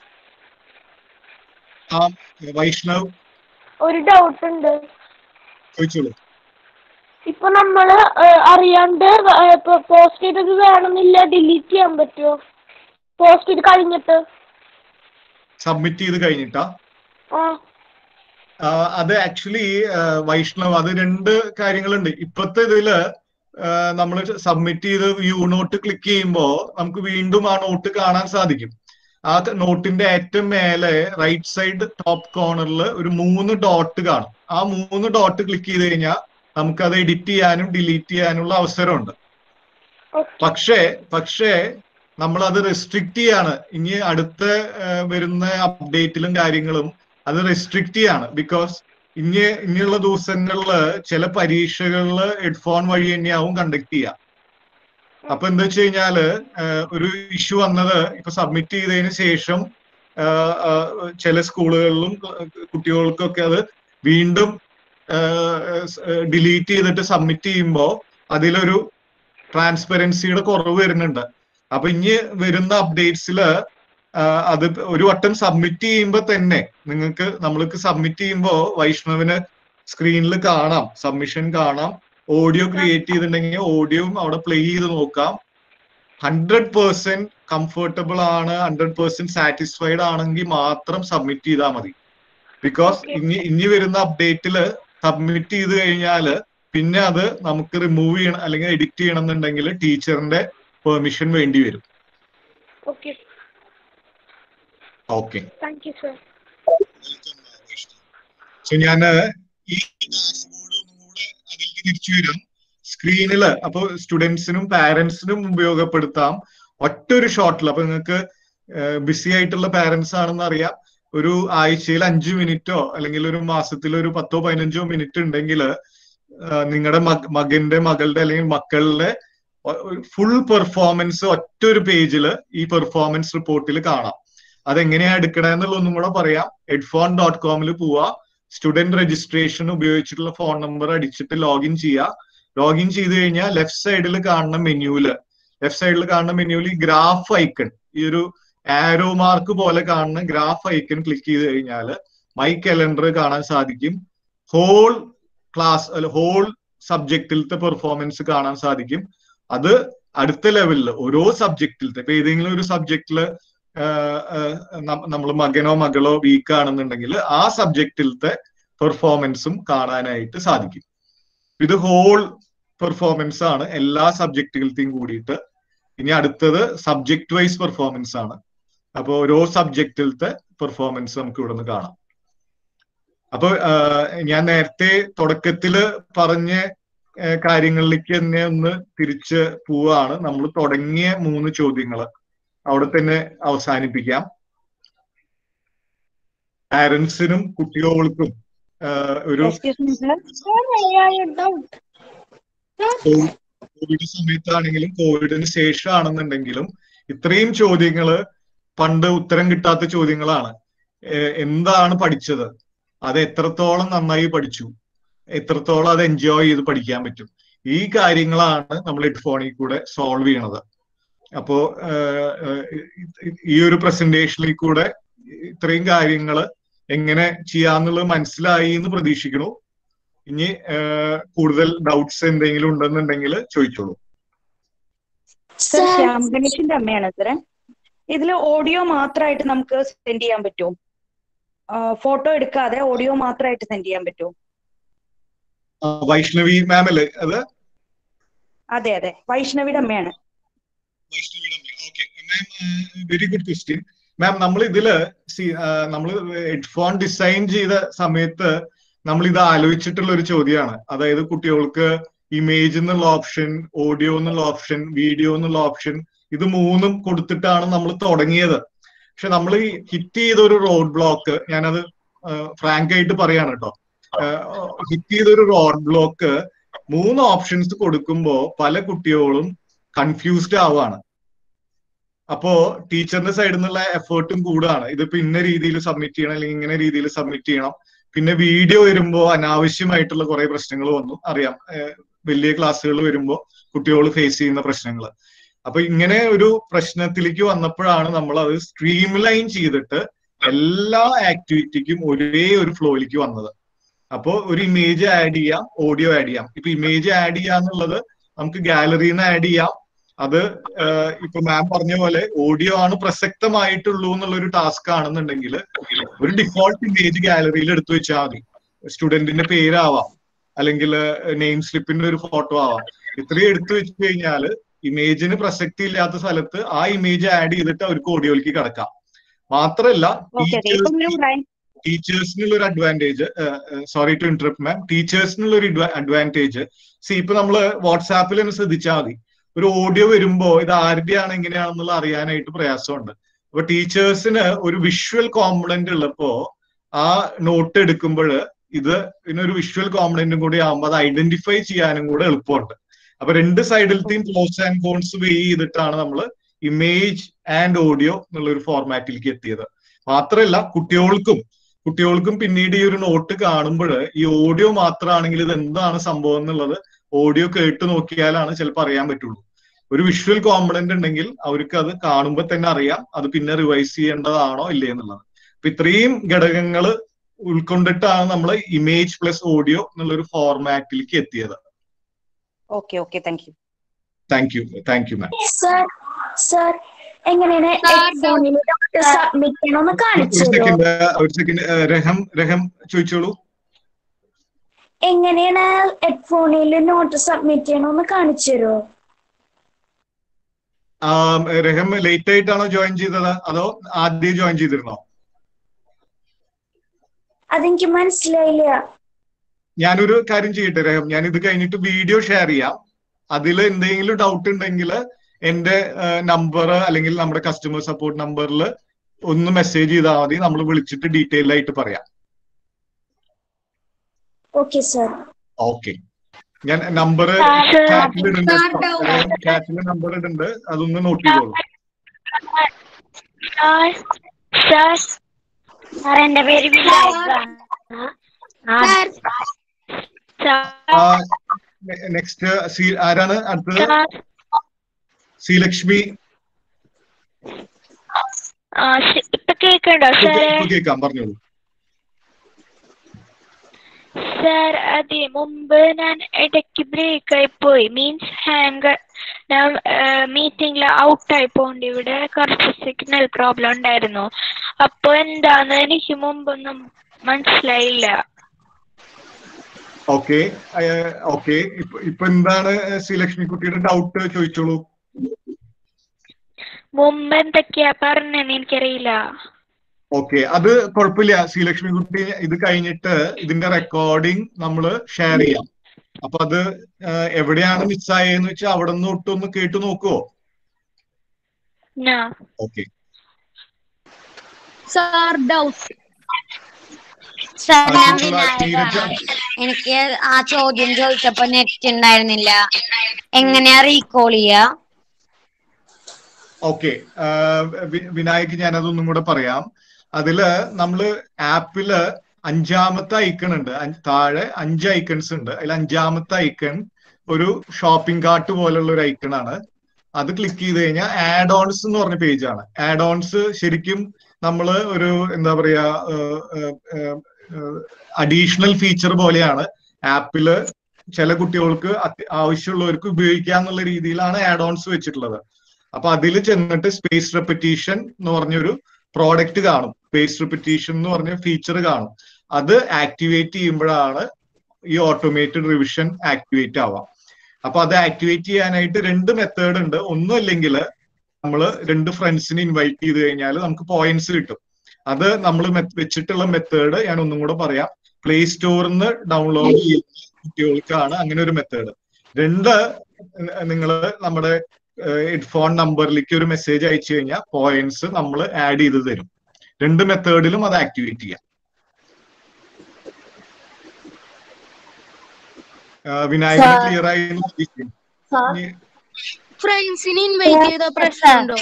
ആ വൈഷ്ണവ് ഒരു ഡൗട്ട് ഉണ്ട് ചോദിച്ചോളൂ ഇപ്പൊ നമ്മള് ഏ, അറിയാണ്ട് പോസ്റ്റ് ചെയ്തത് വേണമെന്നില്ല ഡിലീറ്റ് ചെയ്യാൻ പറ്റുമോ പോസ്റ്റ് ചെയ്ത് കഴിഞ്ഞിട്ട് സബ്മിറ്റ് ചെയ്ത് കഴിഞ്ഞിട്ടാ ആ ആ, അത് ആക്ച്വലി വൈഷ്ണവ് അത് രണ്ട് കാര്യങ്ങളുണ്ട് ഇപ്പത്തെ ഇതില് നമ്മൾ സബ്മിറ്റ് ചെയ്ത് വ്യൂ നോട്ട് ക്ലിക്ക് ചെയ്യുമ്പോൾ നമുക്ക് വീണ്ടും ആ നോട്ട് കാണാൻ സാധിക്കും ആ നോട്ടിന്റെ ഏറ്റവും മേലെ റൈറ്റ് സൈഡ് ടോപ്പ് കോർണറിൽ ഒരു മൂന്ന് ഡോട്ട് കാണും ആ മൂന്ന് ഡോട്ട് ക്ലിക്ക് ചെയ്ത് കഴിഞ്ഞാൽ നമുക്ക് അത് എഡിറ്റ് ചെയ്യാനും ഡിലീറ്റ് ചെയ്യാനുള്ള അവസരമുണ്ട് പക്ഷേ പക്ഷേ നമ്മൾ അത് റെസ്ട്രിക്ട് ചെയ്യാണ് ഇനി അടുത്ത ആ, വരുന്ന അപ്ഡേറ്റിലും കാര്യങ്ങളും അത് റെസ്ട്രിക്ട് ചെയ്യാണ് ബിക്കോസ് ഇനി ഇനിയുള്ള ദിവസങ്ങളില് ചില പരീക്ഷകളില് ഹെഡ്ഫോൺ വഴി തന്നെയാവും കണ്ടക്ട് ചെയ്യുക അപ്പൊ എന്താ വെച്ച് കഴിഞ്ഞാല് ആഹ് ഒരു ഇഷ്യൂ വന്നത് ഇപ്പൊ സബ്മിറ്റ് ചെയ്തതിന് ശേഷം ആഹ് ആഹ് ചില സ്കൂളുകളിലും കുട്ടികൾക്കൊക്കെ അത് വീണ്ടും ഡിലീറ്റ് ചെയ്തിട്ട് സബ്മിറ്റ് ചെയ്യുമ്പോൾ അതിലൊരു ട്രാൻസ്പെറൻസിയുടെ കുറവ് വരുന്നുണ്ട് അപ്പൊ ഇനി വരുന്ന അപ്ഡേറ്റ്സില് അത് ഒരു വട്ടം സബ്മിറ്റ് ചെയ്യുമ്പോൾ തന്നെ നിങ്ങൾക്ക് നമ്മൾക്ക് സബ്മിറ്റ് ചെയ്യുമ്പോൾ വൈഷ്ണവിന് സ്ക്രീനിൽ കാണാം സബ്മിഷൻ കാണാം ഓഡിയോ ക്രിയേറ്റ് ചെയ്തിട്ടുണ്ടെങ്കിൽ ഓഡിയോയും അവിടെ പ്ലേ ചെയ്ത് നോക്കാം ഹൺഡ്രഡ് പേഴ്സെന്റ് കംഫർട്ടബിൾ ആണ് ഹൺഡ്രഡ് പേഴ്സെന്റ് സാറ്റിസ്ഫൈഡ് ആണെങ്കിൽ മാത്രം സബ്മിറ്റ് ചെയ്താൽ മതി ബിക്കോസ് ഇനി ഇനി വരുന്ന അപ്ഡേറ്റില് സബ്മിറ്റ് ചെയ്ത് കഴിഞ്ഞാല് പിന്നെ അത് നമുക്ക് റിമൂവ് ചെയ്യണം അല്ലെങ്കിൽ എഡിറ്റ് ചെയ്യണം എന്നുണ്ടെങ്കിൽ ടീച്ചറിന്റെ പെർമിഷൻ വേണ്ടി വരും okay okay thank you sir so ഞാൻ ഈ ഡാഷ്ബോർഡ് ഒന്നുകൂടെ അതിലേക്ക് തിരിച്ചു വരും സ്ക്രീനില് അപ്പൊ സ്റ്റുഡൻസിനും പാരന്റ്സിനും ഉപയോഗപ്പെടുത്താം ഒറ്റ ഒരു ഷോട്ടിൽ അപ്പൊ നിങ്ങൾക്ക് ബിസി ആയിട്ടുള്ള പാരന്റ്സ് ആണെന്ന് അറിയാം ഒരു ആഴ്ചയിൽ അഞ്ചു മിനിറ്റോ അല്ലെങ്കിൽ ഒരു മാസത്തിൽ ഒരു പത്തോ പതിനഞ്ചോ മിനിറ്റ് ഉണ്ടെങ്കിൽ നിങ്ങളുടെ മകന്റെ മകളുടെ അല്ലെങ്കിൽ മക്കളുടെ ഫുൾ പെർഫോമൻസ് ഒറ്റ ഒരു പേജില് ഈ പെർഫോമൻസ് റിപ്പോർട്ടിൽ കാണാം അതെങ്ങനെയാ എടുക്കണമെന്നുള്ളതൊന്നും കൂടെ പറയാം ഹെഡ്ഫോൺ ഡോട്ട് കോമിൽ പോവാ സ്റ്റുഡന്റ് രജിസ്ട്രേഷൻ ഉപയോഗിച്ചിട്ടുള്ള ഫോൺ നമ്പർ അടിച്ചിട്ട് ലോഗിൻ ചെയ്യുക ലോഗിൻ ചെയ്ത് കഴിഞ്ഞാൽ ലെഫ്റ്റ് സൈഡിൽ കാണുന്ന മെനുവില് ലെഫ്റ്റ് സൈഡിൽ കാണുന്ന മെനുവിൽ ഈ ഗ്രാഫ് ഐക്കൺ ഈ ഒരു ആരോ മാർക്ക് പോലെ കാണുന്ന ഗ്രാഫ് ഐക്കൺ ക്ലിക്ക് ചെയ്ത് കഴിഞ്ഞാൽ മൈ കലണ്ടർ കാണാൻ സാധിക്കും ഹോൾ ക്ലാസ് അല്ല ഹോൾ സബ്ജക്റ്റിലത്തെ പെർഫോമൻസ് കാണാൻ സാധിക്കും അത് അടുത്ത ലെവലിൽ ഓരോ സബ്ജക്റ്റിലത്തെ ഇപ്പൊ ഏതെങ്കിലും ഒരു സബ്ജക്റ്റില് നമ്മൾ മകനോ മകളോ വീക്ക് ആണെന്നുണ്ടെങ്കിൽ ആ സബ്ജക്റ്റിലത്തെ പെർഫോമൻസും കാണാനായിട്ട് സാധിക്കും ഇത് ഹോൾ പെർഫോമൻസ് ആണ് എല്ലാ സബ്ജക്റ്റുകളത്തെയും കൂടിയിട്ട് ഇനി അടുത്തത് സബ്ജക്ട് വൈസ് പെർഫോമൻസ് ആണ് അപ്പൊ ഓരോ സബ്ജക്റ്റിലത്തെ പെർഫോമൻസ് നമുക്ക് ഇവിടെ നിന്ന് കാണാം അപ്പൊ ഞാൻ നേരത്തെ തുടക്കത്തില് പറഞ്ഞ കാര്യങ്ങളിലേക്ക് തന്നെ ഒന്ന് തിരിച്ച് പോവാണ് നമ്മൾ തുടങ്ങിയ മൂന്ന് ചോദ്യങ്ങൾ അവിടെ തന്നെ അവസാനിപ്പിക്കാം പാരന്റ്സിനും കുട്ടികൾക്കും ഒരു കോവിഡ് സമയത്താണെങ്കിലും കോവിഡിന് ശേഷമാണെന്നുണ്ടെങ്കിലും ഇത്രയും ചോദ്യങ്ങള് പണ്ട് ഉത്തരം കിട്ടാത്ത ചോദ്യങ്ങളാണ് എന്താണ് പഠിച്ചത് അത് എത്രത്തോളം നന്നായി പഠിച്ചു എത്രത്തോളം അത് എൻജോയ് ചെയ്ത് പഠിക്കാൻ പറ്റും ഈ കാര്യങ്ങളാണ് നമ്മൾ ഹെഡ്ഫോണിൽ കൂടെ സോൾവ് ചെയ്യണത് അപ്പോ ഈ ഒരു പ്രസന്റേഷനിൽ കൂടെ ഇത്രയും കാര്യങ്ങൾ എങ്ങനെ ചെയ്യാന്നുള്ളത് മനസ്സിലായി എന്ന് പ്രതീക്ഷിക്കണു ഇനി കൂടുതൽ ഡൗട്ട്സ് എന്തെങ്കിലും ഉണ്ടെന്നുണ്ടെങ്കിൽ ചോദിച്ചോളൂ സർ ശ്യാം ഗണേഷിന്റെ അമ്മയാണ് സാറേ ഇതിൽ ഓഡിയോ മാത്രമായിട്ട് നമുക്ക് സെൻഡ് ചെയ്യാൻ പറ്റുമോ ഫോട്ടോ എടുക്കാതെ ഓഡിയോ മാത്രമായിട്ട് സെൻഡ് ചെയ്യാൻ പറ്റുമോ വൈഷ്ണവി മാം അല്ലേ അത് അതെ അതെ വൈഷ്ണവിയുടെ അമ്മയാണ് വെരി ഗുഡ് ക്വസ്റ്റ്യൻ മാം നമ്മൾ ഇതില് നമ്മൾ ഹെഡ്ഫോൺ ഡിസൈൻ ചെയ്ത സമയത്ത് നമ്മൾ ഇത് ആലോചിച്ചിട്ടുള്ള ഒരു ചോദ്യമാണ് അതായത് കുട്ടികൾക്ക് ഇമേജ് എന്നുള്ള ഓപ്ഷൻ ഓഡിയോ എന്നുള്ള ഓപ്ഷൻ വീഡിയോ എന്നുള്ള ഓപ്ഷൻ ഇത് മൂന്നും കൊടുത്തിട്ടാണ് നമ്മൾ തുടങ്ങിയത് പക്ഷെ നമ്മൾ ഹിറ്റ് ചെയ്ത ഒരു റോഡ് ബ്ലോക്ക് ഞാനത് ഫ്രാങ്ക് ആയിട്ട് പറയാണ് കേട്ടോ ഹിറ്റ് ചെയ്തൊരു റോഡ് ബ്ലോക്ക് മൂന്ന് ഓപ്ഷൻസ് കൊടുക്കുമ്പോ പല കുട്ടികളും കൺഫ്യൂസ്ഡ് ആവുകയാണ് അപ്പോ ടീച്ചറിന്റെ സൈഡിൽ നിന്നുള്ള എഫേർട്ടും കൂടാണ് ഇതിപ്പോ ഇന്ന രീതിയിൽ സബ്മിറ്റ് ചെയ്യണം അല്ലെങ്കിൽ ഇങ്ങനെ രീതിയിൽ സബ്മിറ്റ് ചെയ്യണം പിന്നെ വീഡിയോ വരുമ്പോ അനാവശ്യമായിട്ടുള്ള കുറെ പ്രശ്നങ്ങൾ വന്നു അറിയാം ഏഹ് വലിയ ക്ലാസ്സുകൾ വരുമ്പോ കുട്ടികൾ ഫേസ് ചെയ്യുന്ന പ്രശ്നങ്ങൾ അപ്പൊ ഇങ്ങനെ ഒരു പ്രശ്നത്തിലേക്ക് വന്നപ്പോഴാണ് നമ്മൾ അത് സ്ട്രീം ലൈൻ ചെയ്തിട്ട് എല്ലാ ആക്ടിവിറ്റിക്കും ഒരേ ഒരു ഫ്ലോയിലേക്ക് വന്നത് അപ്പോ ഒരു ഇമേജ് ആഡ് ചെയ്യാം ഓഡിയോ ആഡ് ചെയ്യാം ഇപ്പൊ ഇമേജ് ആഡ് ചെയ്യാന്നുള്ളത് നമുക്ക് ഗാലറിയിൽ നിന്ന് ആഡ് ചെയ്യാം അത് ഏഹ് ഇപ്പൊ മാം പറഞ്ഞ പോലെ ഓഡിയോ ആണ് പ്രസക്തമായിട്ടുള്ളൂ എന്നുള്ള ഒരു ടാസ്ക് ആണെന്നുണ്ടെങ്കിൽ ഒരു ഡിഫോൾട്ട് ഇമേജ് ഗാലറിയിൽ എടുത്തു വെച്ചാൽ മതി സ്റ്റുഡന്റിന്റെ പേരാവാം അല്ലെങ്കിൽ നെയിം സ്ലിപ്പിന്റെ ഒരു ഫോട്ടോ ആവാം ഇത്രയും എടുത്തു വെച്ച് കഴിഞ്ഞാൽ ഇമേജിന് പ്രസക്തി ഇല്ലാത്ത സ്ഥലത്ത് ആ ഇമേജ് ആഡ് ചെയ്തിട്ട് അവർക്ക് ഓഡിയോയിലേക്ക് കിടക്കാം മാത്രല്ല ഓക്കെ ഓക്കെ ഇപ്പം ഒരു റൈ- ടീച്ചേഴ്സിനുള്ള ഒരു advantage sorry to interrupt ma'am ടീച്ചേഴ്സിനുള്ള ഒരു അഡ്വാൻറ്റേജ് സി ഇപ്പൊ നമ്മള് വാട്സാപ്പിൽ തന്നെ ശ്രദ്ധിച്ചാൽ മതി ഒരു ഓഡിയോ വരുമ്പോ ഇത് ആരുടെയാണ് എങ്ങനെയാണെന്നുള്ള അറിയാനായിട്ട് പ്രയാസമുണ്ട് അപ്പൊ ടീച്ചേഴ്സിന് ഒരു വിഷ്വൽ കോമ്പണന്റ് ഉള്ളപ്പോ ആ നോട്ട് എടുക്കുമ്പോൾ ഇത് ഇതിനൊരു വിഷ്വൽ കോമ്പണന്റും കൂടി ആകുമ്പോൾ അത് ഐഡന്റിഫൈ ചെയ്യാനും കൂടെ എളുപ്പമുണ്ട് അപ്പൊ രണ്ട് സൈഡിലത്തെയും പ്രോസ് ആൻഡ് കോൺസ് വേ ചെയ്തിട്ടാണ് നമ്മൾ ഇമേജ് ആൻഡ് ഓഡിയോ എന്നുള്ള ഒരു ഫോർമാറ്റിലേക്ക് എത്തിയത് മാത്രമല്ല കുട്ടികൾക്കും കുട്ടികൾക്കും പിന്നീട് ഈ ഒരു നോട്ട് കാണുമ്പോൾ ഈ ഓഡിയോ മാത്രമാണെങ്കിൽ ഇത് എന്താണ് സംഭവം എന്നുള്ളത് ഓഡിയോ കേട്ട് നോക്കിയാലാണ് ചിലപ്പോൾ അറിയാൻ പറ്റുള്ളൂ ഒരു വിഷ്വൽ കോമ്പണന്റ് ഉണ്ടെങ്കിൽ അവർക്ക് അത് കാണുമ്പോൾ തന്നെ അറിയാം അത് പിന്നെ റിവൈസ് ചെയ്യേണ്ടതാണോ ഇല്ലേ എന്നുള്ളത് അപ്പൊ ഇത്രയും ഘടകങ്ങൾ ഉൾക്കൊണ്ടിട്ടാണ് നമ്മൾ ഇമേജ് പ്ലസ് ഓഡിയോ എന്നുള്ള ഒരു ഫോർമാറ്റിലേക്ക് എത്തിയത് okay okay thank you thank you thank you ma'am sir sir എങ്ങനെയാണ് എക്സാമിൽ സബ്മിറ്റ് ചെയ്യണമെന്ന് ഒരു കാണിച്ചു തരുമോ സെക്കൻഡ് ഒരു സെക്കൻഡ് രഹം രഹം ചോദിച്ചോളൂ എങ്ങനെയാണ് ഹെഡ്ഫോണിൽ നോട്ട് സബ്മിറ്റ് ചെയ്യണമെന്ന് കാണിച്ചു തരുമോ ആ, രഹം ലേറ്റ് ആയിട്ടാണോ ജോയിൻ ചെയ്തത് അതോ ആദ്യം ജോയിൻ ചെയ്തിരുന്നോ അതെനിക്ക് മനസ്സിലായില്ല ഞാനൊരു കാര്യം ചെയ്യട്ടെ രഹം ഞാൻ ഇത് കഴിഞ്ഞിട്ട് വീഡിയോ ഷെയർ ചെയ്യാം അതിൽ എന്തെങ്കിലും ഡൗട്ട് ഉണ്ടെങ്കിൽ എന്റെ നമ്പർ അല്ലെങ്കിൽ നമ്മുടെ കസ്റ്റമർ സപ്പോർട്ട് നമ്പറിൽ ഒന്ന് മെസ്സേജ് ചെയ്താൽ മതി നമ്മൾ വിളിച്ചിട്ട് ഡീറ്റെയിൽ ആയിട്ട് പറയാം ഓക്കെ സർ ഓക്കെ ഞാൻ നമ്പർ Sir, ചാറ്റിൽ ഇടുന്നുണ്ട് sir, ചാറ്റിൽ നമ്പർ ഇടുന്നുണ്ട് അതൊന്ന് നോട്ട് ചെയ്തോളൂ സാർ സാർ സാർ എന്റെ പേര് വിനായക സാർ നെക്സ്റ്റ് ആരാണ് അടുത്തത് സാർ സി ലക്ഷ്മി ആ, ശ- ഇപ്പൊ കേക്കണ്ടോ സാറേ ഇപ്പൊ കേൾക്കാം പറഞ്ഞോളൂ സാർ അതെ മുമ്പ് ഞാൻ ഇടയ്ക്ക് ബ്രേക്ക് ആയി പോയി മീൻസ് ഹാങ് ഞാൻ മീറ്റിംഗിൽ ഔട്ടായി പോണ്ട് ഇവിടെ കുറച്ച് സിഗ്നൽ പ്രോബ്ലം ഉണ്ടായിരുന്നു അപ്പൊ എന്താന്ന് എനിക്ക് മുമ്പൊന്നും മനസ്സിലായില്ല ഓക്കെ ഓക്കെ ഇപ്പൊ ഇപ്പൊ എന്താണ് സി ലക്ഷ്മി കുട്ടിയുടെ ഡൗട്ട് ചോദിച്ചോളൂ മുമ്പ് എന്തൊക്കെയാ പറഞ്ഞെന്ന് എനിക്കറിയില്ല ഓക്കെ അത് കുഴപ്പമില്ല സി ലക്ഷ്മി കുട്ടി ഇത് കഴിഞ്ഞിട്ട് ഇതിന്റെ റെക്കോർഡിംഗ് നമ്മൾ ഷെയർ ചെയ്യാം അപ്പൊ അത് ആ, എവിടെയാണ് മിസ്സായെന്ന് വെച്ചാൽ അവിടെ നിന്ന് ഒട്ടൊന്ന് കേട്ടു നോക്കുവോ ഞാ ഓക്കെ സാർ ഡൗട്ട് സാർ ഞാൻ നീരജ വിനായകാണ് എനിക്ക് ആ ചോദ്യം ചോദിച്ചപ്പോ നെറ്റ് ഉണ്ടായിരുന്നില്ല എങ്ങനെയാ റീകോൾ ചെയ്യാ ഓക്കെ വിനായക് ഞാൻ അതൊന്നും കൂടെ പറയാം അതില് നമ്മള് ആപ്പില് അഞ്ചാമത്തെ ഐക്കൺ ഉണ്ട് അഞ്ച് താഴെ അഞ്ച് ഐക്കൺസ് ഉണ്ട് അതിൽ അഞ്ചാമത്തെ ഐക്കൺ ഒരു ഷോപ്പിംഗ് കാർട്ട് പോലുള്ള ഒരു ഐക്കൺ ആണ് അത് ക്ലിക്ക് ചെയ്ത് കഴിഞ്ഞാൽ ആഡ് ഓൺസ് എന്ന് പറഞ്ഞ പേജ് ആണ് ആഡ് ഓൺസ് ശരിക്കും നമ്മൾ ഒരു എന്താ പറയാ അഡീഷണൽ ഫീച്ചർ പോലെയാണ് ആപ്പില് ചില കുട്ടികൾക്ക് അത്യ- ആവശ്യമുള്ളവർക്ക് ഉപയോഗിക്കാന്നുള്ള രീതിയിലാണ് ആഡ് ഓൺസ് വെച്ചിട്ടുള്ളത് അപ്പൊ അതിൽ ചെന്നിട്ട് സ്പേസ് റെപ്പറ്റീഷൻ എന്ന് പറഞ്ഞൊരു പ്രോഡക്റ്റ് കാണും സ്പേസ് റെപ്പറ്റീഷൻ എന്ന് പറഞ്ഞ ഫീച്ചർ കാണും അത് ആക്ടിവേറ്റ് ചെയ്യുമ്പോഴാണ് ഈ ഓട്ടോമേറ്റഡ് റിവിഷൻ ആക്ടിവേറ്റ് ആവാം അപ്പൊ അത് ആക്ടിവേറ്റ് ചെയ്യാനായിട്ട് രണ്ട് മെത്തേഡ് ഉണ്ട് ഒന്നും അല്ലെങ്കിൽ നമ്മൾ രണ്ട് ഫ്രണ്ട്സിനെ ഇൻവൈറ്റ് ചെയ്ത് കഴിഞ്ഞാൽ നമുക്ക് പോയിന്റ്സ് കിട്ടും അത് നമ്മൾ വെച്ചിട്ടുള്ള മെത്തേഡ് ഞാൻ ഒന്നും കൂടെ പറയാം പ്ലേ സ്റ്റോറിൽ നിന്ന് ഡൗൺലോഡ് ചെയ്യുന്ന കുട്ടികൾക്കാണ് അങ്ങനെ ഒരു മെത്തേഡ് രണ്ട് നിങ്ങൾ നമ്മുടെ ഹെഡ്ഫോൺ നമ്പറിലേക്ക് ഒരു മെസ്സേജ് അയച്ചു കഴിഞ്ഞാൽ പോയിന്റ്സ് നമ്മൾ ആഡ് ചെയ്ത് തരും രണ്ട് മെത്തേഡിലും അത് ആക്ടിവേറ്റ് ചെയ്യാം വിനായകന് Sir. ക്ലിയർ ആയി എന്ന് പ്രതീക്ഷിക്കുന്നു. ഇനി, ഫ്രണ്ട്സിനെ ഇൻവൈറ്റ് ചെയ്ത പ്രശ്നമുണ്ടോ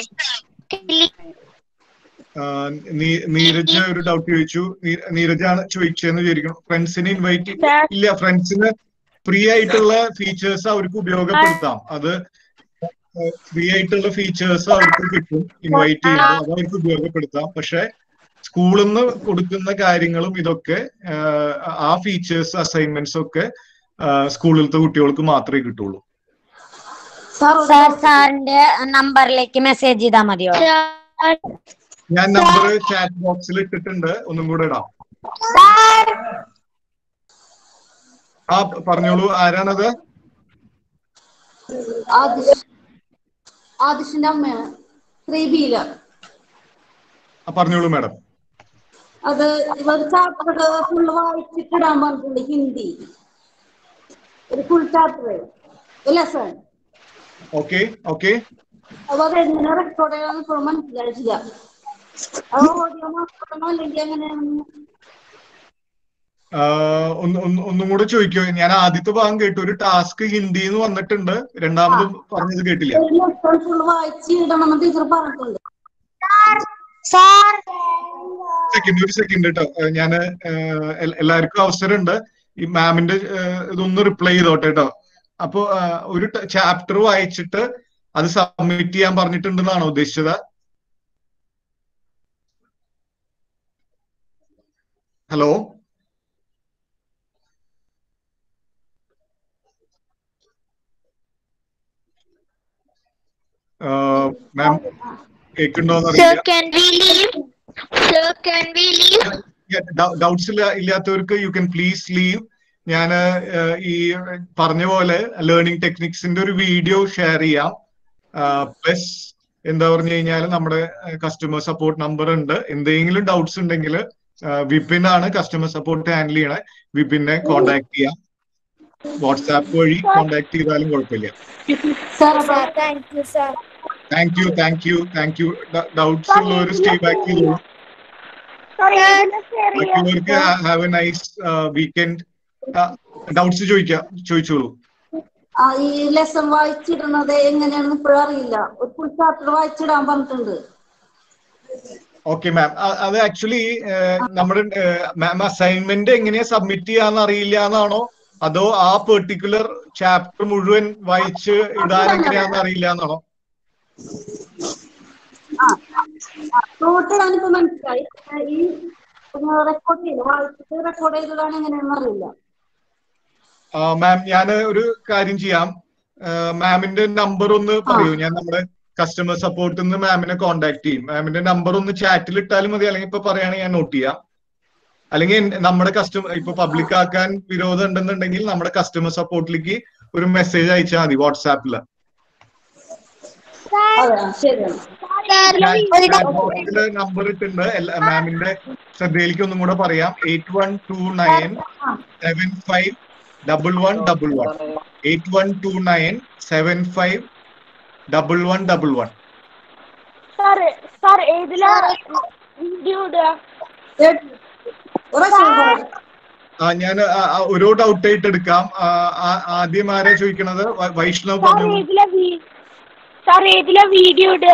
ആ, നീ- നീരജ് ഒരു ഡൗട്ട് ചോദിച്ചു നീ- നീരജാണ് ചോദിച്ചതെന്ന് വിചാരിക്കണം ഫ്രണ്ട്സിനെ ഇൻവൈറ്റ് ഇല്ല ഫ്രണ്ട്സിന് ഫ്രീ ആയിട്ടുള്ള ഫീച്ചേഴ്സ് അവർക്ക് ഉപയോഗപ്പെടുത്താം അത് ഫ്രീ ആയിട്ടുള്ള ഫീച്ചേഴ്സ് അവർക്ക് കിട്ടും ഇൻവൈറ്റ് ചെയ്യുമ്പോൾ അത് അവർക്ക് ഉപയോഗപ്പെടുത്താം പക്ഷെ സ്കൂളിൽ നിന്ന് കൊടുക്കുന്ന കാര്യങ്ങളും ഇതൊക്കെ ആ, ആ ഫീച്ചേഴ്സ് അസൈൻമെന്റ്സ് ഒക്കെ സ്കൂളിലത്തെ കുട്ടികൾക്ക് മാത്രമേ കിട്ടുള്ളൂ സാർ സാറിന്റെ നമ്പറിലേക്ക് മെസ്സേജ് ചെയ്താൽ മതിയോ ഞാൻ നമ്പർ ചാറ്റ് ബോക്സിൽ ഇട്ടിട്ടുണ്ട് ഒന്നും കൂടെ ഇടാം ആ പറഞ്ഞോളൂ ആരാണത് ആദിഷ് ആദിഷിന്റെ അമ്മയാണ് ശ്രീബീല ആ പറഞ്ഞോളൂ മാഡം അത് ഇവർ ചാപ്റ്റർ ഫുള്ള് വായിച്ചിട്ടിടാൻ പറഞ്ഞിട്ടുണ്ട് ഹിന്ദി ഒരു full chapter lesson okay okay അപ്പൊ അത് എങ്ങനെ റെക്കോർഡ് ചെയ്യാന്ന് ഇപ്പോഴും മനസ്സിലായിട്ടില്ല അത് ഓഡിയോ മാത്രമാണോ അല്ലെങ്കിൽ എങ്ങനെയാണെന്ന് ഒന്ന് ഒന്ന് ഒന്നും കൂടെ ചോദിക്കോ ഞാൻ ആദ്യത്തെ ഭാഗം കേട്ടു ഒരു ടാസ്ക് ഹിന്ദി എന്ന് വന്നിട്ടുണ്ട് രണ്ടാമത് പറഞ്ഞത് കേട്ടില്ല ഒരു ലെസൺ ഫുള്ള് വായിച്ച് ഇടണമെന്ന് ടീച്ചർ പറഞ്ഞിട്ടുണ്ട് സെക്കൻഡ് ഒരു സെക്കൻഡ് കേട്ടോ ഞാൻ എല്ലാവർക്കും അവസരമുണ്ട് ഈ മാമിന്റെ ഇതൊന്ന് റിപ്ലൈ ചെയ്തോട്ടെ കേട്ടോ അപ്പോ ആ, ഒരു ചാപ്റ്റർ വായിച്ചിട്ട് അത് സബ്മിറ്റ് ചെയ്യാൻ പറഞ്ഞിട്ടുണ്ടെന്നാണോ ഉദ്ദേശിച്ചത് ഹലോ മാം കേൾക്കുന്നുണ്ടോന്ന് Sir, അറിയില്ല can we leave? Sir, can we leave? Doubts ഇല്ലാത്തവർക്ക് യു കൻ പ്ലീസ് ലീവ് ഞാൻ ഈ പറഞ്ഞ പോലെ ലേണിംഗ് ടെക്നിക്സിന്റെ ഒരു വീഡിയോ ഷെയർ ചെയ്യാം പ്ലസ് എന്താ പറഞ്ഞു കഴിഞ്ഞാൽ നമ്മുടെ കസ്റ്റമർ സപ്പോർട്ട് നമ്പർ ഉണ്ട് എന്തെങ്കിലും ഡൗട്ട്സ് ഉണ്ടെങ്കിൽ വിപിൻ ആണ് കസ്റ്റമർ സപ്പോർട്ട് ഹാൻഡിൽ ചെയ്യണേ വിപിനെ കോണ്ടാക്ട് ചെയ്യാം വാട്സാപ്പ് വഴി കോണ്ടാക്ട് ചെയ്താലും കുഴപ്പമില്ല thank you sir thank you thank you thank you doubts ഉള്ളവർ സ്റ്റേ ബാക്ക് ചെയ്തോളൂ ബാക്കിയുള്ളവർക്ക് have a nice weekend doubts ചോദിക്കാം ചോദിച്ചോളൂ ആ ഈ ലെസൺ വായിച്ചിടുന്നത് എങ്ങനെയാണെന്ന് ഇപ്പോഴും അറിയില്ല ഒരു ഫുൾ ചാപ്റ്റർ വായിച്ചിടാൻ പറഞ്ഞിട്ടുണ്ട് ഓക്കെ മാം അത് ആക്ച്വലി നമ്മുടെ മാം അസൈൻമെന്റ് എങ്ങനെയാ സബ്മിറ്റ് ചെയ്യാന്ന് അറിയില്ല എന്നാണോ അതോ ആ പെർട്ടിക്കുലർ ചാപ്റ്റർ മുഴുവൻ വായിച്ച് ഇടാൻ എങ്ങനെയാന്ന് അറിയില്ല എന്നാണോ ടോട്ടൽ ഇപ്പൊ മനസ്സിലായി ആ, ഈ റെക്കോർഡ് ചെയ്ത് വായിച്ചിട്ട് റെക്കോർഡ് ചെയ്തതാണ് എങ്ങനെയാണെന്ന് അറിയില്ല മാം ഞാൻ ഒരു കാര്യം ചെയ്യാം മാമിന്റെ നമ്പർ ഒന്ന് പറയൂ ഞാൻ നമ്മുടെ കസ്റ്റമർ സപ്പോർട്ടിൽ നിന്ന് മാമിനെ കോൺടാക്ട് ചെയ്യും മാമിന്റെ നമ്പർ ഒന്ന് ചാറ്റിൽ ഇട്ടാലും മതി അല്ലെങ്കിൽ ഇപ്പൊ പറയുകയാണെങ്കിൽ ഞാൻ നോട്ട് ചെയ്യാം അല്ലെങ്കിൽ എൻ- നമ്മുടെ കസ്റ്റമർ ഇപ്പൊ പബ്ലിക് ആക്കാൻ വിരോധം ഉണ്ടെന്നുണ്ടെങ്കിൽ നമ്മുടെ കസ്റ്റമർ സപ്പോർട്ടിലേക്ക് ഒരു മെസ്സേജ് അയച്ചാൽ മതി വാട്സാപ്പില് അതെ ആ, ശരിയാണ് നമ്പർ ഇട്ടുണ്ട് എല്ലാ- മാമിന്റെ ശ്രദ്ധയിലേക്ക് ഒന്നും കൂടെ പറയാം eight one two nine seven five double one double one eight one two nine seven five double one double one sir sir ഏതിലാ വീഡിയോ ഇടുക ആ ഞാൻ ഓരോ ഡൗട്ട് ആയിട്ട് എടുക്കാം ആ, ആ- ആദ്യം ആരാ ചോദിക്കണത് വ- വൈഷ്ണവ് സാർ പറഞ്ഞു ഏതിലാ വീ- സാർ ഏതിലാ വീഡിയോ ഇടുക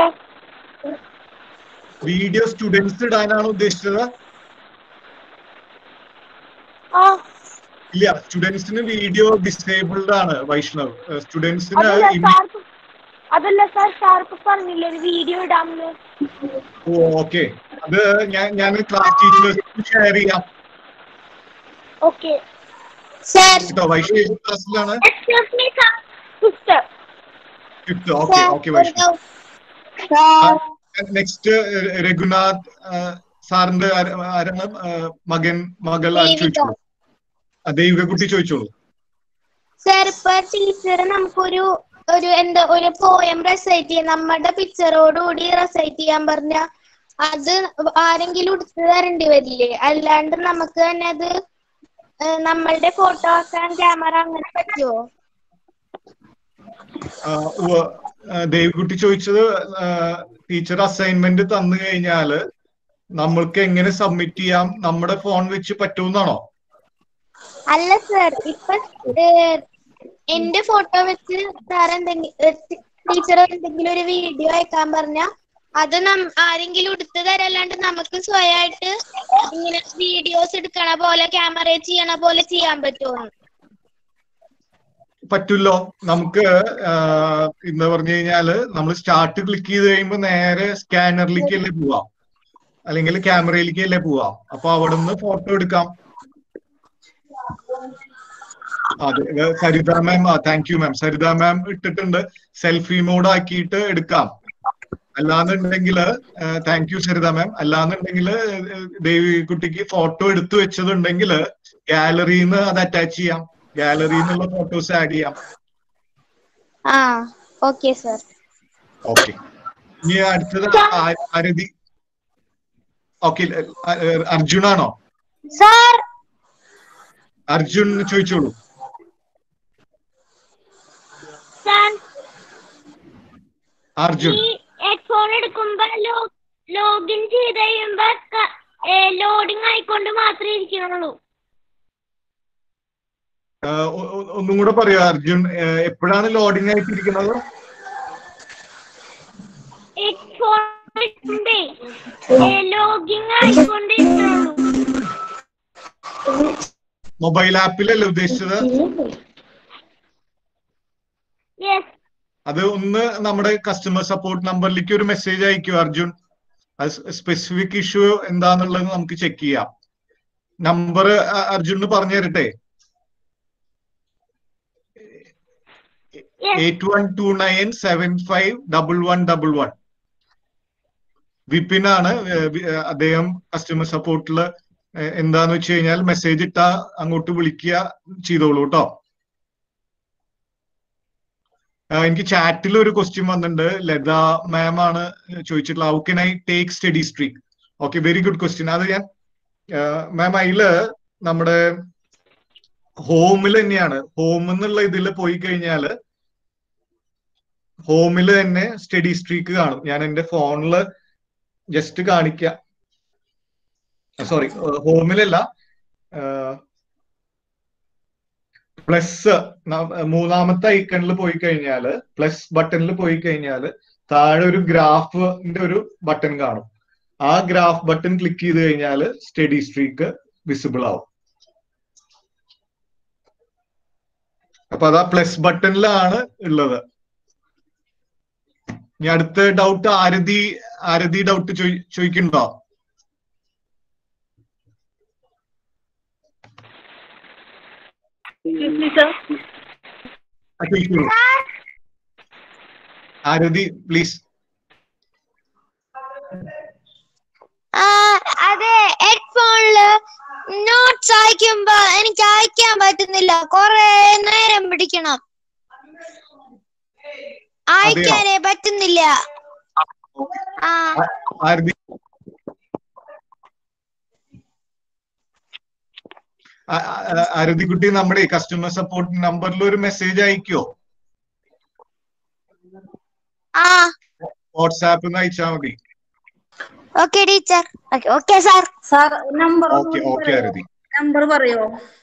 വീഡിയോ സ്റ്റുഡൻസ് ഇടാനാണ് ഉദ്ദേശിച്ചത് ആ ഇല്ല സ്റ്റുഡൻസിന് വീഡിയോ ഡിസേബിൾഡ് ആണ് വൈഷ്ണവ് സ്റ്റുഡൻസിന് അതല്ല സാർ അതല്ല സാർ സാർ ഇപ്പൊ പറഞ്ഞില്ലേ ഒരു വീഡിയോ ഇടാമെന്ന് ഓ ഓക്കെ അത് ഞാൻ ഞാൻ ക്ലാസ് ടീച്ചേഴ്സിന് ഷെയർ ചെയ്യാം ഓക്കെ കേട്ടോ വൈഷ്ണവ് ക്ലാസ്സിലാണ് excuse me sir sister fifth okay okay Vaishnav next Raghunath ആ, സാറിന്റെ ആര- ആരാണ് ആ, മകൻ മകൾ ആര് ചോദിച്ചോളൂ ആ, ദേവികക്കുട്ടി ചോദിച്ചോളൂ സാർ ഇപ്പൊ ടീച്ചർ നമുക്കൊരു ഒരു എന്താ ഒരു പോയം റെസൈറ്റ് ചെയ്യാൻ നമ്മുടെ പിക്ചറോടുകൂടി റെസൈറ്റ് ചെയ്യാൻ പറഞ്ഞ അത് ആരെങ്കിലും എടുത്തു തരേണ്ടി വരില്ലേ അല്ലാണ്ട് നമുക്ക് തന്നെ അത് ഏഹ്, നമ്മളുടെ ഫോട്ടോ ആക്കാൻ ക്യാമറ അങ്ങനെ പറ്റുമോ ആ, ഉവ്വ്. ആ, ദേവികുട്ടി ചോദിച്ചത് ടീച്ചർ അസൈൻമെന്റ് തന്നു കഴിഞ്ഞാല് നമ്മൾക്ക് എങ്ങനെ സബ്മിറ്റ് ചെയ്യാം നമ്മുടെ ഫോൺ വെച്ച് പറ്റുമെന്നാണോ അല്ല സർ ഇപ്പൊ എന്റെ ഫോട്ടോ വെച്ച് സാർ എന്തെങ്കിലും ടീച്ചർ എന്തെങ്കിലും ഒരു വീഡിയോ അയക്കാൻ പറഞ്ഞ അത് നം- ആരെങ്കിലും എടുത്തു തരല്ലാണ്ട് നമുക്ക് സ്വയമായിട്ട് ഇങ്ങനെ വീഡിയോസ് എടുക്കണ പോലെ ക്യാമറ ചെയ്യണ പോലെ ചെയ്യാൻ പറ്റുമോ പറ്റുമല്ലോ നമുക്ക് ആഹ് എന്താ പറഞ്ഞു കഴിഞ്ഞാല് നമ്മൾ സ്റ്റാർട്ട് ക്ലിക്ക് ചെയ്ത് കഴിയുമ്പോ നേരെ സ്കാനറിലേക്ക് അല്ലേ പോവാം അല്ലെങ്കിൽ ക്യാമറയിലേക്ക് അല്ലേ പോവാം അപ്പൊ അവിടെ നിന്ന് ഫോട്ടോ എടുക്കാം അതെ ഏ, Saritha ma'am thank you ma'am Saritha ma'am ഇട്ടിട്ടുണ്ട് സെൽഫി മോഡ് ആക്കിയിട്ട് എടുക്കാം അല്ലാന്നുണ്ടെങ്കിൽ താങ്ക് യു സരിത മാം അല്ലാന്നുണ്ടെങ്കിൽ ദേവി കുട്ടിക്ക് ഫോട്ടോ എടുത്തു വെച്ചതുണ്ടെങ്കിൽ ഗാലറിന്ന് അത് അറ്റാച്ച് ചെയ്യാം ഗാലറിന്നുള്ള ഫോട്ടോസ് ആഡ് ചെയ്യാം ആ ഓക്കെ സർ ഓക്കെ ഇനി അടുത്തത് ആ- ആരതി ഓക്കെ അർജുനാണോ സാർ അർജുൻ ചോദിച്ചോളൂ അർജുൻ ഹെഡ്ഫോൺ എടുക്കുമ്പോ ലോഗിൻ ചെയ്ത് കഴിയുമ്പോ ലോഡിങ് ആയിക്കൊണ്ട് മാത്രമേ ഇരിക്കുന്നുള്ളൂ ആ, ഒ- ഒ- ഒന്നും കൂടെ പറയോ അർജുൻ ഏ, എപ്പോഴാണ് ലോഡിംഗ് ആയിട്ടിരിക്കുന്നത് ഹെഡ്ഫോൺ ലോഗിൻ ആയിക്കൊണ്ട് ഇരിക്കുന്നുള്ളൂ മൊബൈൽ ആപ്പിലല്ലേ ഉദ്ദേശിച്ചത് യെസ് അത് ഒന്ന് നമ്മുടെ കസ്റ്റമർ സപ്പോർട്ട് നമ്പറിലേക്ക് ഒരു മെസ്സേജ് അയക്കൂ അർജുൻ അത് സ്പെസിഫിക് ഇഷ്യൂ എന്താന്നുള്ളത് നമുക്ക് ചെക്ക് ചെയ്യാം നമ്പർ അർജുന് പറഞ്ഞു തരട്ടെ eight one two nine seven five double one double one Vipin ആണ് ഏഹ് വി- ഏഹ് അദ്ദേഹം കസ്റ്റമർ സപ്പോർട്ടിൽ എന്താന്ന് വെച്ച് കഴിഞ്ഞാൽ മെസ്സേജ് ഇട്ടാ അങ്ങോട്ട് വിളിക്കുക ചെയ്തോളൂ കേട്ടോ എനിക്ക് ചാറ്റിൽ ഒരു ക്വസ്റ്റ്യൻ വന്നിട്ടുണ്ട് ലത മാം ആണ് ചോദിച്ചിട്ടുള്ളത് how can I take study streak okay very good question അത് ഞാൻ മാം അതില് നമ്മുടെ ഹോമിൽ തന്നെയാണ് ഹോം എന്നുള്ള ഇതിൽ പോയി കഴിഞ്ഞാല് ഹോമിൽ തന്നെ സ്റ്റഡി സ്ട്രീക്ക് കാണും ഞാൻ എന്റെ ഫോണില് ജസ്റ്റ് കാണിക്കാം സോറി ഹോമിലല്ല പ്ലസ് മൂന്നാമത്തെ ഐക്കണിൽ പോയി കഴിഞ്ഞാല് പ്ലസ് ബട്ടണിൽ പോയി കഴിഞ്ഞാല് താഴെ ഒരു ഗ്രാഫിന്റെ ഒരു ബട്ടൺ കാണും ആ ഗ്രാഫ് ബട്ടൺ ക്ലിക്ക് ചെയ്ത് കഴിഞ്ഞാല് സ്റ്റഡി സ്ട്രീക്ക് വിസിബിൾ ആവും അപ്പൊ അതാ പ്ലസ് ബട്ടണിലാണ് ഉള്ളത് ഇനി അടുത്ത ഡൗട്ട് ആരതി ആരതി ഡൗട്ട് ചോദിക്കണ്ടോ ആ, ചോദിച്ചോളൂ. ആരതി പ്ലീസ് ആ, അതെ ഹെഡ്ഫോണില് നോട്ട്സ് അയക്കുമ്പോ എനിക്ക് അയക്കാൻ പറ്റുന്നില്ല കൊറേ നേരം പിടിക്കണം അയക്കാനേ പറ്റുന്നില്ല ആ ആരതി ആ- ആ- ആരതിക്കുട്ടി നമ്മുടെ കസ്റ്റമർ സപ്പോർട്ട് നമ്പറിൽ ഒരു മെസ്സേജ് അയക്കോ ആ വാട്സാപ്പിൽ നിന്ന് അയച്ചാൽ മതി okay teacher okay sir sir number okay okay Aarathi number പറയോ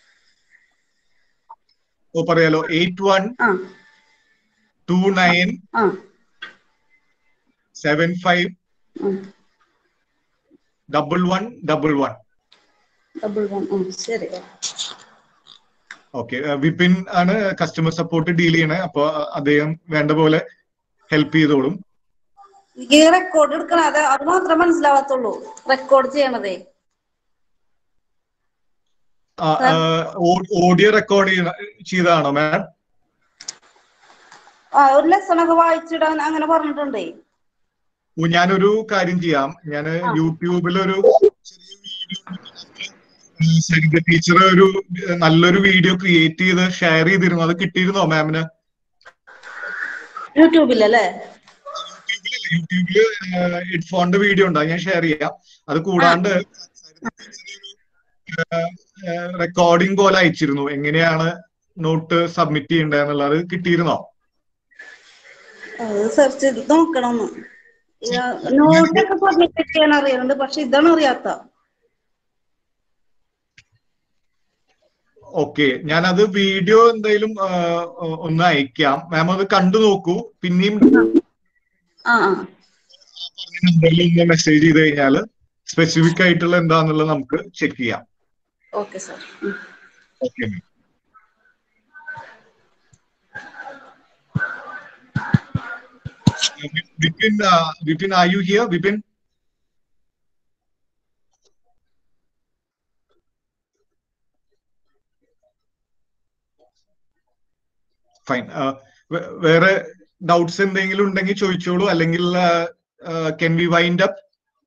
ഓ പറയാലോ എയ്റ്റ് വൺ ആ ടു നയൻ ആ സെവൻ ഫൈവ് ഉം. Double one double one double one ഉം, ശരി ഓക്കെ വിപിൻ ആണ് കസ്റ്റമർ സപ്പോർട്ട് ഡീൽ ചെയ്യണേ അപ്പൊ അദ്ദേഹം വേണ്ട പോലെ ഹെൽപ്പ് ചെയ്തോളും എനിക്ക് റെക്കോർഡ് എടുക്കണം അത് അത് മാത്രമേ മനസ്സിലാവത്തുള്ളൂ റെക്കോർഡ് ചെയ്യണതേ ഓഡിയോ റെക്കോർഡ് ചെയ്തതാണോ മാം ആ ഒരു ലെസൺ ഒക്കെ വായിച്ചിടാൻ അങ്ങനെ പറഞ്ഞിട്ടുണ്ടേ ഓ, ഞാനൊരു കാര്യം ചെയ്യാം ഞാൻ യൂട്യൂബിലൊരു സരിത ടീച്ചർ ഒരു നല്ലൊരു വീഡിയോ ക്രിയേറ്റ് ചെയ്ത് ഷെയർ ചെയ്തിരുന്നു അത് കിട്ടിയിരുന്നോ മാമിന് യൂട്യൂബിലല്ലേ യൂട്യൂബില് ഹെഡ്ഫോണിന്റെ വീഡിയോ ഉണ്ട് അത് ഞാൻ ഷെയർ ചെയ്യാം അത് കൂടാണ്ട് റെക്കോർഡിംഗ് പോലെ അയച്ചിരുന്നു എങ്ങനെയാണ് നോട്ട് സബ്മിറ്റ് ചെയ്യേണ്ടതെന്നുള്ളത് കിട്ടിയിരുന്നോ അത് സെർച്ച് ചെയ്ത് നോക്കണം ഒന്ന് നോട്ടൊക്കെ സബ്മിറ്റ് ചെയ്യാൻ അറിയുന്നുണ്ട് പക്ഷെ ഇതാണ് അറിയാത്ത ഓക്കെ ഞാനത് വീഡിയോ എന്തെങ്കിലും ആ, ഒന്ന് അയക്കാം മാം അത് കണ്ടു നോക്കൂ പിന്നെയും ആ ആ നമ്പറിൽ ഒന്ന് മെസ്സേജ് ചെയ്ത് കഴിഞ്ഞാൽ സ്പെസിഫിക് ആയിട്ടുള്ള എന്താന്നുള്ളത് നമുക്ക് ചെക്ക് ചെയ്യാം okay sir okay Vipin Vipin are you here Vipin fine വേറെ ഡൗട്ട്സ് എന്തെങ്കിലും ഉണ്ടെങ്കിൽ ചോദിച്ചോളൂ അല്ലെങ്കിൽ കെൻ വി വൈൻഡ് അപ്പ്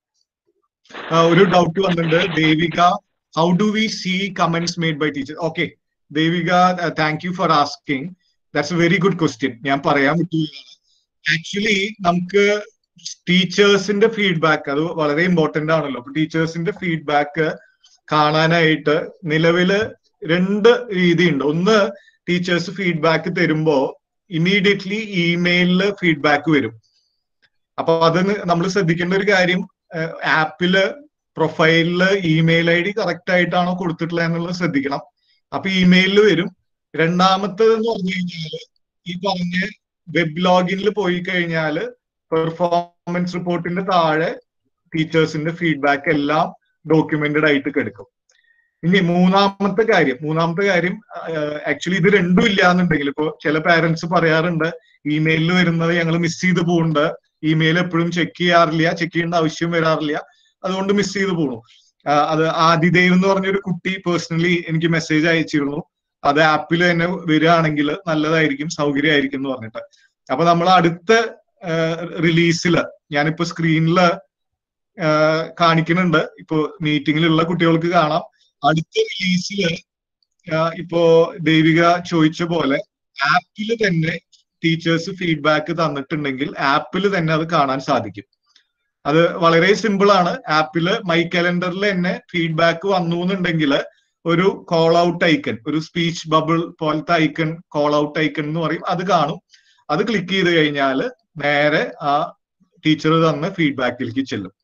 ഒരു ഡൗട്ട് വന്നിട്ടുണ്ട് Devika how do we see comments made by teacher okay Devika thank you for asking that's a very good question ഞാൻ പറയാൻ പറ്റില്ല ആക്ച്വലി നമുക്ക് ടീച്ചേഴ്സിന്റെ ഫീഡ്ബാക്ക് അത് വളരെ ഇമ്പോർട്ടന്റ് ആണല്ലോ അപ്പൊ ടീച്ചേഴ്സിന്റെ ഫീഡ്ബാക്ക് കാണാനായിട്ട് നിലവില് രണ്ട് രീതിയുണ്ട് ഒന്ന് ടീച്ചേഴ്സ് ഫീഡ്ബാക്ക് തരുമ്പോ ഇമീഡിയറ്റ്ലി ഇമെയിലില് ഫീഡ്ബാക്ക് വരും അപ്പൊ അത് നമ്മൾ ശ്രദ്ധിക്കേണ്ട ഒരു കാര്യം ആപ്പില് പ്രൊഫൈലില് ഇമെയിൽ ഐ ഡി കറക്റ്റ് ആയിട്ടാണോ കൊടുത്തിട്ടുള്ളത് എന്നുള്ളത് ശ്രദ്ധിക്കണം അപ്പൊ ഇമെയിലിൽ വരും രണ്ടാമത്തത് എന്ന് പറഞ്ഞു കഴിഞ്ഞാല് ഈ പറഞ്ഞ വെബ് ലോഗിനിൽ പോയി കഴിഞ്ഞാല് പെർഫോമൻസ് റിപ്പോർട്ടിന്റെ താഴെ ടീച്ചേഴ്സിന്റെ ഫീഡ്ബാക്ക് എല്ലാം ഡോക്യുമെന്റഡ് ആയിട്ട് കിടക്കും ഇനി മൂന്നാമത്തെ കാര്യം മൂന്നാമത്തെ കാര്യം ആക്ച്വലി ഇത് രണ്ടും ഇല്ലാന്നുണ്ടെങ്കിൽ ഇപ്പൊ ചില പാരന്റ്സ് പറയാറുണ്ട് ഇമെയിലിൽ വരുന്നത് ഞങ്ങൾ മിസ് ചെയ്ത് പോകുന്നുണ്ട് ഇമെയിൽ എപ്പോഴും ചെക്ക് ചെയ്യാറില്ല ചെക്ക് ചെയ്യേണ്ട ആവശ്യം വരാറില്ല അതുകൊണ്ട് മിസ് ചെയ്ത് പോണു അത് ആദിദേവ് എന്ന് പറഞ്ഞൊരു കുട്ടി പേഴ്സണലി എനിക്ക് മെസ്സേജ് അയച്ചിരുന്നു അത് ആപ്പിൽ തന്നെ വരികയാണെങ്കിൽ നല്ലതായിരിക്കും സൗകര്യമായിരിക്കും എന്ന് പറഞ്ഞിട്ട് അപ്പൊ നമ്മൾ അടുത്ത റിലീസിൽ ഞാനിപ്പോ സ്ക്രീനില് കാണിക്കുന്നുണ്ട് ഇപ്പോ മീറ്റിംഗിലുള്ള കുട്ടികൾക്ക് കാണാം അടുത്ത റിലീസില് ഇപ്പോ ദേവിക ചോദിച്ച പോലെ ആപ്പിൽ തന്നെ ടീച്ചേഴ്സ് ഫീഡ്ബാക്ക് തന്നിട്ടുണ്ടെങ്കിൽ ആപ്പിൽ തന്നെ അത് കാണാൻ സാധിക്കും അത് വളരെ സിമ്പിൾ ആണ് ആപ്പില് മൈ കലണ്ടറിൽ തന്നെ ഫീഡ്ബാക്ക് വന്നു എന്നുണ്ടെങ്കിൽ ഒരു കോൾ ഔട്ട് ഐക്കൺ ഒരു സ്പീച്ച് ബബിൾ പോലത്തെ ഐക്കൺ കോൾ ഔട്ട് ഐക്കൺ എന്ന് പറയും അത് കാണും അത് ക്ലിക്ക് ചെയ്ത് കഴിഞ്ഞാൽ നേരെ ആ ടീച്ചർ തന്ന ഫീഡ്ബാക്കിലേക്ക് ചെല്ലും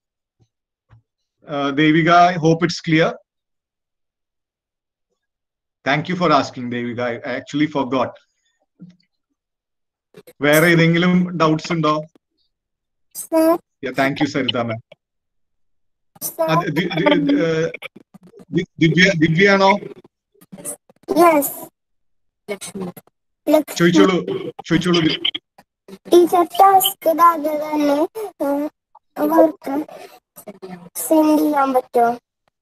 Devika I hope it's clear thank you for asking Devika I actually forgot വേറെ ഏതെങ്കിലും ഡൗട്ട്സ് ഉണ്ടോ thank you Saritha ma'am Divya ദിവ്യാണോ ചോദിച്ചോളൂ ചോദിച്ചോളൂ ടീച്ചർ ടാസ്ക് ഇടാതെ തന്നെ വർക്ക് സെൻഡ് ചെയ്യാൻ പറ്റുമോ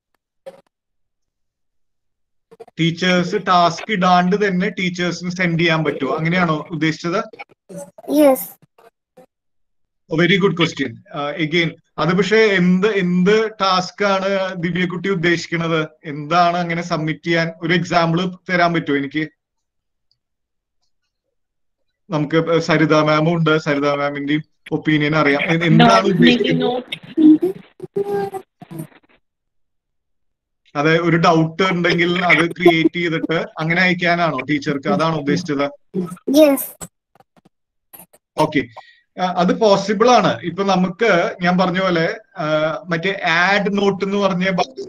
ടീച്ചേഴ്സ് ടാസ്ക് ഇടാണ്ട് തന്നെ ടീച്ചേഴ്സിന് സെൻഡ് ചെയ്യാൻ പറ്റുമോ അങ്ങനെയാണോ ഉദ്ദേശിച്ചത് yes very good question again അത് പക്ഷെ എന്ത് എന്ത് ടാസ്ക് ആണ് ദിവ്യക്കുട്ടി ഉദ്ദേശിക്കുന്നത് എന്താണ് അങ്ങനെ സബ്മിറ്റ് ചെയ്യാൻ ഒരു എക്സാമ്പിൾ തരാൻ പറ്റുമോ എനിക്ക് നമുക്ക് സരിത മാമും ഉണ്ട് സരിത മാമിന്റെയും ഒപ്പീനിയൻ അറിയാം എന്താണ് ഉദ്ദേശിക്കുന്നത് അതെ ഒരു ഡൗട്ട് ഉണ്ടെങ്കിൽ അത് ക്രിയേറ്റ് ചെയ്തിട്ട് അങ്ങനെ അയക്കാനാണോ ടീച്ചർക്ക് അതാണോ ഉദ്ദേശിച്ചത് ഓക്കെ അത് പോസിബിൾ ആണ് ഇപ്പൊ നമുക്ക് ഞാൻ പറഞ്ഞ പോലെ മറ്റേ ആഡ് നോട്ട് എന്ന് പറഞ്ഞ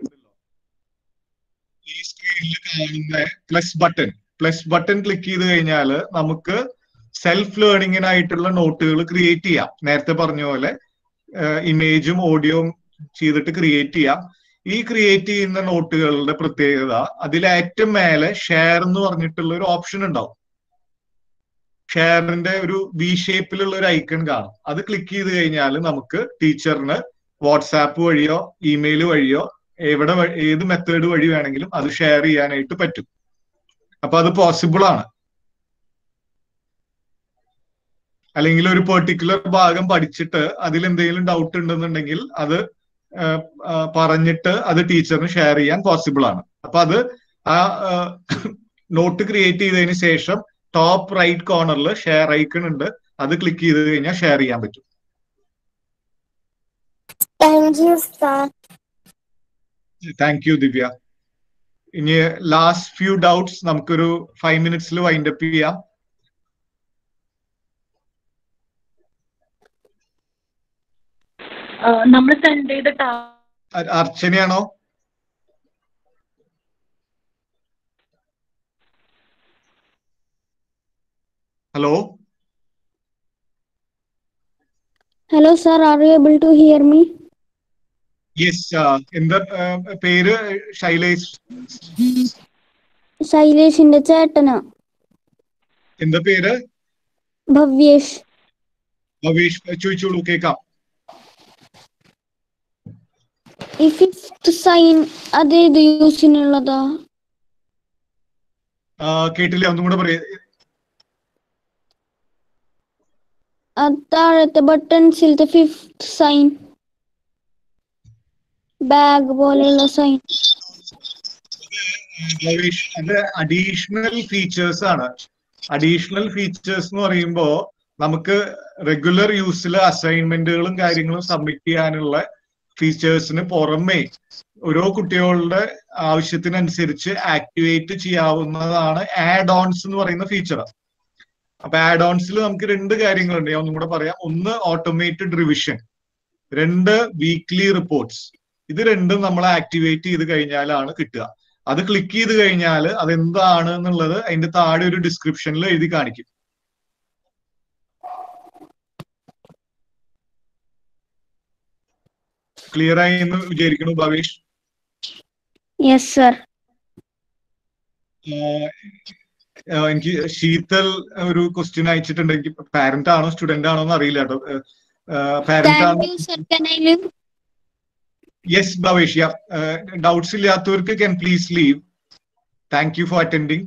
ഈ സ്ക്രീനിൽ കാണുന്ന plus button plus button click ചെയ്ത് കഴിഞ്ഞാൽ നമുക്ക് സെൽഫ് ലേണിങ്ങിനായിട്ടുള്ള നോട്ടുകൾ ക്രിയേറ്റ് ചെയ്യാം നേരത്തെ പറഞ്ഞ പോലെ ഇമേജും ഓഡിയോയും ചെയ്തിട്ട് ക്രിയേറ്റ് ചെയ്യാം ഈ ക്രിയേറ്റ് ചെയ്യുന്ന നോട്ടുകളുടെ പ്രത്യേകത അതിൽ ഏറ്റവും മേലെ ഷെയർ എന്ന് പറഞ്ഞിട്ടുള്ള ഒരു ഓപ്ഷൻ ഉണ്ടാവും ഷെയറിന്റെ ഒരു വി ഷേപ്പിലുള്ള ഒരു ഐക്കൺ കാണും അത് ക്ലിക്ക് ചെയ്ത് കഴിഞ്ഞാൽ നമുക്ക് ടീച്ചറിന് വാട്സാപ്പ് വഴിയോ ഇമെയിൽ വഴിയോ എവിടെ ഏത് മെത്തേഡ് വഴി വേണമെങ്കിലും അത് ഷെയർ ചെയ്യാനായിട്ട് പറ്റും അപ്പൊ അത് പോസിബിൾ ആണ് അല്ലെങ്കിൽ ഒരു പെർട്ടിക്കുലർ ഭാഗം പഠിച്ചിട്ട് അതിൽ എന്തെങ്കിലും ഡൗട്ട് ഉണ്ടെന്നുണ്ടെങ്കിൽ അത് പറഞ്ഞിട്ട് അത് ടീച്ചറിന് ഷെയർ ചെയ്യാൻ പോസിബിൾ ആണ് അപ്പൊ അത് ആ നോട്ട് ക്രിയേറ്റ് ചെയ്തതിന് ശേഷം ടോപ്പ് റൈറ്റ് കോർണറിൽ ഷെയർ ഐക്കൺ ഉണ്ട് അത് ക്ലിക്ക് ചെയ്ത് കഴിഞ്ഞാൽ ഷെയർ ചെയ്യാൻ പറ്റും താങ്ക് യു ദിവ്യ ഇനി ലാസ്റ്റ് ഫ്യൂ ഡൗട്ട്സ് നമുക്കൊരു ഫൈവ് മിനിറ്റ്സിൽ വൈൻഡ് അപ്പ് ചെയ്യാം നമ്മൾ സെൻഡ് ചെയ്ത അർച്ചനയാണോ hello Hello, sir. Are you able to hear me? Yes എന്താ ആ, പേര് ശൈലേഷ് ശൈലേഷിന്റെ ചേട്ടനാ എന്താ പേര് ഭവ്യേഷ് ഭവേഷ് ചോദിച്ചോളൂ കേക്കാം ഈ ഫിഫ്ത് സൈൻ അതേത് യൂസിനുള്ളതാ ആ, കേട്ടില്ല ഒന്നും കൂടെ പറയാ ആ താഴത്തെ ബട്ടൺസിലത്തെ ഫിഫ്ത് സൈൻ ബാഗ് പോലെയുള്ള സൈൻ ഭവേഷ് അത് അഡീഷണൽ ഫീച്ചേഴ്സ് ആണ് അഡീഷണൽ ഫീച്ചേഴ്സ് എന്ന് പറയുമ്പോ നമുക്ക് റെഗുലർ യൂസിൽ അസൈൻമെന്റുകളും കാര്യങ്ങളും സബ്മിറ്റ് ചെയ്യാനുള്ള ഫീച്ചേഴ്സിന് പുറമെ ഓരോ കുട്ടികളുടെ ആവശ്യത്തിനനുസരിച്ച് ആക്ടിവേറ്റ് ചെയ്യാവുന്നതാണ് ആഡ് ഓൺസ് എന്ന് പറയുന്ന ഫീച്ചർ അപ്പൊ ആഡ് ഓൺസിൽ നമുക്ക് രണ്ട് കാര്യങ്ങളുണ്ട് ഞാൻ ഒന്നും കൂടെ പറയാം ഒന്ന് ഓട്ടോമേറ്റഡ് റിവിഷൻ രണ്ട് വീക്ക്ലി റിപ്പോർട്ട്സ് ഇത് രണ്ടും നമ്മൾ ആക്ടിവേറ്റ് ചെയ്ത് കഴിഞ്ഞാലാണ് കിട്ടുക അത് ക്ലിക്ക് ചെയ്ത് കഴിഞ്ഞാൽ അതെന്താണ് എന്നുള്ളത് അതിന്റെ താഴെ ഒരു ഡിസ്ക്രിപ്ഷനിൽ എഴുതി കാണിക്കും ക്ലിയർ ആയി എന്ന് വിചാരിക്കുന്നു ഭവേഷ് യെസ് സർ ആഹ് ആഹ് എനിക്ക് ശീതൽ ഒരു ക്വസ്റ്റ്യൻ അയച്ചിട്ടുണ്ട് എനിക്ക് പാരന്റ് ആണോ സ്റ്റുഡന്റ് ആണോ എന്ന് അറിയില്ല കേട്ടോ പാരന്റ് താങ്ക് ആണോ you sir can I leave yes Bhavesh doubts ഇല്ലാത്തവർക്ക് can please leave thank you for attending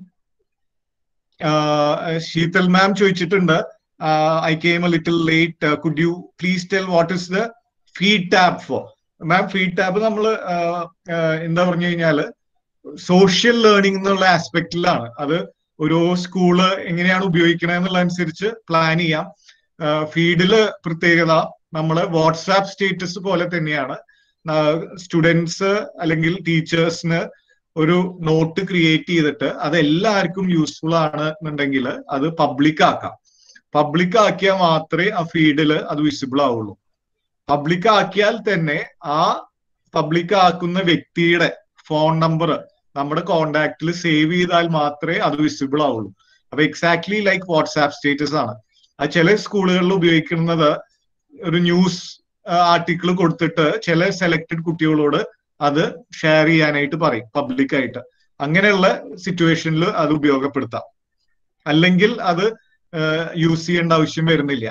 Sheetal ma'am ചോദിച്ചിട്ടുണ്ട് I came a little late could you please tell what is the feed tab for ma'am feed tab നമ്മൾ എന്താ പറഞ്ഞു കഴിഞ്ഞാല് social learning എന്നുള്ള ആസ്പെക്റ്റിലാണ് അത് ഓരോ school എങ്ങനെയാണ് ഉപയോഗിക്കണത് എന്നുള്ളതനുസരിച്ച് പ്ലാൻ ചെയ്യാം ഫീഡില് പ്രത്യേകത നമ്മൾ വാട്സാപ്പ് സ്റ്റേറ്റസ് പോലെ തന്നെയാണ് സ്റ്റുഡൻസ് അല്ലെങ്കിൽ ടീച്ചേഴ്സിന് ഒരു നോട്ട് ക്രിയേറ്റ് ചെയ്തിട്ട് അത് എല്ലാവർക്കും യൂസ്ഫുൾ ആണ് എന്നുണ്ടെങ്കിൽ അത് പബ്ലിക് ആക്കാം പബ്ലിക് ആക്കിയാൽ മാത്രമേ ആ ഫീഡിൽ അത് വിസിബിൾ ആവുള്ളൂ പബ്ലിക് ആക്കിയാൽ തന്നെ ആ പബ്ലിക് ആക്കുന്ന വ്യക്തിയുടെ ഫോൺ നമ്പർ നമ്മുടെ കോണ്ടാക്റ്റിൽ സേവ് ചെയ്താൽ മാത്രമേ അത് വിസിബിൾ ആവുള്ളൂ അപ്പൊ എക്സാക്ട്ലി ലൈക്ക് വാട്സാപ്പ് സ്റ്റേറ്റസ് ആണ് അത് ചില സ്കൂളുകളിൽ ഉപയോഗിക്കുന്നത് ഒരു ന്യൂസ് ആർട്ടിക്കിൾ കൊടുത്തിട്ട് ചില സെലക്ടഡ് കുട്ടികളോട് അത് ഷെയർ ചെയ്യാനായിട്ട് പറയും പബ്ലിക് ആയിട്ട് അങ്ങനെയുള്ള സിറ്റുവേഷനിൽ അത് ഉപയോഗപ്പെടുത്താം അല്ലെങ്കിൽ അത് യൂസ് ചെയ്യേണ്ട ആവശ്യം വരുന്നില്ല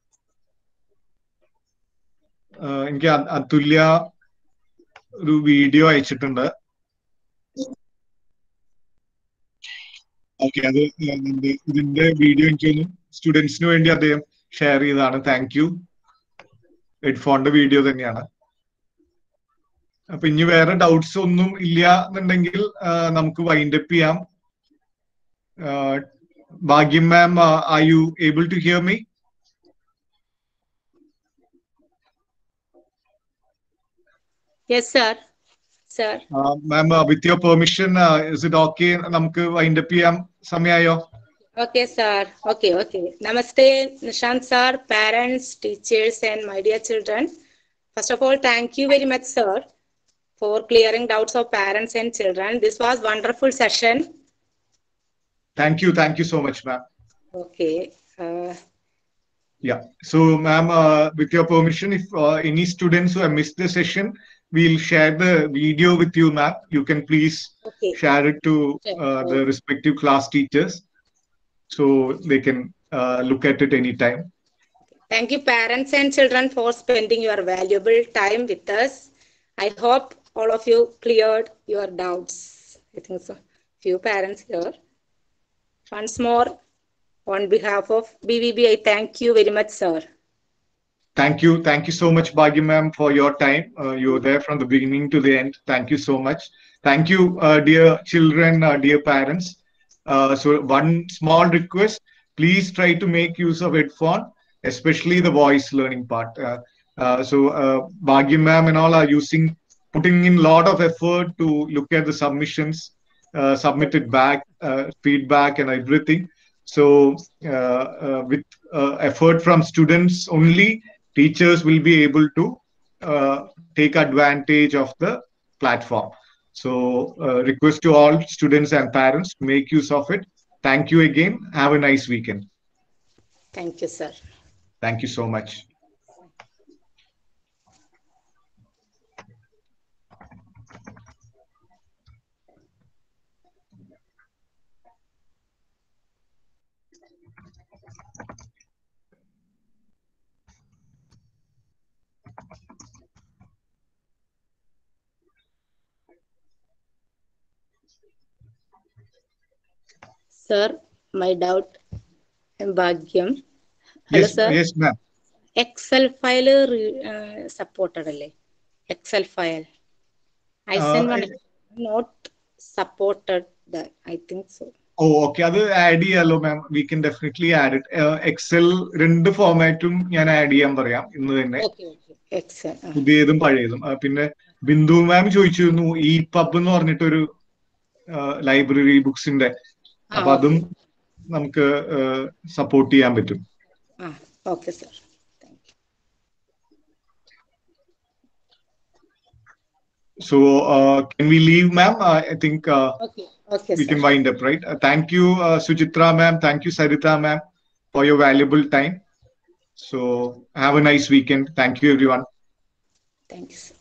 ആഹ് എനിക്ക് അ- അതുല്യ ഒരു വീഡിയോ അയച്ചിട്ടുണ്ട് ഓക്കെ അത് ഇതിന്റെ ഇതിന്റെ വീഡിയോ എനിക്ക് തോന്നുന്നു സ്റ്റുഡൻസിന് വേണ്ടി അദ്ദേഹം ഷെയർ ചെയ്തതാണ് താങ്ക് യു ഹെഡ്ഫോണിന്റെ വീഡിയോ തന്നെയാണ് അപ്പൊ ഇനി വേറെ ഡൗട്ട്സ് ഒന്നും ഇല്ല എന്നുണ്ടെങ്കിൽ ആ, നമുക്ക് വൈൻഡ് അപ്പ് ചെയ്യാം ആ, Bhagyam ma'am are you able to hear me Yes, sir. Sir. Ma'am with your permission is it okay നമുക്ക് വൈൻഡ് അപ്പ് ചെയ്യാം സമയമായോ Okay, sir. Okay, okay. Namaste, Nishant sir, parents, teachers, and my dear children. First of all, thank you very much, sir, for clearing doubts of parents and children. This was wonderful session. Thank you thank you so much ma'am Okay. Uh, Yeah. So, ma'am, uh, with your permission, if uh, any students who have missed the session, we'll share the video with you, ma'am. You can please Okay. share it to Sure. uh, the respective class teachers so they can uh, look at it anytime. Thank you, parents and children, for spending your valuable time with us. I hope all of you cleared your doubts. I think so. Few parents here. Once more, on behalf of BVB, I thank you very much, sir. Thank you. Thank you so much, Bhagi ma'am, for your time. Uh, you were there from the beginning to the end. Thank you so much. Thank you, uh, dear children, uh, dear parents. Uh, so, one small request please try to make use of headphone, especially the voice learning part. Uh, uh, so, uh, Bhagi ma'am and all are using, putting in a lot of effort to look at the submissions, uh, submit it back, uh, feedback, and everything. So, uh, uh, with uh, effort from students only, teachers will be able to uh, take advantage of the platform. So, uh, request to all students and parents make use of it. Thank you again. Have a nice weekend. Thank you, sir. Thank you so much. Sir, my doubt, Bhagyam. Hello, Yes, sir. yes, ma'am. Excel file uh, supported അല്ലേ Excel file. I Uh, sent one not supported that. I think so. ഓ okay അത് add ചെയ്യാലോ ma'am we can definitely add it excel രണ്ട് ഫോർമാറ്റും ഞാൻ add ചെയ്യാൻ പറയാം ഇന്ന് തന്നെ Okay, okay. Excel. ആ. പുതിയതും പഴയതും ആ, പിന്നെ ബിന്ദു മാം ചോദിച്ചിരുന്നു ഈ പബ് എന്ന് പറഞ്ഞിട്ടൊരു ലൈബ്രറി ബുക്സിന്റെ അപ്പൊ ആ, അതും നമുക്ക് സപ്പോർട്ട് ചെയ്യാൻ പറ്റും ആ, okay, sir. So can we leave ma'am I think Okay, okay, we sir. can wind up, right? Uh, thank you, uh, Sujitra ma'am. Thank you, Sarita ma'am, for your valuable time. So have a nice weekend. Thank you, everyone. Thank you, sir.